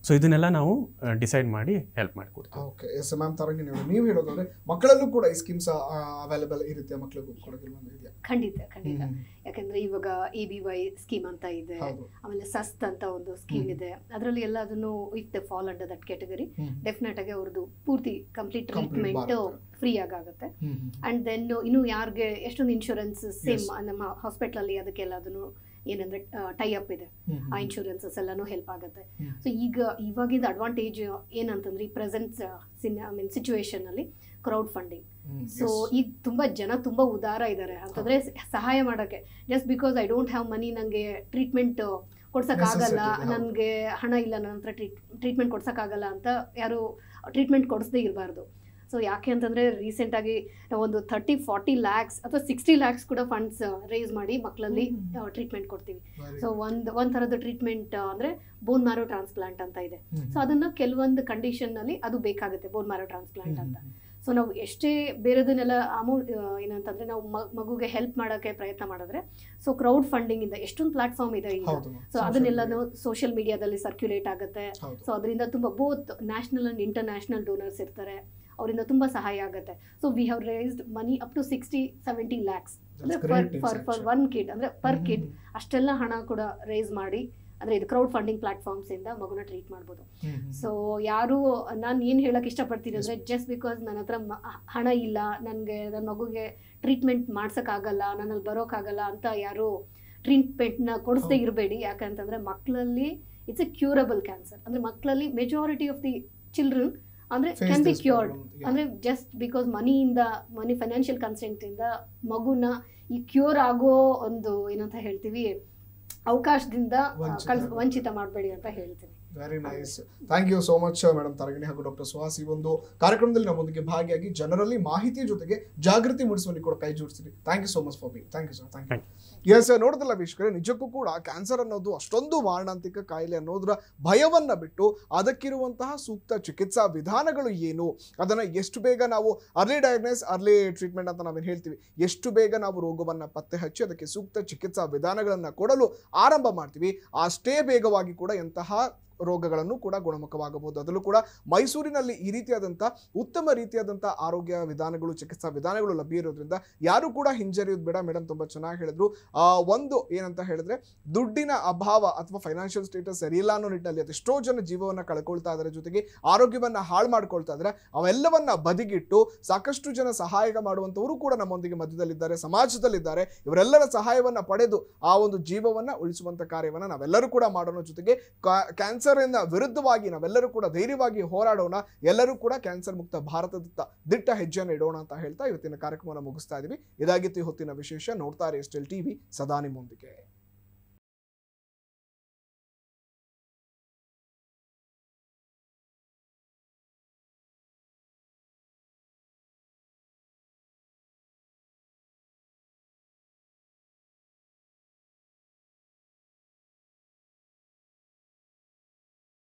ಸೊ ಇದನ್ನೆಲ್ಲ ನಾವು ಡಿಸೈಡ್ ಮಾಡಿ ಹೆಲ್ಪ್ ಮಾಡಿಕೊಡ್ತೀವಿ ಓಕೆ ಎಸ್ ಮ್ಯಾಮ್ ತರಂಗಿನಿ ಅವರು ನೀವು ಹೇಳೋದಾದ್ರೆ ಮಕ್ಕಳಲ್ಲೂ ಕೂಡ ಈ ಸ್ಕೀಮ್ಸ್ ಅವೈಲೇಬಲ್ ಇರುತ್ತೆ ಮಕ್ಕಳಿಗೂ ಕೂಡ ಕೆಲವೊಂದು ಇದೆಯಾ ಖಂಡಿತ ಖಂಡಿತ ಹ್ಮ್. ಯಾಕಂದ್ರೆ ಇವಾಗ ಎ ಬಿ ವೈ ಸ್ಕೀಮ್ ಅಂತ ಇದೆ ಹೌದು ಆಮೇಲೆ ಸಸ್ತ್ ಅಂತ ಒಂದು ಸ್ಕೀಮ್ ಹ್ಮ್. ಇದೆ ಅದರಲ್ಲಿ ಎಲ್ಲ ಅದನ್ನು if the fall under that category ಹ್ಮ್. ಡೆಫಿನೆಟ್ ಆಗಿ ಅವ್ರದ್ದು ಪೂರ್ತಿ ಕಂಪ್ಲೀಟ್ Complete ಟ್ರೀಟ್ಮೆಂಟ್ ಬರುತ್ತೆ. ಫ್ರೀ ಆಗುತ್ತೆ ಹ್ಮ್, ಹ್ಮ್. ಅಂಡ್ ದೆನ್ ಇನ್ನು ಯಾರಿಗೆ ಎಷ್ಟೊಂದು ಇನ್ಶೂರೆನ್ಸ್ ಸೇಮ್ Yes. ನಮ್ಮ ಹಾಸ್ಪಿಟಲ್ ಅಲ್ಲಿ ಅದಕ್ಕೆಲ್ಲ ಅದನ್ನು ಏನಂದ್ರೆ ಟೈ ಅಪ್ ಇದೆ ಹ್ಮ್, ಆ ಹ್ಮ್. ಇನ್ಶೂರೆನ್ಸಸ್ ಎಲ್ಲಾನು ಹೆಲ್ಪ್ ಆಗುತ್ತೆ ಹ್ಮ್. ಸೊ ಈಗ ಇವಾಗಿಂದ ಅಡ್ವಾಂಟೇಜ್ ಏನಂತಂದ್ರೆ ಈ ಪ್ರೆಸೆಂಟ್ ಐ ಮೀನ್ ಸಿಚುವೇಶನ್ ಅಲ್ಲಿ ಕ್ರೌಡ್ ಫಂಡಿಂಗ್ ಹ್ಮ್, ಸೊ yes. ಈಗ ತುಂಬಾ ಜನ ತುಂಬಾ ಉದಾರ ಇದ್ದಾರೆ ಅಂತಂದ್ರೆ ಸಹಾಯ ಮಾಡಕ್ಕೆ just because I don't have money ನಂಗೆ ಟ್ರೀಟ್ಮೆಂಟ್ ಕೊಡ್ಸಕ್ ಆಗಲ್ಲ Necessity, ಹೌದು. ನನ್ಗೆ ಹಣ ಇಲ್ಲ ನನ್ನ ಹತ್ರ ಟ್ರೀಟ್ಮೆಂಟ್ ಕೊಡ್ಸಕ್ ಆಗಲ್ಲ ಅಂತ ಯಾರು ಟ್ರೀಟ್ಮೆಂಟ್ ಕೊಡಿಸದೇ ಇರಬಾರ್ದು ಸೊ ಯಾಕೆ ಅಂತಂದ್ರೆ ರೀಸೆಂಟ್ ಆಗಿ ನಾವು ಒಂದು ಥರ್ಟಿ ಫಾರ್ಟಿ ಲ್ಯಾಕ್ಸ್ ಅಥವಾ ಸಿಕ್ಸ್ಟಿ ಲ್ಯಾಕ್ಸ್ ಕೂಡ ಫಂಡ್ಸ್ ರೇಸ್ ಮಾಡಿ ಮಕ್ಕಳಲ್ಲಿ ಹ್ಮ್. ಟ್ರೀಟ್ಮೆಂಟ್ ಕೊಡ್ತೀವಿ Very ಸೊ good. ಒಂದ್ ಒಂದ್ ತರದ ಟ್ರೀಟ್ಮೆಂಟ್ ಅಂದ್ರೆ ಬೋನ್ ಮ್ಯಾರೋ ಟ್ರಾನ್ಸ್ಪ್ಲಾಂಟ್ ಅಂತ ಇದೆ ಹ್ಮ್, ಸೊ ಅದನ್ನ ಕೆಲವೊಂದು ಕಂಡೀಷನ್ ನಲ್ಲಿ ಅದು ಬೇಕಾಗುತ್ತೆ ಬೋನ್ ಮ್ಯಾರೋ ಟ್ರಾನ್ಸ್ಪ್ಲಾಂಟ್ ಹ್ಮ್, ಅಂತ ಹ್ಮ್, ಸೊ ನಾವು ಎಷ್ಟೇ ಬೇರೆದನ್ನೆಲ್ಲ ಅಮೌಂಟ್ ಏನಂತಂದ್ರೆ ನಾವು ಮ- ಮಗುಗೆ ಹೆಲ್ಪ್ ಮಾಡೋಕ್ಕೆ ಪ್ರಯತ್ನ ಮಾಡಿದ್ರೆ ಸೊ ಕ್ರೌಡ್ ಫಂಡಿಂಗ್ ಇಂದ ಎಷ್ಟೊಂದು ಪ್ಲಾಟ್ಫಾರ್ಮ್ ಇದೆ ಈಗ ಹೌದು ma'am. ಸೊ ಅದನ್ನೆಲ್ಲನೂ ಸೋಷಿಯಲ್ ಮೀಡಿಯಾದಲ್ಲಿ ಸರ್ಕ್ಯುಲೇಟ್ ಆಗುತ್ತೆ ಹೌದು. ಸೊ ಅದರಿಂದ ತುಂಬಾ both national and international donors ಇರ್ತಾರೆ ಅವರಿಂದ ತುಂಬಾ ಸಹಾಯ ಆಗುತ್ತೆ so we have raised money up to sixty seventy lakhs ಅಂದ್ರೆ That's great news for for actually. One kid ಅಂದ್ರೆ ಪರ್ ಹ್ಮ್, ಕಿಡ್ ಹ್ಮ್, ಅಷ್ಟೆಲ್ಲ ಹಣ ಕೂಡ ರೇಸ್ ಮಾಡಿ ಅಂದ್ರೆ ಇದು ಕ್ರೌಡ್ ಫಂಡಿಂಗ್ ಪ್ಲಾಟ್ಫಾರ್ಮ್ಸ್ ಇಂದ ಮಗುನ ಟ್ರೀಟ್ ಮಾಡ್ಬೋದು ಹ್ಮ್, ಹ್ಮ್. ಸೊ ಯಾರು ನಾನು ಏನು ಹೇಳಕ್ ಇಷ್ಟಪಡ್ತೀನಿ ಅಂದ್ರೆ ಜಸ್ಟ್ ಬಿಕಾಸ್ ನನ್ನ ಹತ್ರ ಮ- ಹಣ ಇಲ್ಲ ನನಗೆ ನನ್ನ ಮಗುಗೆ ಟ್ರೀಟ್ಮೆಂಟ್ ಮಾಡ್ಸೋಕ್ಕಾಗಲ್ಲ ನನ್ನಲ್ಲಿ ಬರೋಕ್ಕಾಗಲ್ಲ ಅಂತ ಯಾರು ಟ್ರೀಟ್ಮೆಂಟ್ನ ಕೊಡಿಸದೇ ಹೌದು. ಇರಬೇಡಿ ಯಾಕಂತಂದ್ರೆ ಮಕ್ಕಳಲ್ಲಿ ಇಟ್ಸ್ ಎ ಕ್ಯೂರಬಲ್ ಕ್ಯಾನ್ಸರ್ ಅಂದ್ರೆ ಮಕ್ಕಳಲ್ಲಿ ಮೆಜಾರಿಟಿ ಆಫ್ ದಿ ಚಿಲ್ಡ್ರನ್ ಅಂದ್ರೆ Face can be this cured problem, yeah. ಅಂದ್ರೆ ಜಸ್ಟ್ ಬಿಕಾಸ್ ಮನಿಯಿಂದ ಮನಿ ಫೈನಾನ್ಷಿಯಲ್ ಕನ್ಸೆಂಟ್ ಇಂದ ಮಗುನ ಈ ಕ್ಯೂರ್ ಆಗೋ ಒಂದು ಏನಂತ ಹೇಳ್ತೀವಿ ಅವಕಾಶದಿಂದ ಆ, ವಂಚಿತ ಕಳ್ಸ್- ಆಗ್ಬೇಕು. ವಂಚಿತ ಮಾಡಬೇಡಿ ಅಂತ ಹೇಳ್ತೀನಿ very nice thank you so much madam Taragini ಹಾಗೂ ಡಾಕ್ಟರ್ ಸುಹಾಸ್ ಈ ಒಂದು ಕಾರ್ಯಕ್ರಮದಲ್ಲಿ ನಮ್ಮೊಂದಿಗೆ ಭಾಗಿಯಾಗಿ ಜನರಲ್ಲಿ ಮಾಹಿತಿಯ ಜೊತೆಗೆ ಜಾಗೃತಿ ಮೂಡಿಸುವಲ್ಲಿ ಕೂಡ ಕೈ ಜೋಡಿಸ್ತೀರಿ thank you so much for be thank you sir thank you yes ನೋಡಿದಲ್ಲ ವೀಕ್ಷಕರೇ ನಿಜಕ್ಕೂ ಕೂಡ ಕ್ಯಾನ್ಸರ್ ಅನ್ನೋದು ಅಷ್ಟೊಂದು ಮಾರಣಾಂತಿಕ ಕಾಯಿಲೆ ಅನ್ನೋದರ ಭಯವನ್ನ ಬಿಟ್ಟು ಅದಕ್ಕಿರುವಂತಹ ಸೂಕ್ತ ಚಿಕಿತ್ಸಾ ವಿಧಾನಗಳು ಏನು ಅದನ್ನ ಎಷ್ಟು ಬೇಗ ನಾವು ಅರ್ಲಿ ಡಯಾಗ್ನೈಸ್ ಅರ್ಲಿ ಟ್ರೀಟ್ಮೆಂಟ್ ಅಂತ ನಾವೇನು ಹೇಳ್ತೀವಿ ಎಷ್ಟು ಬೇಗ ನಾವು ರೋಗವನ್ನ ಪತ್ತೆ ಹಚ್ಚಿ ಅದಕ್ಕೆ ಸೂಕ್ತ ಚಿಕಿತ್ಸಾ ವಿಧಾನಗಳನ್ನ ಕೊಡಲು ಆರಂಭ ಮಾಡ್ತೀವಿ ಅಷ್ಟೇ ಬೇಗವಾಗಿ ಕೂಡ ಎಂತಹ ರೋಗಗಳನ್ನು ಕೂಡ ಗುಣಮುಖವಾಗಬಹುದು ಅದರಲ್ಲೂ ಕೂಡ ಮೈಸೂರಿನಲ್ಲಿ ಈ ರೀತಿಯಾದಂಥ ಉತ್ತಮ ರೀತಿಯಾದಂಥ ಆರೋಗ್ಯ ವಿಧಾನಗಳು ಚಿಕಿತ್ಸಾ ವಿಧಾನಗಳು ಲಭ್ಯ ಇರೋದ್ರಿಂದ ಯಾರು ಕೂಡ ಹಿಂಜರಿಯೋದು ಬೇಡ ಮೇಡಮ್ ತುಂಬ ಚೆನ್ನಾಗಿ ಹೇಳಿದ್ರು ಆ, ಒಂದು ಏನಂತ ಹೇಳಿದ್ರೆ ದುಡ್ಡಿನ ಅಭಾವ ಅಥವಾ ಫೈನಾನ್ಷಿಯಲ್ ಸ್ಟೇಟಸ್ ಸರಿಯಿಲ್ಲ ಅನ್ನೋ ನಿಟ್ಟಿನಲ್ಲಿ ಅದೆಷ್ಟೋ ಜನ ಜೀವವನ್ನು ಕಳ್ಕೊಳ್ತಾ ಇದ್ದಾರೆ ಜೊತೆಗೆ ಆರೋಗ್ಯವನ್ನ ಹಾಳು ಮಾಡ್ಕೊಳ್ತಾ ಇದ್ದಾರೆ ಅವೆಲ್ಲವನ್ನ ಬದಿಗಿಟ್ಟು ಸಾಕಷ್ಟು ಜನ ಸಹಾಯ ಮಾಡುವಂಥವರು ಕೂಡ ನಮ್ಮೊಂದಿಗೆ ಮಧ್ಯದಲ್ಲಿದ್ದಾರೆ ಸಮಾಜದಲ್ಲಿದ್ದಾರೆ ಇವರೆಲ್ಲರ ಸಹಾಯವನ್ನ ಪಡೆದು ಆ ಒಂದು ಜೀವವನ್ನ ಉಳಿಸುವಂತ ಕಾರ್ಯವನ್ನ ನಾವೆಲ್ಲರೂ ಕೂಡ ಮಾಡೋಣ ಜೊತೆಗೆ ಕ್ಯಾನ್ಸರ್ ವಿರುದ್ಧವಾಗಿ ನಾವೆಲ್ಲರೂ ಕೂಡ ಧೈರ್ಯವಾಗಿ ಹೋರಾಡೋಣ ಎಲ್ಲರೂ ಕೂಡ ಕ್ಯಾನ್ಸರ್ ಮುಕ್ತ ಭಾರತದತ್ತ ದಿಟ್ಟ ಹೆಜ್ಜೆಯನ್ನು ಇಡೋಣ ಅಂತ ಹೇಳ್ತಾ ಇವತ್ತಿನ ಕಾರ್ಯಕ್ರಮವನ್ನು ಮುಗಿಸ್ತಾ ಇದೀವಿ ಇದಾಗಿತ್ತು ಈ ಹೊತ್ತಿನ ವಿಶೇಷ ನೋಡ್ತಾರೆ ಎಸ್ಟೆಲ್ ಟಿವಿ ಸದಾ ನಿಮ್ಮೊಂದಿಗೆ